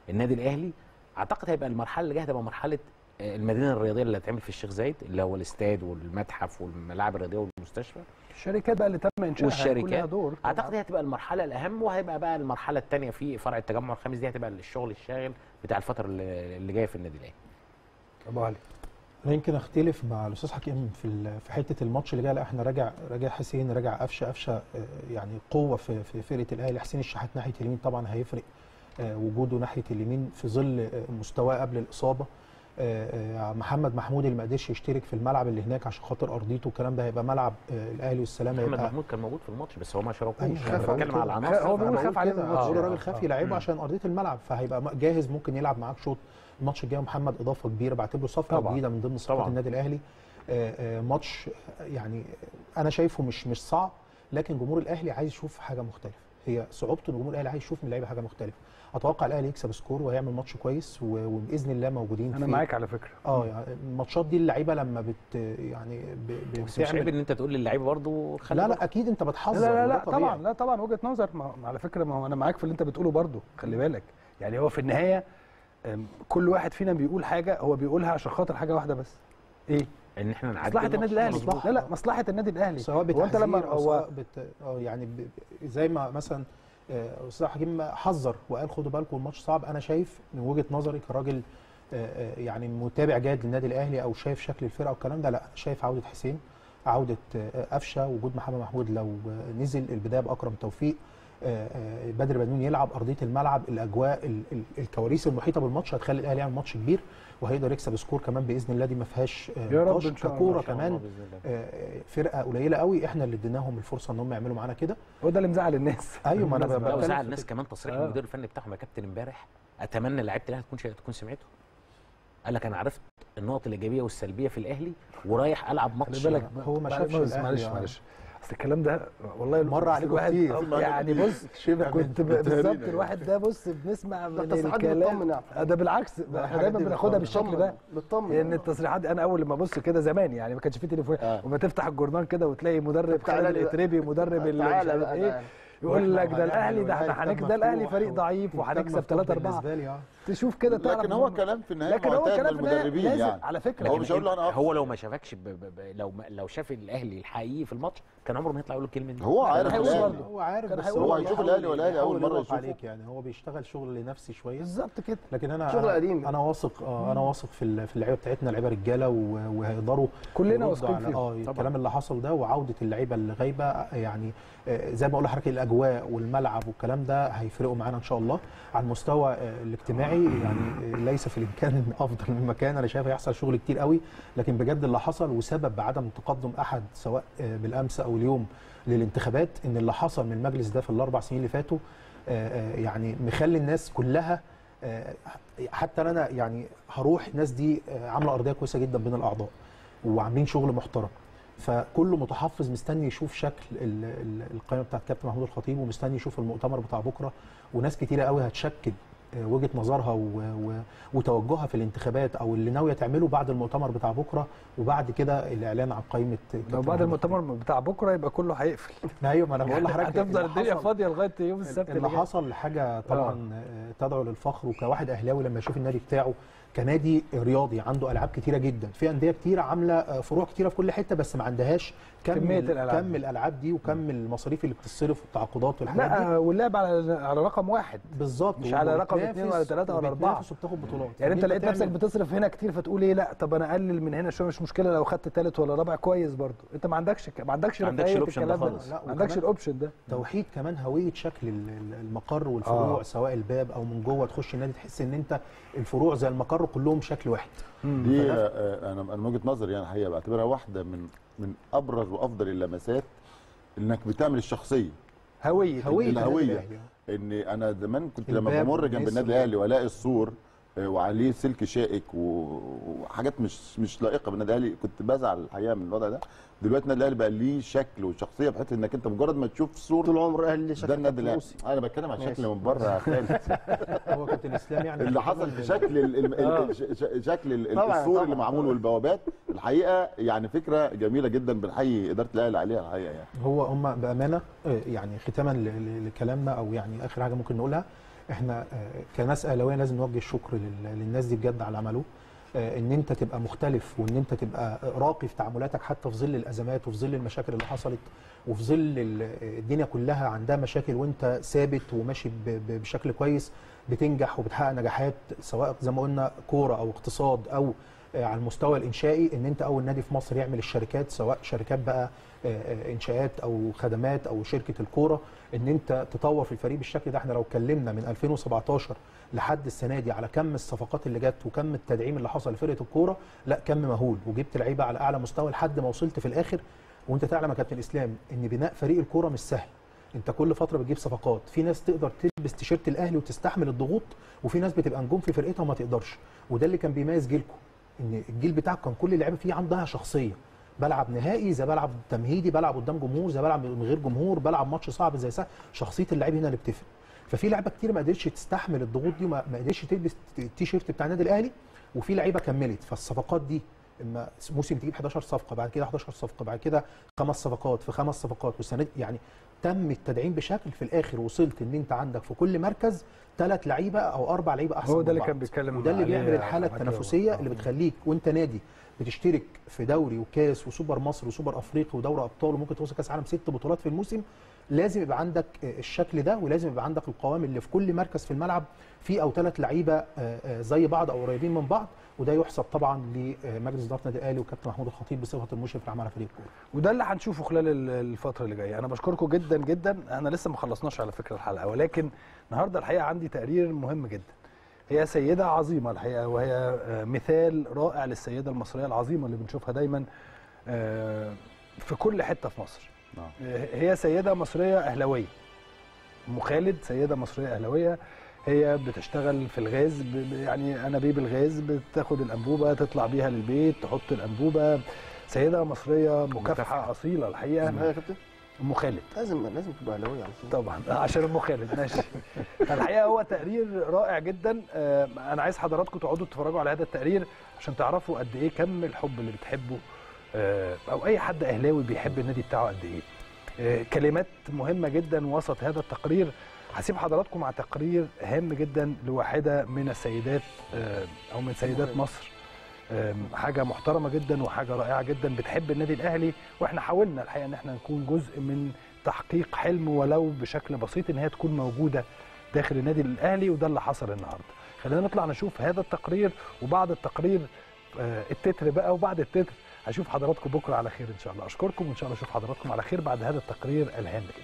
النادي الاهلي اعتقد هيبقى المرحله اللي جايه هتبقى مرحله آه، المدينه الرياضيه اللي هتعمل في الشيخ زايد اللي هو الاستاد والمتحف والملاعب الرياضيه والمستشفى الشركات بقى اللي تم انشائها هيكون لها والشركات دور اعتقد دي هتبقى المرحله الاهم وهيبقى بقى المرحله الثانيه في فرع التجمع الخامس دي هتبقى الشغل الشاغل بتاع الفتره اللي اللي جايه في النادي الاهلي ابو علي انا يمكن اختلف مع الاستاذ حكيم في ال- في حته الماتش اللي جاي لا احنا راجع راجع حسين راجع قفشه قفشه آه، يعني قوه في في فرقه الاهلي حسين الشحات ناحيه اليمين طبعا هيفرق آه، وجوده ناحيه اليمين في ظل آه، مستواه قبل الاصابه آه، آه، محمد محمود اللي ما قدرش يشترك في الملعب اللي هناك عشان خاطر ارضيته والكلام ده هيبقى ملعب آه، الاهلي والسلام محمد هيبقى محمود كان موجود في الماتش بس هو ما شاركوش أيوة، انا خاف عليه بتكلم على كده. العناصر هو أنا بيقول بقول خاف عليه كده، من آه، الماتش. الراجل خاف آه. يلعبه عشان ارضيه الملعب فهيبقى م- جاهز ممكن يلعب معاك شوط الماتش الجاي محمد اضافه كبيره بعتبره صفقه طبعاً. جديده من ضمن صفقات طبعاً. النادي الاهلي آه، آه، ماتش يعني انا شايفه مش مش صعب لكن جمهور الاهلي عايز يشوف حاجه مختلفه هي صعوبته ان جمهور الاهلي عايز يشوف من اللعيبه حاجه مختلفه اتوقع الاهلي يكسب سكور وهيعمل ماتش كويس و- وباذن الله موجودين انا فيه. معاك على فكره اه يعني الماتشات دي اللعيبه لما بت يعني ب- ب- بس مش عيب بتعمل ان انت تقول للعيبه برضه خلي لا بالك. لا اكيد انت لا بتحذر لا لا, وده لا طبيعي. طبعا لا طبعا وجهه نظر ما ما على فكره ما هو انا معاك في اللي انت بتقوله برضو خلي بالك يعني هو في النهايه أم، كل واحد فينا بيقول حاجه هو بيقولها عشان خاطر حاجه واحده بس ايه ان احنا نعدي مصلحه النادي الاهلي مصلحة. لا لا مصلحه النادي الاهلي سواء هو بتحذير انت لما او هو سواء بت... أو يعني ب... ب- زي ما مثلا آه، استاذ حكيم حذر وقال خدوا بالكم الماتش صعب انا شايف من وجهه نظري كراجل آه، آه، يعني متابع جيد للنادي الاهلي او شايف شكل الفرقه والكلام ده لا شايف عوده حسين عوده آه، قفشه وجود محمد محمود لو آه، نزل البدايه باكرم توفيق آه، آه، بدر بنون يلعب ارضيه الملعب الاجواء ال- ال- الكواليس المحيطه بالماتش هتخلي الاهلي يعمل ماتش كبير وهيقدر يكسب سكور كمان باذن الله دي ما فيهاش آه، يا رب نقاش. إن شاء الله. ككوره إن شاء الله كمان بإذن الله. آه، فرقه قليله قوي احنا اللي اديناهم الفرصه ان هم يعملوا معانا كده هو ده اللي مزعل الناس ايوه ما انا بالمناسبة. لا بتكلم وزعل في الناس كده. كمان تصريح آه. المدير الفني بتاعهم يا كابتن امبارح اتمنى لعيبه الاهلي تكون شا- تكون سمعته قال لك انا عرفت النقط الايجابيه والسلبيه في الاهلي ورايح العب خلي ماتش بالك هو ما شافش معلش الأهلي، معلش آه. معلش اصل الكلام ده والله مر عليكم الواحد- كتير. يعني بص شبه كنت ب- بالظبط الواحد ده بص بنسمع من التصريحات دي الكلام بتطمن يعني. آه، ده بالعكس احنا الحاجات دايما دي بناخدها بتطمن. بالشكل ده بتطمن ان التصريحات دي انا اول لما ابص كده زمان يعني ما كانش فيه تليفون آه. وما تفتح الجورنال كده وتلاقي مدرب تعالى خالد لي بقى. الاتريبي مدرب اللي مش تعالى عارف بقى ايه بقى. يقول لك ده وإحنا الاهلي ده هنعمل احنا والله هنكسب كتاب ده الاهلي مفتوح فريق و- ضعيف وكتاب وهنكسب مفتوح 3 4 بالنسبة لي، آه. تشوف كده تعرف لكن هو إن- كلام في النهايه لكن هو معتاد كلام في النهاية للمدربين لازم يعني على فكره هو لكن مش هيقول له أنا هو أفضل. لو ما شافكش ب... ب... ب... لو ما... لو شاف الاهلي الحقيقي في الماتش كان عمره ما يطلع يقول الكلمه دي هو عارف هيقول الاهلي برضه. هو عارف كان بس هيقول هو والله هيشوف الاهلي والاهلي اول بيحاول مره يضغط يشوفه عليك يعني هو بيشتغل شغل لنفسي شويه بالظبط كده لكن انا شغل أنا- قديم. انا واثق اه انا واثق في ال- في اللعيبه بتاعتنا لعيبه رجاله و- وهيقدروا كلنا يردوا واثقين على- فيهم. اه الكلام اللي حصل ده وعوده اللعيبه اللي غايبه يعني آه، زي ما بقول لحضرتك الاجواء والملعب والكلام ده هيفرقوا معانا ان شاء الله على المستوى آه، الاجتماعي يعني آه، ليس في الامكان افضل من مكان انا شايف هيحصل شغل كتير قوي لكن بجد اللي حصل وسبب بعدم تقدم احد سواء آه، بالامس او اليوم للانتخابات ان اللي حصل من المجلس ده في الاربع سنين اللي فاتوا آه، آه، يعني مخلي الناس كلها آه، حتى انا يعني هروح الناس دي آه، عامله ارضيه كويسه جدا بين الاعضاء وعاملين شغل محترم فكله متحفظ مستني يشوف شكل ال- ال- القائمه بتاعت كابتن محمود الخطيب ومستني يشوف المؤتمر بتاع بكره وناس كتيره قوي هتشكل آه، وجهه نظرها و- و- وتوجهها في الانتخابات او اللي ناويه تعمله بعد المؤتمر بتاع بكره وبعد كده الاعلان عن قائمه لو كابتن بعد محمود المؤتمر بتاع بكره يبقى كله هيقفل الخطيب. ايوه ما انا بقول لحضرتك هتفضل اللي الدنيا حصل- فاضيه لغايه يوم السبت اللي اللي جاي. حصل حاجه طبعا آه، تدعو للفخر وكواحد اهلاوي لما يشوف النادي بتاعه كنادي رياضي عنده العاب كتيره جدا في انديه كتيره عامله آه، فروع كتيره في كل حته بس ما عندهاش كم كمية الألعاب كم دي. الالعاب دي وكم المصاريف اللي بتصرف والتعاقدات والحاجات دي لا واللعب على على رقم واحد بالظبط مش على رقم وبتنافس- اتنين ولا تلاتة ولا أربعة. وبتنافس وبتاخد بطولات يعني انت فدي لقيت نفسك بتعمل- بتصرف هنا كتير فتقول ايه لا طب انا اقلل من هنا شويه مش مشكله لو خدت ثالث ولا رابع كويس برضو انت ما عندكش ما عندكش ما عندكش رفاهية الأوبشن ده الكلام خالص. لا، ما عندكش وكمان- الاوبشن ده توحيد كمان هويه شكل ال- ال- المقر والفروع آه. سواء الباب او من جوه تخش النادي تحس ان انت الفروع زي المقر كلهم شكل واحد دي آه، آه، انا من وجهه نظري يعني الحقيقه بعتبرها واحده من من ابرز وافضل اللمسات انك بتعمل الشخصيه هويه هويه النادي الهوية. الأهلي. ان انا زمان كنت لما الباب بمر جنب والناس النادي و- الاهلي والاقي السور آه، وعليه سلك شائك و- وحاجات مش مش لائقه بالنادي الاهلي كنت بزعل الحقيقه من الوضع ده دلوقتي النادي الاهلي بقى ليه شكل وشخصيه بحيث انك انت مجرد ما تشوف السور طول عمر اهلي شكل ده النادي الاهلي فلوسي. انا بتكلم عن ماشي. الشكل من بره يا خالد هو كابتن اسلام يعني اللي حصل في شكل ال ال ال ش- ش- شكل ال- طبعاً، السور طبعاً. اللي معمول والبوابات الحقيقه يعني فكره جميله جدا بنحيي اداره الاهلي عليها الحقيقه يعني هو هم بامانه آه، يعني ختاما ل- ل- لكلامنا او يعني اخر حاجه ممكن نقولها احنا آه، كناس اهلاويه لازم نوجه الشكر لل- للناس دي بجد على اللي عملوه آه، ان انت تبقى مختلف وان انت تبقى راقي في تعاملاتك حتى في ظل الازمات وفي ظل المشاكل اللي حصلت وفي ظل ال- الدنيا كلها عندها مشاكل وانت ثابت وماشي ب- ب- بشكل كويس بتنجح وبتحقق نجاحات سواء زي ما قلنا كوره او اقتصاد او آه، على المستوى الانشائي ان انت اول نادي في مصر يعمل الشركات سواء شركات بقى آه، آه، انشاءات او خدمات او شركه الكوره ان انت تطور في الفريق بالشكل ده احنا لو اتكلمنا من 2017 لحد السنه دي على كم الصفقات اللي جت وكم التدعيم اللي حصل لفرقه الكوره لا كم مهول وجبت لعيبه على اعلى مستوى لحد ما وصلت في الاخر وانت تعلم يا كابتن اسلام ان بناء فريق الكوره مش سهل انت كل فتره بتجيب صفقات في ناس تقدر تلبس تيشيرت الاهلي وتستحمل الضغوط وفي ناس بتبقى نجوم في فرقتها وما تقدرش وده اللي كان بيميز جيلكم ان الجيل بتاعك كان كل اللعيبه فيه عندها شخصيه بلعب نهائي زي بلعب تمهيدي بلعب قدام جمهور زي بلعب من غير جمهور بلعب ماتش صعب زي سهل شخصيه اللعيب هنا اللي بتفرق ففي لعيبه كتير ما قدرتش تستحمل الضغوط دي وما ما قدرتش تلبس التيشيرت بتاع النادي الاهلي وفي لعيبه كملت فالصفقات دي اما موسم تجيب 11 صفقه بعد كده 11 صفقه بعد كده خمس صفقات في خمس صفقات والسنه دي يعني تم التدعيم بشكل في الاخر وصلت ان انت عندك في كل مركز ثلاث لعيبه او اربع لعيبه احسن هو من ده اللي بعض. كان بيتكلم وده اللي عليه بيعمل الحاله عماد التنافسيه جواد. اللي بتخليك وانت نادي بتشترك في دوري وكاس وسوبر مصر وسوبر افريقيا ودوري ابطال وممكن توصل كاس عالم ست بطولات في الموسم لازم يبقى عندك آه، الشكل ده ولازم يبقى عندك القوام اللي في كل مركز في الملعب في او ثلاث لعيبه آه، آه، زي بعض او قريبين من بعض وده يحسب طبعا لمجلس اداره النادي الاهلي وكابتن محمود الخطيب بصفه المشرف العام على فريق الكوره وده اللي هنشوفه خلال ال- الفتره اللي جايه انا بشكركم جدا جدا انا لسه ما خلصناش على فكره الحلقه ولكن النهارده الحقيقه عندي تقرير مهم جدا هي سيده عظيمه الحقيقه وهي آه، مثال رائع للسيده المصريه العظيمه اللي بنشوفها دايما آه، في كل حته في مصر نعم. آه، هي سيده مصريه اهلاويه ام خالد سيده مصريه اهلاويه هي بتشتغل في الغاز ب- ب- يعني انابيب الغاز بتاخد الانبوبه تطلع بيها للبيت تحط الانبوبه سيده مصريه مكافحه اصيله الحقيقه اسمها إيه يا كابتن ام خالد لازم لازم تبقى اهلاوي على طول طبعا عشان ام خالد ماشي الحقيقه هو تقرير رائع جدا آه، انا عايز حضراتكم تقعدوا تتفرجوا على هذا التقرير عشان تعرفوا قد ايه كم الحب اللي بتحبه آه، او اي حد اهلاوي بيحب النادي بتاعه قد ايه آه، كلمات مهمه جدا وسط هذا التقرير هسيب حضراتكم مع تقرير هام جدا لواحده من السيدات آه، او من سيدات مصر آم، حاجه محترمه جدا وحاجه رائعه جدا بتحب النادي الاهلي واحنا حاولنا الحقيقه ان احنا نكون جزء من تحقيق حلم ولو بشكل بسيط ان هي تكون موجوده داخل النادي الاهلي وده اللي حصل النهارده خلينا نطلع نشوف هذا التقرير وبعد التقرير آه، التتر بقى وبعد التتر هشوف حضراتكم بكره على خير ان شاء الله اشكركم وان شاء الله اشوف حضراتكم على خير بعد هذا التقرير الهام جدا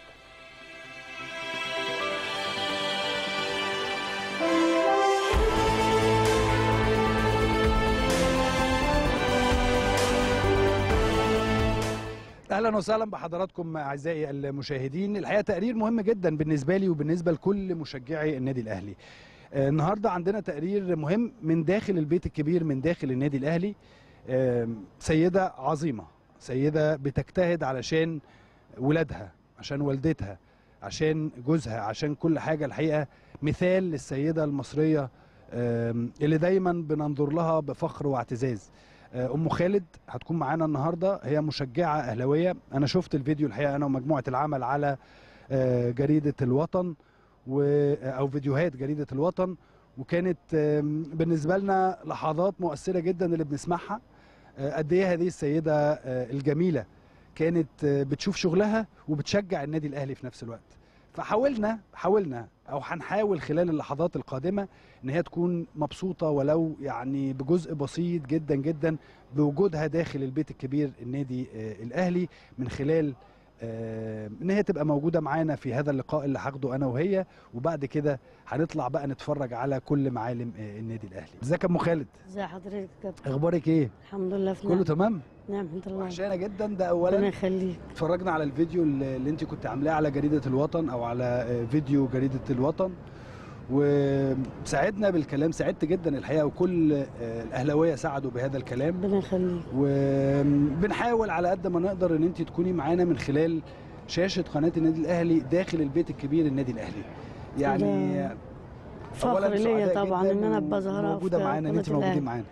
اهلا وسهلا بحضراتكم اعزائي المشاهدين الحقيقه تقرير مهم جدا بالنسبه لي وبالنسبه لكل مشجعي النادي الاهلي آه، النهارده عندنا تقرير مهم من داخل البيت الكبير من داخل النادي الاهلي آم، سيده عظيمه سيده بتجتهد علشان ولادها عشان والدتها عشان جوزها عشان كل حاجه الحقيقه مثال للسيده المصريه آم، اللي دايما بننظر لها بفخر واعتزاز آه، ام خالد هتكون معانا النهارده هي مشجعه اهلاويه انا شفت الفيديو الحقيقه انا ومجموعه العمل على آه، جريده الوطن و او فيديوهات جريده الوطن وكانت آم، بالنسبه لنا لحظات مؤثره جدا اللي بنسمعها آه، قد ايه هذه السيده آه، الجميله كانت آه، بتشوف شغلها وبتشجع النادي الاهلي في نفس الوقت فحاولنا حاولنا او هنحاول خلال اللحظات القادمه ان هي تكون مبسوطه ولو يعني بجزء بسيط جدا جدا بوجودها داخل البيت الكبير النادي آه، الاهلي من خلال آه، ان هي تبقى موجوده معانا في هذا اللقاء اللي هاخده انا وهي وبعد كده هنطلع بقى نتفرج على كل معالم آه، النادي الاهلي ازيك يا ام خالد ازي حضرتك يا كابتن اخبارك ايه الحمد لله في كله نعم تمام نعم الحمد لله وحشانا جدا ده ربنا اولا يخليك اتفرجنا على الفيديو اللي اللي انت كنت عاملاه على جريده الوطن او على آه، فيديو جريده الوطن وساعدنا بالكلام ساعدت جدا الحقيقه وكل آه، الاهلاويه ساعدوا بهذا الكلام ربنا يخليك وبنحاول على قد ما نقدر ان انت تكوني معانا من خلال شاشه قناه النادي الاهلي داخل البيت الكبير النادي الاهلي يعني ده فخر أولاً ليا سعداء طبعا جداً ان انا ابقى ظاهره موجوده في معانا ان قناة انت موجودين الأهلي. معانا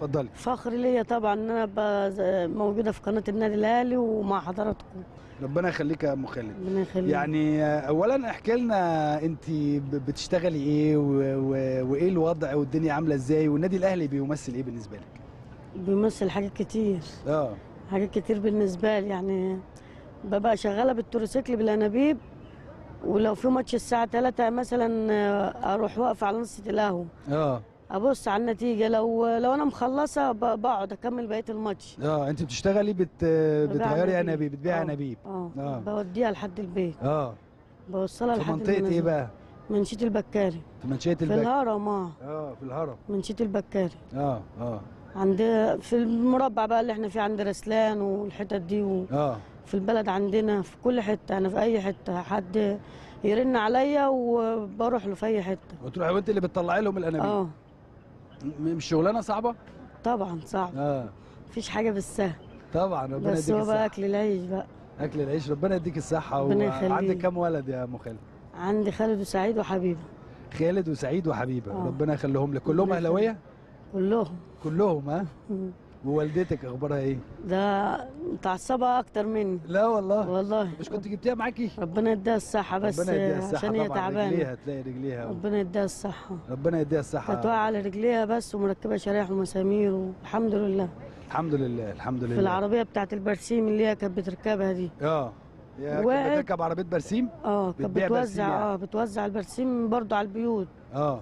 اتفضلي فخر ليا طبعا ان انا ابقى ز- موجوده في قناه النادي الاهلي ومع حضراتكم ربنا يخليك يا ام خالد ربنا يخليك يعني آه، اولا احكي لنا انت ب- بتشتغلي ايه و... و... وايه الوضع والدنيا عامله ازاي والنادي الاهلي بيمثل ايه بالنسبه لك بيمثل حاجات كتير اه حاجات كتير بالنسبه لي يعني ببقى شغاله بالتروسيكل بالانابيب ولو في ماتش الساعه 3 مثلا آه، اروح واقفه على نص القهوه اه ابص على النتيجه لو لو انا مخلصه ب- بقعد اكمل بقيه الماتش اه انت بتشتغلي بت... بتغيري أنابيب. انابيب بتبيعي آه. انابيب اه آه. بوديها لحد البيت اه بوصلها في لحد منطقه ايه المنازل. بقى منشيه البكاري في منشيه في الباك الهرم اه اه في الهرم منشيه البكاري اه اه عند في المربع بقى اللي احنا فيه عند رسلان والحتت دي وفي اه البلد عندنا في كل حته انا في اي حته حد يرن عليا وبروح له في اي حته وتروحي وانت اللي بتطلعي لهم الانابيب اه م- مش شغلانه صعبه طبعا صعب اه مفيش حاجه بالسهل طبعا ربنا بس يديك هو بقى الصحه اكل العيش بقى اكل العيش ربنا يديك الصحه ربنا يخليك. وعندك كام ولد يا ام خالد عندي خالد وسعيد وحبيبه خالد وسعيد وحبيبه آه. ربنا يخليهم لك كلهم ربنا اهلاويه كلهم كلهم ها مم. ووالدتك اخبارها ايه ده متعصبه اكتر مني لا والله والله مش كنت جبتيها معاكي ربنا يديها الصحه بس ربنا يديها الصحه عشان هي طبعا تعبانه رجليها تلاقي رجليها ربنا يديها الصحه ربنا يديها كانت الصحه واقعه على رجليها بس ومركبه شرايح ومسامير والحمد لله الحمد لله الحمد لله في العربيه بتاعت البرسيم اللي هي كانت بتركبها دي اه يا كانت وقعت. بتركب عربيه برسيم اه كانت بتبيع برسيم بتوزع يعني. اه بتوزع البرسيم برضو على البيوت اه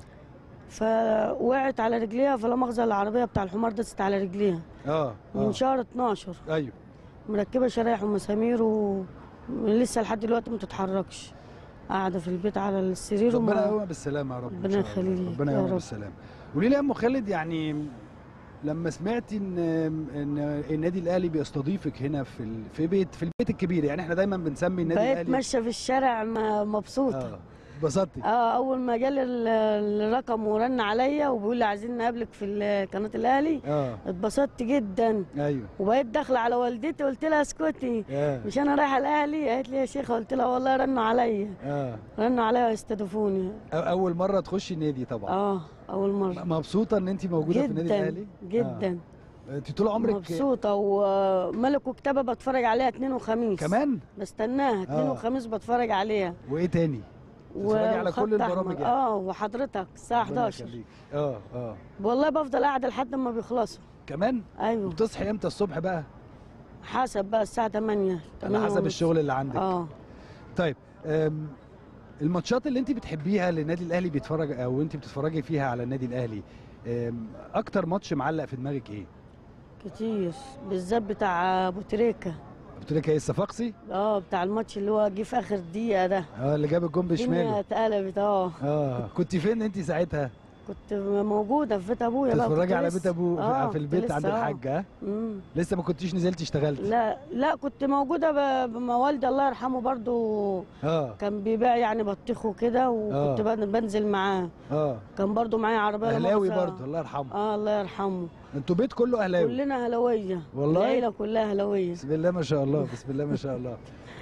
فوقعت على رجليها فلا مؤاخذه العربيه بتاع الحمار دست على رجليها اه من اه شهر 12 ايوه مركبه شرايح ومسامير و لسه لحد دلوقتي ما تتحركش قاعده في البيت على السرير ربنا وما يقومها بالسلامه يا رب إن ربنا شاء الله. يخليك ربنا يا يقومها رب. بالسلامه قولي لي يا ام خالد يعني لما سمعتي ان ان النادي الاهلي بيستضيفك هنا في ال... في بيت في البيت الكبير يعني احنا دايما بنسمي النادي بقيت الاهلي ماشيه في الشارع م- مبسوطه اه اتبسطتي اه اول ما جالي ال- الرقم ورن عليا وبيقول لي عايزين نقابلك في ال- قناه الاهلي اه اتبسطت جدا ايوه وبقيت داخله على والدتي قلت لها اسكتي اه مش انا رايحه الاهلي قالت لي يا شيخه قلت لها والله رنوا عليا اه رنوا عليا ويستضيفوني أو- اول مره تخشي النادي طبعا اه اول مره م- مبسوطه ان انت موجوده في النادي جدا الاهلي جدا آه. انت طول عمرك مبسوطه وملك وكتابه بتفرج عليها اثنين وخميس كمان بستناها اثنين آه. وخميس بتفرج عليها وايه تاني بتتفرجي على كل وخط البرامج أحمر. يعني. اه وحضرتك الساعه ربنا 11 يخليك. اه اه والله بفضل قاعده لحد ما بيخلصوا كمان ايوه بتصحي امتى الصبح بقى حسب بقى الساعه 8 على 8 حسب ونص. الشغل اللي عندك اه طيب أم، الماتشات اللي انت بتحبيها اللي النادي الاهلي بيتفرج او انت بتتفرجي فيها على النادي الاهلي أم، اكتر ماتش معلق في دماغك ايه كتير بالذات بتاع ابو تريكه قلت لك ايه الصفاقسي اه بتاع الماتش اللي هو جه في اخر دقيقه ده اه اللي جاب الجون الدنيا بشماله اتقلبت اه اه كنت فين انت ساعتها كنت موجوده في بيت ابويا بقى تتفرجي كنت على لسه- بيت ابو في- آه، في كنت البيت عند لسه، آه. الحاج ها مم. لسه ما كنتيش نزلت اشتغلت لا لا كنت موجوده ب- بما والدي الله يرحمه برضو اه كان بيبيع يعني بطيخ وكده وكنت آه. بن- بنزل معاه اه كان برضو معايا عربيه لا اهلاوي مؤاخذة- برضه الله يرحمه اه الله يرحمه انتوا بيت كله اهلاوي كلنا اهلاويه والله؟ العيله كلها اهلاويه بسم الله ما شاء الله بسم الله ما شاء الله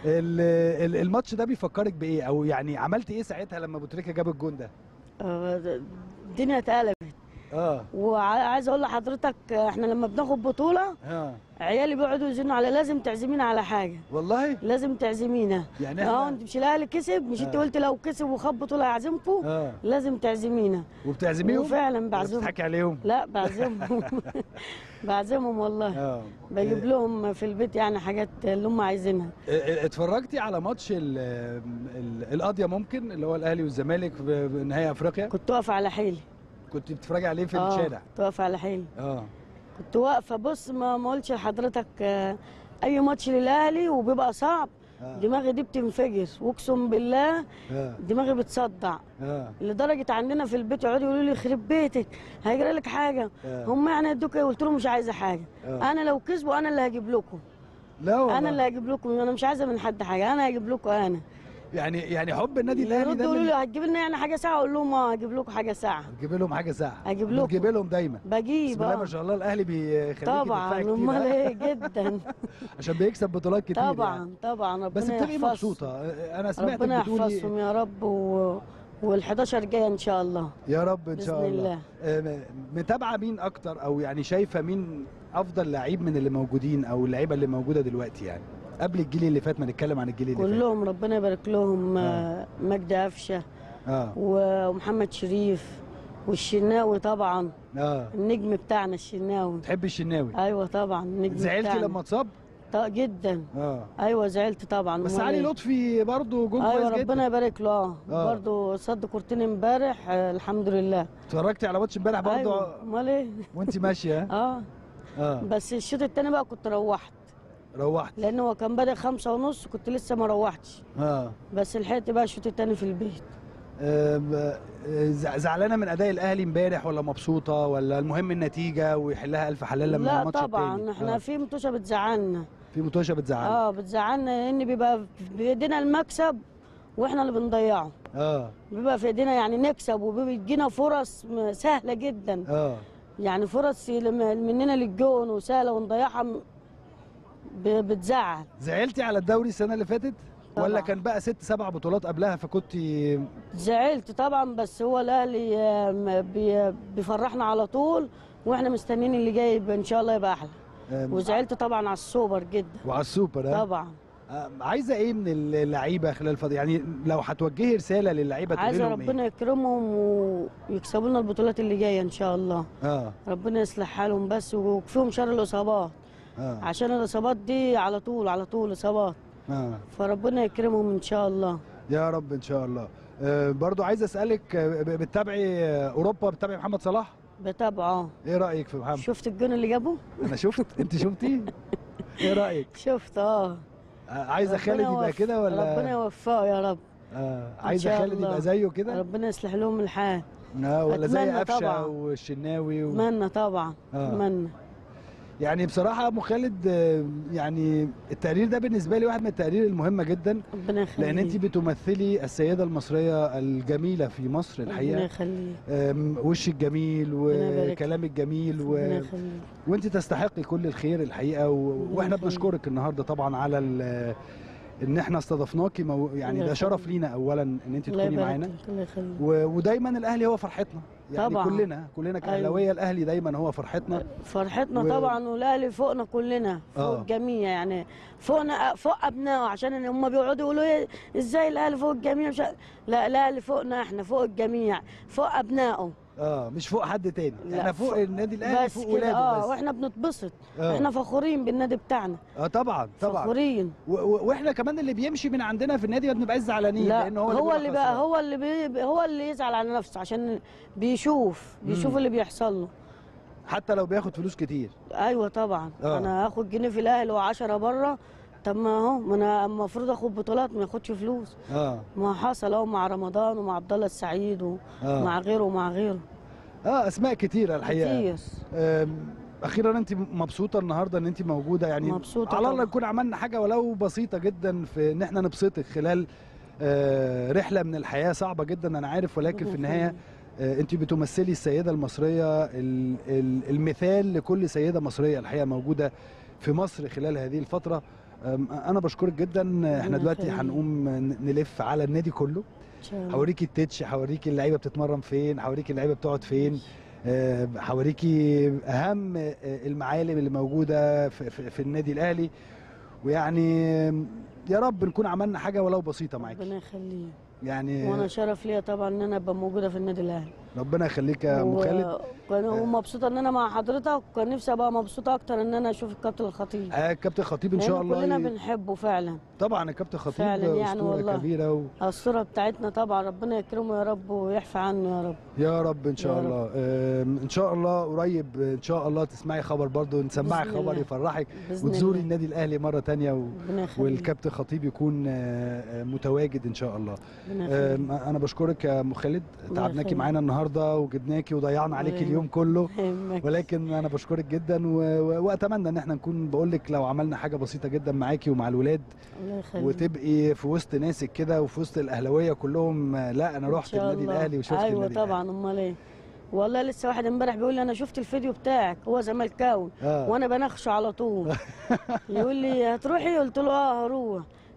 ال- ال- الماتش ده بيفكرك بايه او يعني عملت ايه ساعتها لما ابو تريكه جاب الجون ده آه، الدنيا اتقلبت اه وعايز اقول لحضرتك احنا لما بناخد بطوله اه عيالي بيقعدوا يزنوا على لازم تعزمينا على حاجه والله لازم تعزمينا يعني اه احنا انت مش الاهلي كسب مش انت آه. قلت لو كسب وخد بطوله هيعزمكم اه لازم تعزمينا وبتعزميهم وفعلا ولا بعزمهم بتضحكي عليهم لا بعزمهم بعزمهم والله اه بجيب لهم في البيت يعني حاجات اللي هم عايزينها اه، اتفرجتي على ماتش ال- ال- القاضيه ممكن اللي هو الاهلي والزمالك في في نهائي افريقيا كنت واقفه على حيلي كنت بتتفرجي عليه في آه، الشارع كنت واقفه على حيلي اه كنت واقفه بص ما ما قلتش لحضرتك آه، اي ماتش للاهلي وبيبقى صعب اه دماغي دي بتنفجر واقسم بالله اه دماغي بتصدع اه لدرجه عندنا في البيت يقعدوا يقولوا لي يخرب بيتك هيجرى لك حاجه آه. هم يعني ادوك إيه؟ قلت لهم مش عايزه حاجه آه. انا لو كسبوا انا اللي هجيب لكم لا والله انا اللي هجيب لكم انا مش عايزه من حد حاجه انا هجيب لكم انا يعني يعني حب النادي الاهلي يردوا ده يقولوا من- لي هتجيب لنا يعني حاجه ساعه اقول لهم اه هجيب لكم حاجه ساعه تجيب لهم حاجه ساعه هجيب لكم. بتجيب لهم دايما بجيب بسم الله آه. ما شاء الله الاهلي بيخليكي طبعا تدفعي كتير امال ها؟ ايه جدا عشان بيكسب بطولات كتير طبعا يعني. طبعا ربنا بس بتبقي يحفظهم. مبسوطه انا سمعتك ربنا بتقولي يحفظهم يا رب و... وال11 جايه ان شاء الله يا رب ان شاء بإذن الله الله. آه، متابعه مين اكتر او يعني شايفه مين افضل لعيب من اللي موجودين او اللعيبه اللي موجوده دلوقتي يعني قبل الجيل اللي فات ما نتكلم عن الجيل اللي كلهم ربنا يبارك لهم آه. آه، مجدي قفشه فات اه ومحمد شريف والشناوي طبعا اه النجم بتاعنا الشناوي تحب الشناوي ايوه طبعا النجم زعلتي بتاعنا. لما اتصاب ط- جدا اه ايوه زعلت طبعا بس أمال علي إيه؟ لطفي برضه جون ايوه كويس ربنا جدا يبارك له اه آه. برضه صد كورتين امبارح آه الحمد لله اتفرجتي على ماتش امبارح برضه ايوه امال ايه وانت ماشيه اه اه بس الشوط التاني بقى كنت روحت روحت لان هو كان بادئ خمسة ونص كنت لسه ما روحتش اه بس لحقت بقى الشوط التاني في البيت آم، آه، زع- زعلانه من اداء الاهلي امبارح ولا مبسوطه ولا المهم النتيجه ويحلها الف حلال لما لا الماتش طبعا التاني؟ احنا آه. في متوشه بتزعلنا في متوشه بتزعل اه بتزعلنا لان بيبقى في ايدينا المكسب واحنا اللي بنضيعه اه بيبقى في ايدينا يعني نكسب وبيجينا فرص م- سهله جدا اه يعني فرص لم- مننا للجون وسهله ونضيعها م- ب- بتزعل زعلتي على الدوري السنه اللي فاتت ولا طبعاً. كان بقى ست سبع بطولات قبلها فكنت زعلت طبعا بس هو الاهلي آه، م- بي- بيفرحنا على طول واحنا مستنيين اللي جاي يبقى ان شاء الله يبقى احلى وزعلت طبعا على السوبر جدا وعلى السوبر ها طبعا آه، عايزه ايه من اللعيبه خلال الفتره يعني لو هتوجهي رساله للعيبه تقولي عايزه لهم ربنا يكرمهم ويكسبوا لنا البطولات اللي جايه ان شاء الله ايه اه ربنا يصلح حالهم بس ويكفيهم شر الاصابات اه عشان الاصابات دي على طول على طول اصابات اه فربنا يكرمهم ان شاء الله يا رب ان شاء الله آه برضو عايز اسالك آه، ب- بتتابعي آه، اوروبا بتتابعي محمد صلاح بتابعه ايه رايك في محمد شفت الجون اللي جابه انا شفت انت شفتي ايه رايك شفت اه آه، عايزه ربنا خالد يبقى يوف- كده ربنا ولا يوفقه يا رب آه إن عايزه شاء خالد الله. يبقى زيه كده ربنا يصلح لهم الحال آه ولا زي أتمنى قفشه طبعاً. والشناوي و... اتمنى طبعا آه. اتمنى يعني بصراحه ابو خالد آه، يعني التقرير ده بالنسبه لي واحد من التقارير المهمه جدا ربنا يخليك لان انت بتمثلي السيده المصريه الجميله في مصر ربنا الحقيقه يخليك آم، وشك جميل يبارك. وكلامك جميل و... ربنا يخليك وانت تستحقي كل الخير الحقيقه و... ربنا واحنا يخليك. بنشكرك النهارده طبعا على ال... ان احنا استضفناكي مو... يعني الله ده شرف يخليك. لينا اولا ان انت الله تكوني يبارك معانا لك الله يخليك و... ودايما الاهلي هو فرحتنا يعني طبعاً. كلنا كلنا كاهلاويه الاهلي دايما هو فرحتنا فرحتنا و- طبعا والاهلي فوقنا كلنا فوق آه. الجميع يعني فوقنا فوق ابنائه عشان هم بيقعدوا يقولوا ايه ازاي الاهلي فوق الجميع مش ع- لا الاهلي فوقنا احنا فوق الجميع فوق ابنائه اه مش فوق حد تاني لا، احنا فوق فوق- النادي الاهلي بس فوق كده ولاده اه بس واحنا بنتبسط آه. احنا فخورين بالنادي بتاعنا اه طبعا طبعا فخورين و... و... واحنا كمان اللي بيمشي من عندنا في النادي ما بنبقاش زعلانين لا لان هو هو, اللي, اللي بيبقى بقى خسران. هو اللي بي هو اللي يزعل على نفسه عشان بيشوف بيشوف اللي بيحصل له حتى لو بياخد فلوس كتير ايوه طبعا آه. انا هاخد جنيه في الاهلي و10 بره طب ما اهو ما انا المفروض اخد بطولات ما ياخدش فلوس اه ما حصل اهو مع رمضان ومع عبد الله السعيد آه. ومع غيره ومع غيره اه اسماء كتيره الحقيقه كتير آم، اخيرا انت مبسوطه النهارده ان انت موجوده يعني مبسوطة على الله طبعاً. نكون عملنا حاجه ولو بسيطه جدا في ان احنا نبسطك خلال آه، رحله من الحياه صعبه جدا انا عارف ولكن في النهايه آه، انت بتمثلي السيده المصريه ال- ال- المثال لكل سيده مصريه الحقيقه موجوده في مصر خلال هذه الفتره آم، انا بشكرك جدا احنا ربنا دلوقتي يخليك. هنقوم ن- نلف على النادي كله ان شاء الله هوريكي التتش هوريكي اللعيبه بتتمرن فين هوريكي اللعيبه بتقعد فين آه، هوريكي اهم آه، المعالم اللي موجوده في, في, في النادي الاهلي ويعني يا رب نكون عملنا حاجه ولو بسيطه معاكي ربنا يخليه يعني وانا شرف ليا طبعا ان انا ابقى موجوده في النادي الاهلي ربنا يخليك يا ام و- خالد كان ومبسوطه ان انا مع حضرتك وكان نفسي ابقى مبسوطه اكتر ان انا اشوف الكابتن الخطيب آه، كابتن خطيب ان شاء لأن كلنا الله ي- بنحبه فعلا طبعا الكابتن خطيب فعلا يعني اسطوره والله. كبيره و... الصوره بتاعتنا طبعا ربنا يكرمه يا رب ويحفى عنه يا رب يا رب ان شاء يا رب. الله آم، ان شاء الله قريب ان شاء الله تسمعي خبر برضو نسمعك بإذن خبر الله. يفرحك بإذن وتزوري الله. النادي الاهلي مره تانية و... ربنا يخليك والكابتن خطيب يكون آه، آه، متواجد ان شاء الله ربنا يخليك آم، انا بشكرك يا ام خالد الله تعبناكي يخليك. معانا النهارده وجبناكي وضيعنا عليكي الله اليوم كله يهمك. ولكن انا بشكرك جدا و... و... واتمنى ان احنا نكون بقول لك لو عملنا حاجه بسيطه جدا معاكي ومع الولاد الله يخليك وتبقي في وسط ناسك كده وفي وسط الاهلاويه كلهم آه، لا انا إن رحت شاء النادي الله. الاهلي وشفت ايوه النادي طبعا امال ايه والله لسه واحد امبارح بيقول لي انا شفت الفيديو بتاعك هو زملكاوي آه. وانا بناقشه على طول يقول لي هتروحي قلت له اه هروح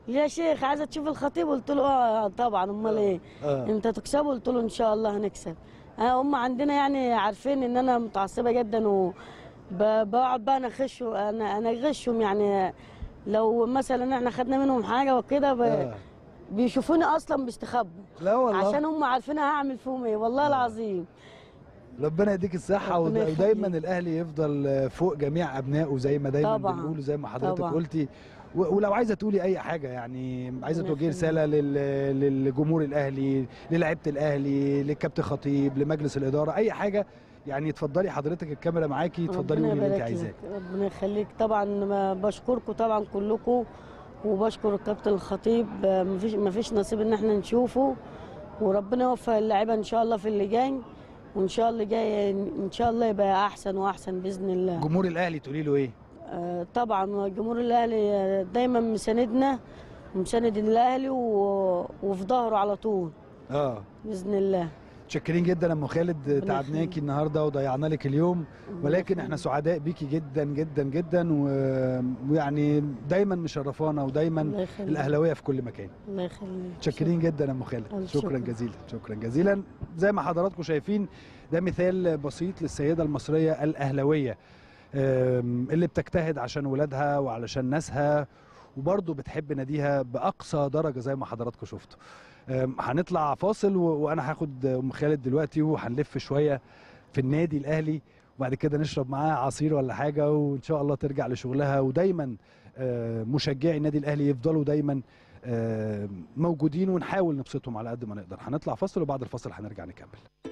يا شيخ عايزه تشوف الخطيب قلت له اه طبعا امال ايه آه. انت تكسبه قلت له ان شاء الله هنكسب آه، هم عندنا يعني عارفين ان انا متعصبه جدا و ب- بقعد بقى انغش انا انغشهم يعني لو مثلا احنا خدنا منهم حاجه وكده ب... آه. بيشوفوني اصلا بيستخبوا لا والله عشان هم عارفين هعمل فيهم ايه والله العظيم ربنا يديك الصحة ربنا ود- يخليك. ودايما الأهلي يفضل فوق جميع أبنائه زي ما دايما طبعاً. بنقول وزي ما حضرتك طبعاً. قلتي و- ولو عايزة تقولي أي حاجة يعني عايزة ربنا توجهي يخليك. رسالة لل- للجمهور الأهلي للاعيبة الأهلي للكابتن خطيب لمجلس الإدارة أي حاجة يعني اتفضلي حضرتك الكاميرا معاكي اتفضلي ربنا قولي اللي أنت يبارك عايزاه لك. ربنا يخليك طبعا ما بشكركم طبعا كلكم وبشكر الكابتن الخطيب آه، مفيش مفيش نصيب ان احنا نشوفه وربنا يوفق اللعيبه ان شاء الله في اللي جاي وان شاء الله جاي ان شاء الله يبقى احسن واحسن باذن الله جمهور الأهلي تقولي له إيه؟ آه، طبعا جمهور الاهلي آه، دايما مساندنا مساند الاهلي و... وفي ظهره على طول آه باذن الله متشكرين جدا يا ام خالد ربنا تعبناكي يخليك. النهارده وضيعنا لك اليوم ولكن احنا سعداء بيكي جدا جدا جدا و- ويعني دايما مشرفانا ودايما الله يخليك. الاهلاويه في كل مكان الله يخليك متشكرين جدا يا ام خالد ألف شكرا شكر. جزيلا شكرا جزيلا زي ما حضراتكم شايفين ده مثال بسيط للسيده المصريه الاهلاويه أم، اللي بتجتهد عشان ولادها وعلشان ناسها وبرضه بتحب ناديها باقصى درجه زي ما حضراتكم شفتوا أم، هنطلع فاصل و- وانا هاخد ام خالد دلوقتي وهنلف شويه في النادي الاهلي وبعد كده نشرب معاها عصير ولا حاجه وان شاء الله ترجع لشغلها ودايما آه، مشجعي النادي الاهلي يفضلوا دايما آه، موجودين ونحاول نبسطهم على قد ما نقدر هنطلع فاصل وبعد الفاصل هنرجع نكمل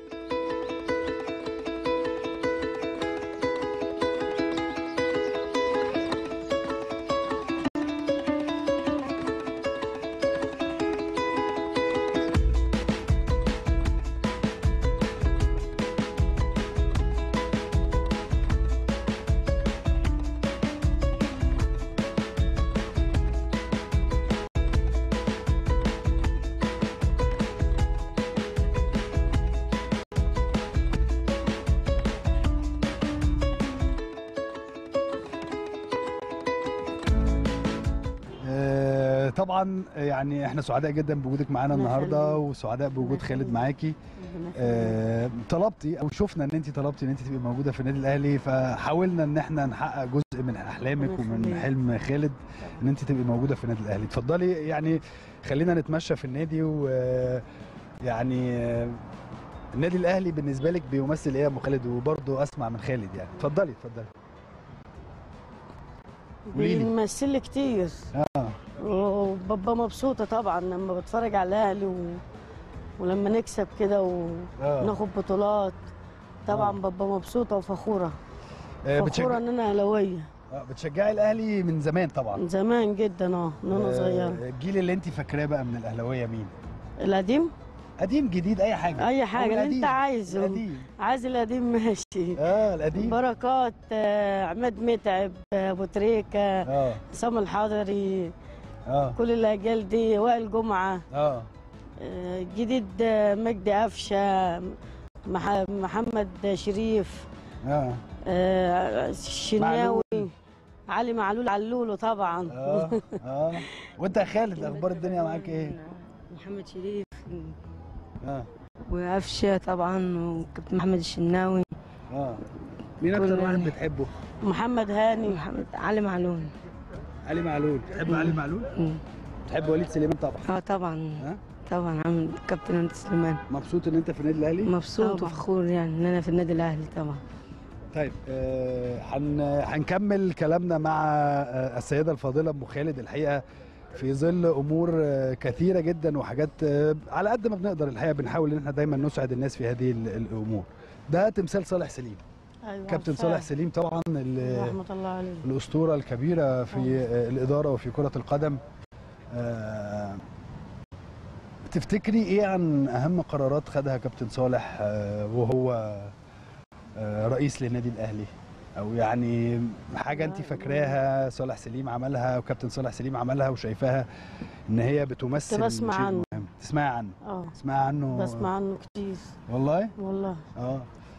آه، طبعا يعني احنا سعداء جدا بوجودك معانا ربنا النهارده يخليك. وسعداء بوجود ربنا خالد يخليك. معاكي ربنا يخليك. آه، طلبتي او شفنا ان انت طلبتي ان انت تبقي موجوده في النادي الاهلي فحاولنا ان احنا نحقق جزء من احلامك ربنا ومن يخليك. حلم خالد ان انت تبقي موجوده في النادي الاهلي اتفضلي يعني خلينا نتمشى في النادي و يعني آه، النادي الاهلي بالنسبه لك بيمثل ايه يا ام خالد وبرضه اسمع من خالد يعني اتفضلي اتفضلي قولي لي. بيمثل لي كتير اه وببقى مبسوطه طبعا لما بتفرج على الاهلي و... ولما نكسب كده آه. وناخد بطولات طبعا آه. ببقى مبسوطه وفخوره آه، فخوره بتشجع... ان انا اهلاويه آه، بتشجعي الاهلي من زمان طبعا من زمان جدا اه من وانا آه، صغيره الجيل اللي انت فاكراه بقى من الاهلاويه مين القديم قديم جديد اي حاجه اي أو حاجه اللي القديم. انت عايزه القديم عايز القديم ماشي اه القديم بركات آه، عماد متعب آه، ابو تريكه اه سام الحضري اه كل الاجيال دي وائل جمعه اه آه، جديد آه، مجدي قفشه مح- محمد شريف اه آه، الشناوي معلول. علي معلول علولو طبعا اه اه وانت يا خالد اخبار الدنيا معاك ايه محمد شريف اه وقفشه طبعا وكابتن محمد الشناوي اه مين اكتر كل- واحد بتحبه محمد هاني محمد علي معلول علي معلول بتحب علي معلول مم. بتحب وليد سليمان طبعا اه طبعا ها طبعا عم كابتن انت سليمان مبسوط ان انت في النادي الاهلي مبسوط طبعاً. وفخور يعني ان انا في النادي الاهلي طبعا طيب آه، هن هنكمل كلامنا مع آه، السيده الفاضله ام خالد الحقيقه في ظل امور آه، كثيره جدا وحاجات آه، على قد ما بنقدر الحقيقه بنحاول ان احنا دايما نسعد الناس في هذه ال- الامور ده تمثال صالح سليم أيوة كابتن عارفاه. صالح سليم طبعا ال- رحمه الله عليه الاسطوره الكبيره في آه، الاداره وفي كره القدم آه، تفتكري ايه عن اهم قرارات خدها كابتن صالح آه، وهو آه، رئيس للنادي الاهلي او يعني حاجه انت فاكراها صالح سليم عملها وكابتن صالح سليم عملها وشايفاها ان هي بتمثل كنت بسمع شيء عنه. مهم تسمعي عنه اه تسمعي عنه بسمع عنه كتير والله والله اه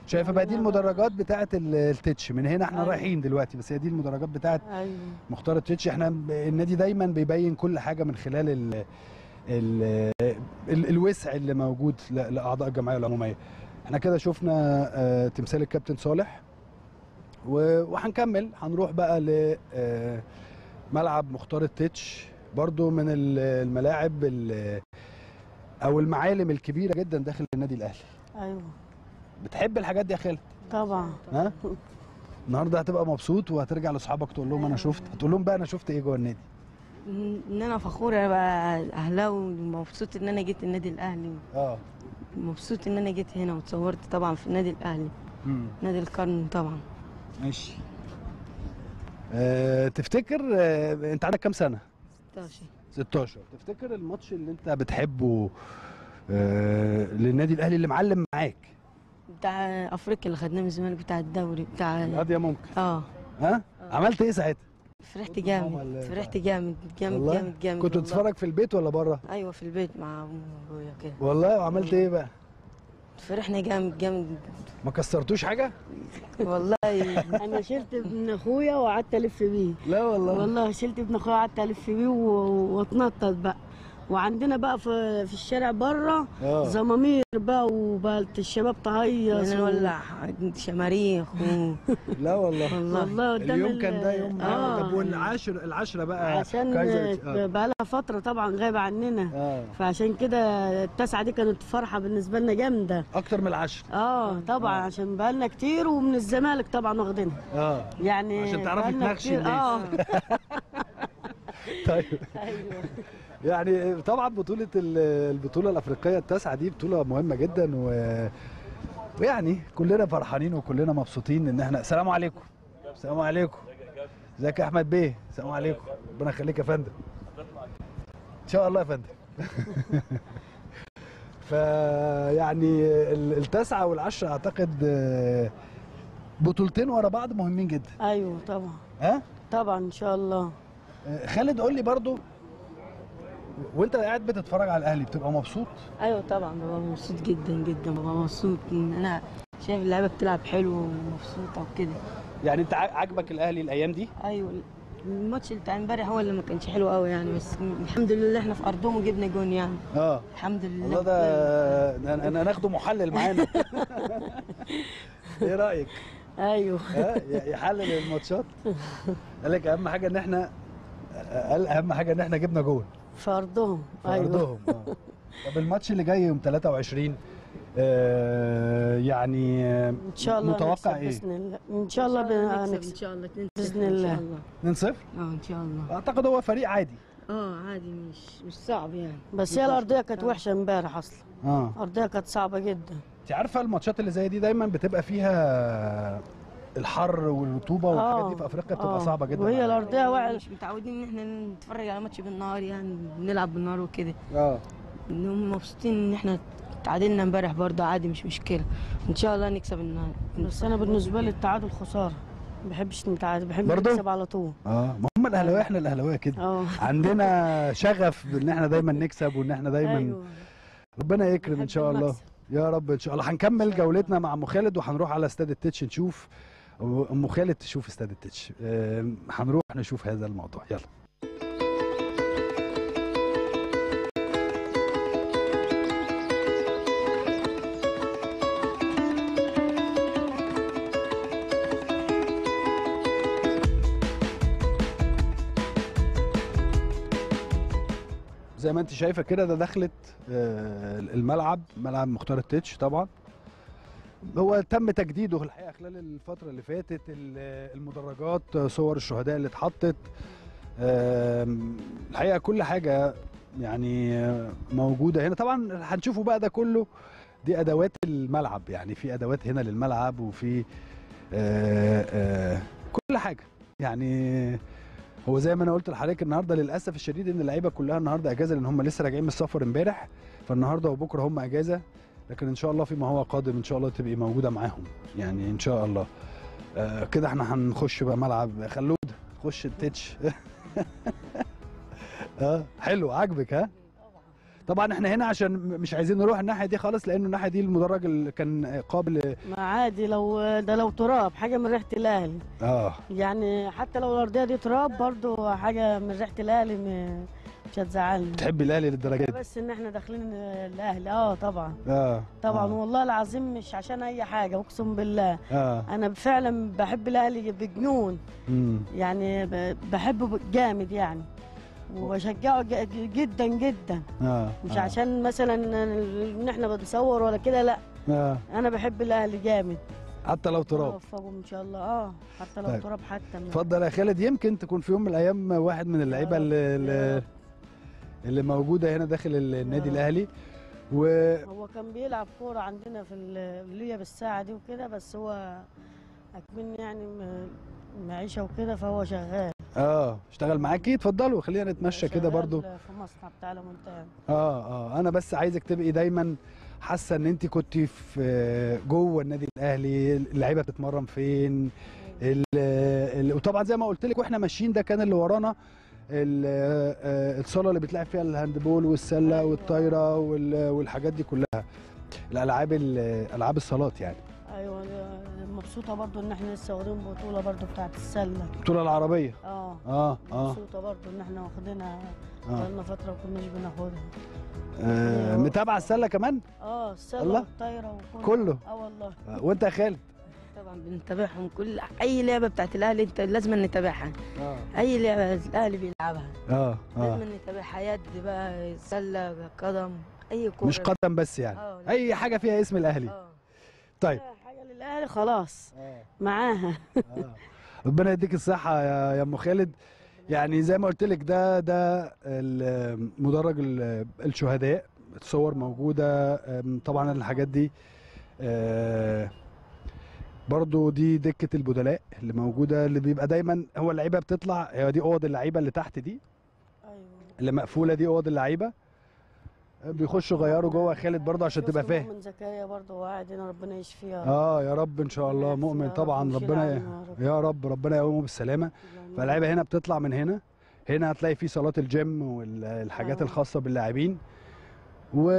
شايفه بقى دي المدرجات بتاعه ال- التتش من هنا احنا أيوة. رايحين دلوقتي بس هي دي المدرجات بتاعه ايوه مختار التتش احنا ب- النادي دايما بيبين كل حاجه من خلال ال ال ال الوسع اللي موجود ل- لاعضاء الجمعيه العموميه احنا كده شفنا آه، تمثال الكابتن صالح و- وهنكمل هنروح بقى ل آه، ملعب مختار التتش برضو من ال- الملاعب ال- او المعالم الكبيره جدا داخل النادي الاهلي ايوه بتحب الحاجات دي يا خالد طبعا ها النهارده هتبقى مبسوط وهترجع لاصحابك تقول لهم انا شفت هتقول لهم بقى انا شفت ايه جوه النادي ان انا فخوره انا بقى اهلاوي ومبسوط ان انا جيت النادي الاهلي اه مبسوط ان انا جيت هنا وتصورت طبعا في النادي الاهلي امم نادي القرن طبعا ماشي أه تفتكر أه انت عندك كام سنه 16 16 تفتكر الماتش اللي انت بتحبه أه للنادي الاهلي اللي معلم معاك بتاع افريقيا اللي خدناه من الزمالك بتاع الدوري بتاع القضيه ممكن اه ها عملت ايه ساعتها فرحت ماما جامد اللي- فرحت جامد جامد والله؟ جامد جامد كنت والله. بتتفرج في البيت ولا بره ايوه في البيت مع امي وابويا كده والله وعملت ايه بقى فرحنا جامد جامد ما كسرتوش حاجه والله انا شلت ابن اخويا وقعدت الف بيه لا والله والله شلت ابن اخويا وقعدت الف بيه و- واتنطط بقى وعندنا بقى في, في الشارع بره اه زمامير بقى وبقت الشباب تهيص يعني و- نولع شماريخ و... لا والله والله والله قدام اليوم كان ده ال- يوم اه طب والعاشر العشرة بقى عشان كايزر اه, بقى لها فتره طبعا غايبه عننا آه. فعشان كده التاسعه دي كانت فرحه بالنسبه لنا جامده اكتر من العشر اه طبعا عشان بقالنا كتير ومن الزمالك طبعا واخدينها اه يعني عشان تعرفي بقالنا تناقشي كتير- الناس. اه طيب ايوه يعني طبعا بطولة ال- البطولة الأفريقية التاسعة دي بطولة مهمة جدا و... ويعني كلنا فرحانين وكلنا مبسوطين إن احنا السلام عليكم السلام عليكم ازيك يا أحمد بيه السلام عليكم ربنا يخليك يا فندم إن شاء الله يا فندم فيعني ال- التاسعة والعشرة أعتقد آه، بطولتين ورا بعض مهمين جدا ايوه طبعا ها طبعا ان شاء الله آه، خالد قول لي برضو وانت قاعد بتتفرج على الاهلي بتبقى مبسوط ايوه طبعا ببقى مبسوط جدا جدا ببقى مبسوط ان انا شايف اللعيبه بتلعب حلو ومبسوطه وكده يعني انت ع- عاجبك الاهلي الايام دي ايوه الماتش بتاع امبارح هو اللي ما كانش حلو قوي يعني بس الحمد لله احنا في ارضهم وجبنا جون يعني اه الحمد لله والله ده ده انا ناخده محلل معانا ايه رايك ايوه ها ي- يحلل الماتشات قال لك اهم حاجه ان احنا قال اهم حاجه ان احنا جبنا جول في ارضهم في ايوه ارضهم اه طب الماتش اللي جاي يوم 23 آه يعني آه، ان شاء الله متوقع نكسب ايه باذن الله ان شاء الله بن- نكسب ان هنكسب شاء الله 2-0 بإذن ان الله. شاء الله 2-0 اه ان شاء الله اعتقد هو فريق عادي اه عادي مش مش صعب يعني بس هي الارضيه كانت وحشه امبارح اصلا اه الارضيه كانت صعبه جدا انت عارفه الماتشات اللي زي دي دايما بتبقى فيها الحر والرطوبه والحاجات دي في افريقيا بتبقى آه. صعبه جدا وهي على- الارضيه وقع مش متعودين ان احنا نتفرج على ماتش بالنهار يعني بنلعب بالنهار وكده اه انهم مبسوطين ان احنا تعادلنا امبارح برضه عادي مش مشكله ان شاء الله نكسب النهارده بس انا بالنسبه لي التعادل خساره ما بحبش نتعادل بحب برضو؟ نكسب على طول اه ما هم الاهلاويه احنا الاهلاويه كده اه عندنا شغف ان احنا دايما نكسب وان احنا دايما ايوه ربنا يكرم ان بحب شاء الله المكسب. يا رب ان شاء الله هنكمل جولتنا مع ام خالد وهنروح على استاد التتش نشوف ام خالد تشوف استاد التتش آم، هنروح نشوف هذا الموضوع يلا زي ما انت شايفه كده ده دخلت آه، الملعب ملعب مختار التتش طبعا هو تم تجديده الحقيقه خلال الفتره اللي فاتت ال- المدرجات صور الشهداء اللي اتحطت آم، الحقيقه كل حاجه يعني آه، موجوده هنا طبعا هنشوفوا بقى ده كله دي ادوات الملعب يعني في ادوات هنا للملعب وفي آه، آه، كل حاجه يعني هو زي ما انا قلت لحضرتك النهارده للاسف الشديد ان اللعيبه كلها النهارده اجازه لان هم لسه راجعين من السفر امبارح فالنهارده وبكره هم اجازه لكن ان شاء الله فيما هو قادم ان شاء الله تبقي موجوده معاهم يعني ان شاء الله آه كده احنا هنخش بقى ملعب خلود خش التتش اه حلو عاجبك ها طبعا احنا هنا عشان م- مش عايزين نروح الناحيه دي خالص لانه الناحيه دي المدرج اللي كان قابل ما عادي لو ده لو تراب حاجه من ريحه الاهلي اه يعني حتى لو الارضيه دي تراب برضو حاجه من ريحه الاهلي م- مش هتزعلني تحب الاهلي للدرجه دي بس ان احنا داخلين الاهلي اه طبعا اه طبعا آه. والله العظيم مش عشان اي حاجه اقسم بالله اه انا فعلا بحب الاهلي بجنون امم يعني ب- بحبه جامد يعني وبشجعه ج- جدا جدا اه مش آه. عشان مثلا ان احنا بنصور ولا كده لا اه انا بحب الاهلي جامد حتى لو تراب اوفقهم ان شاء الله اه حتى لو طيب. تراب حتى اتفضل يا خالد يمكن تكون في يوم من الايام واحد من اللعيبه رب، اللي, يا اللي, رب. اللي موجوده هنا داخل النادي رب. الاهلي و هو كان بيلعب كوره عندنا في اللي بالساعه دي وكده بس هو اكمن يعني م- معيشه وكده فهو شغال اه اشتغل معاكي اتفضلوا خلينا نتمشى كده شغال برضو في مصنع بتاع المونتاج اه اه انا بس عايزك تبقي دايما حاسه ان انت كنت في جوه النادي الاهلي اللعيبه بتتمرن فين ال- ال- وطبعا زي ما قلت لك واحنا ماشيين ده كان اللي ورانا ال- آه، الصاله اللي بيتلعب فيها الهاندبول والسله أيوة. والطايره وال- والحاجات دي كلها الالعاب ال- العاب الصالات يعني ايوه أنا مبسوطه برضو ان احنا لسه واخدين بطوله برضو بتاعت السله البطوله العربيه اه اه اه, مبسوطه برضو ان احنا واخدينها آه. بقالنا فتره ما كناش بناخدها آه متابعه السله كمان اه السله الله. والطايره وكله كله. اه والله آه. وانت يا خالد طبعا بنتابعهم كل اي لعبه بتاعت الاهلي انت لازم نتابعها اه اي لعبه الاهلي بيلعبها اه اه لازم نتابعها يد بقى سله قدم اي كوره مش قدم بس يعني اه اي حاجه فيها اسم الاهلي اه طيب حاجه للاهلي خلاص معاها آه. ربنا يديك الصحة يا يا ام خالد يعني زي ما قلت لك ده ده ال- مدرج ال- الشهداء الصور موجودة أم، طبعا الحاجات دي آه، برضو دي دكة البدلاء اللي موجودة اللي بيبقى دايما هو اللعيبة بتطلع هي دي اوض اللعيبة اللي تحت دي ايوه اللي مقفولة دي اوض اللعيبة بيخشوا يغيروا جوه خالد برضو عشان تبقى شفت فاهم مؤمن زكريا برضه هو قاعد هنا ربنا يشفيه اه يا رب ان شاء الله يعافيه مؤمن يا رب طبعا ويشيل ربنا عنه يا رب. يا رب ربنا يقومه بالسلامة اللهم فاللعيبه هنا بتطلع من هنا هنا هتلاقي في صالات الجيم والحاجات آه. الخاصه باللاعبين و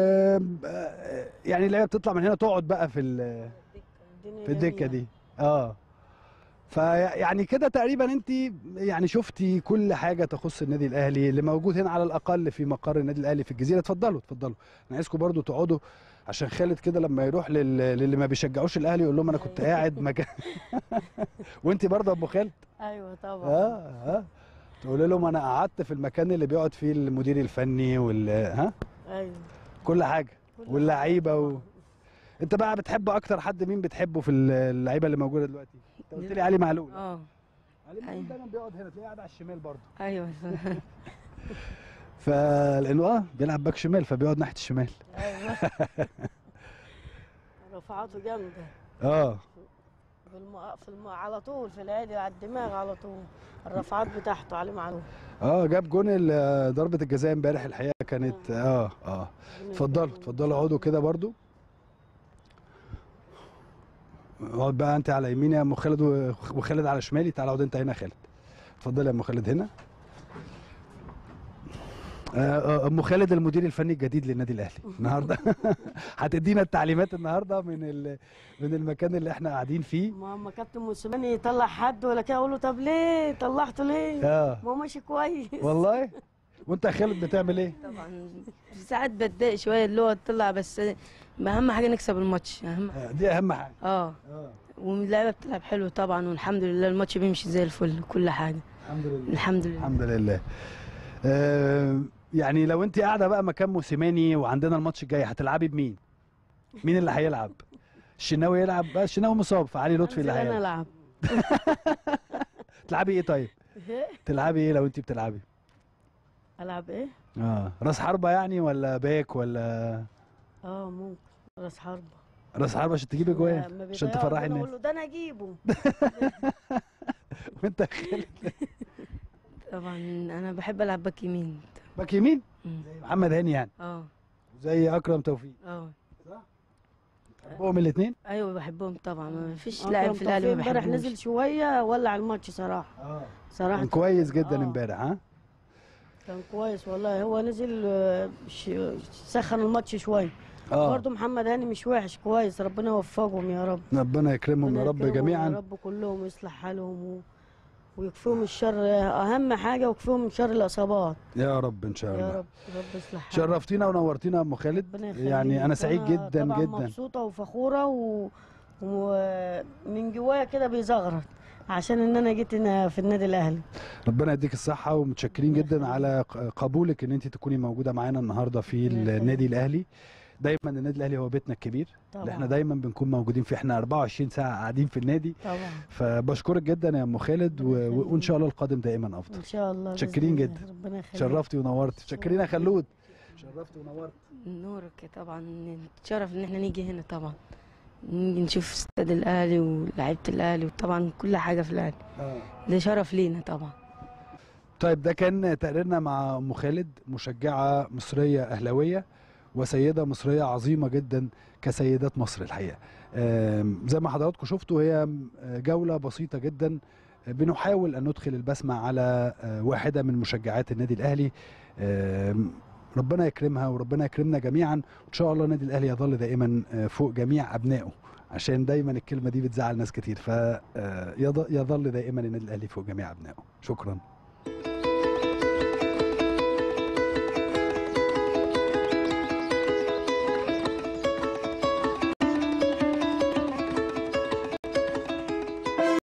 يعني اللعيبه بتطلع من هنا تقعد بقى في ال- الدنيا في الدكه جميلة. دي اه فيعني كده تقريبا انت يعني شفتي كل حاجه تخص النادي الاهلي اللي موجود هنا على الاقل في مقر النادي الاهلي في الجزيره اتفضلوا اتفضلوا انا عايزكم برضو تقعدوا عشان خالد كده لما يروح لل- للي ما بيشجعوش الاهلي يقول لهم انا كنت قاعد مكان وانت برضه يا ابو خالد ايوه طبعا اه اه تقول لهم انا قعدت في المكان اللي بيقعد فيه المدير الفني وال ها ايوه كل حاجه كل واللعيبه حاجة و... طبعاً. انت بقى بتحب اكتر حد مين بتحبه في اللعيبه اللي موجوده دلوقتي انت قلت لي علي معلول اه علي معلول أيوة. دايما بيقعد هنا تلاقيه قاعد على الشمال برضه ايوه فلانه اه بيلعب باك شمال فبيقعد ناحيه الشمال ايوه رفعاته جامده اه في الم... في الم... على طول في العالي على الدماغ على طول الرفعات بتاعته علي معلول اه جاب جون ال- ضربه الجزاء امبارح الحقيقه كانت اه اه اتفضلوا اتفضلوا اقعدوا كده برضو اقعد بقى انت على يميني يا ام خالد و- وخالد على شمالي تعال اقعد انت هنا يا خالد اتفضل يا ام خالد هنا آه، آه، ام خالد المدير الفني الجديد للنادي الاهلي النهارده هتدينا التعليمات النهارده من ال- من المكان اللي احنا قاعدين فيه ما اما كابتن موسيماني يطلع حد ولا كده اقول له طب ليه طلعته ليه؟ اه ما هو ماشي كويس والله وانت يا خالد بتعمل ايه طبعا ساعات بتضايق شويه اللي هو تطلع بس اهم حاجه نكسب الماتش اهم آه، دي اهم حاجه اه اه واللعيبه بتلعب حلو طبعا والحمد لله الماتش بيمشي زي الفل كل حاجه الحمد لله الحمد لله الحمد لله آه يعني لو انت قاعده بقى مكان موسيماني وعندنا الماتش الجاي هتلعبي بمين مين اللي هيلعب الشناوي يلعب بقى الشناوي مصاب فعلي لطفي اللي أنزل انا هيلعب العب تلعبي ايه طيب تلعبي ايه لو انت بتلعبي العب ايه؟ اه راس حربه يعني ولا باك ولا اه ممكن راس حربه راس حربه عشان تجيبي جوان ما عشان بيضيعوا تفرحي الجون الناس اقول له ده انا اجيبه وانت يا خالد طبعا انا بحب العب باك يمين باك يمين مم. زي محمد هاني يعني اه زي اكرم توفيق اه بحبهم الاثنين ايوه بحبهم طبعا ما فيش أكرم لاعب في الاهلي ما توفيق امبارح بحبوش نزل شويه ولع الماتش صراحه اه صراحه كان كويس جدا آه. امبارح ها كان كويس والله هو نزل آه، ش- سخن الماتش شويه اه برضه محمد هاني مش وحش كويس ربنا يوفقهم يا رب ربنا يكرمهم يا ربنا رب يكرمهم يا جميعا رب كلهم ويصلح حالهم و... ويكفيهم الشر اهم حاجه ويكفيهم من شر الاصابات يا رب ان شاء يا الله رب رب يصلح حالهم شرفتينا ونورتينا يا ام خالد ربنا يخليك. يعني انا سعيد وأنا جدا طبعا جدا مبسوطه وفخوره و... ومن جوايا كده بيزغرط عشان ان انا جيت هنا في النادي الاهلي ربنا يديك الصحة ومتشكرين جدا على ق- قبولك ان انت تكوني موجودة معانا النهاردة في ربنا يخليك. النادي الاهلي دايما النادي الاهلي هو بيتنا الكبير اللي طبعا احنا دايما بنكون موجودين فيه احنا 24 ساعة قاعدين في النادي طبعا فبشكرك جدا يا ام خالد و... ربنا و- وان يخليك. شاء الله القادم دائما افضل ان شاء الله بإذن متشكرين الله. جدا. ربنا يخليك شرفتي ونورتي متشكرين يا خلود شرفتي ونورتي نورك طبعا نتشرف ان احنا نيجي هنا طبعا نيجي نشوف استاد الاهلي ولاعيبه الاهلي وطبعا كل حاجه في الاهلي ده شرف لينا طبعا طيب ده كان تقريرنا مع ام خالد مشجعه مصريه اهلاويه وسيده مصريه عظيمه جدا كسيدات مصر الحقيقه آم، زي ما حضراتكم شفتوا هي جوله بسيطه جدا بنحاول ان ندخل البسمه على آه، واحده من مشجعات النادي الاهلي آم، ربنا يكرمها وربنا يكرمنا جميعا وان شاء الله النادي الاهلي يظل دائما آه، فوق جميع ابنائه عشان دايما الكلمه دي بتزعل ناس كتير فيظل دائما النادي الاهلي فوق جميع ابنائه شكرا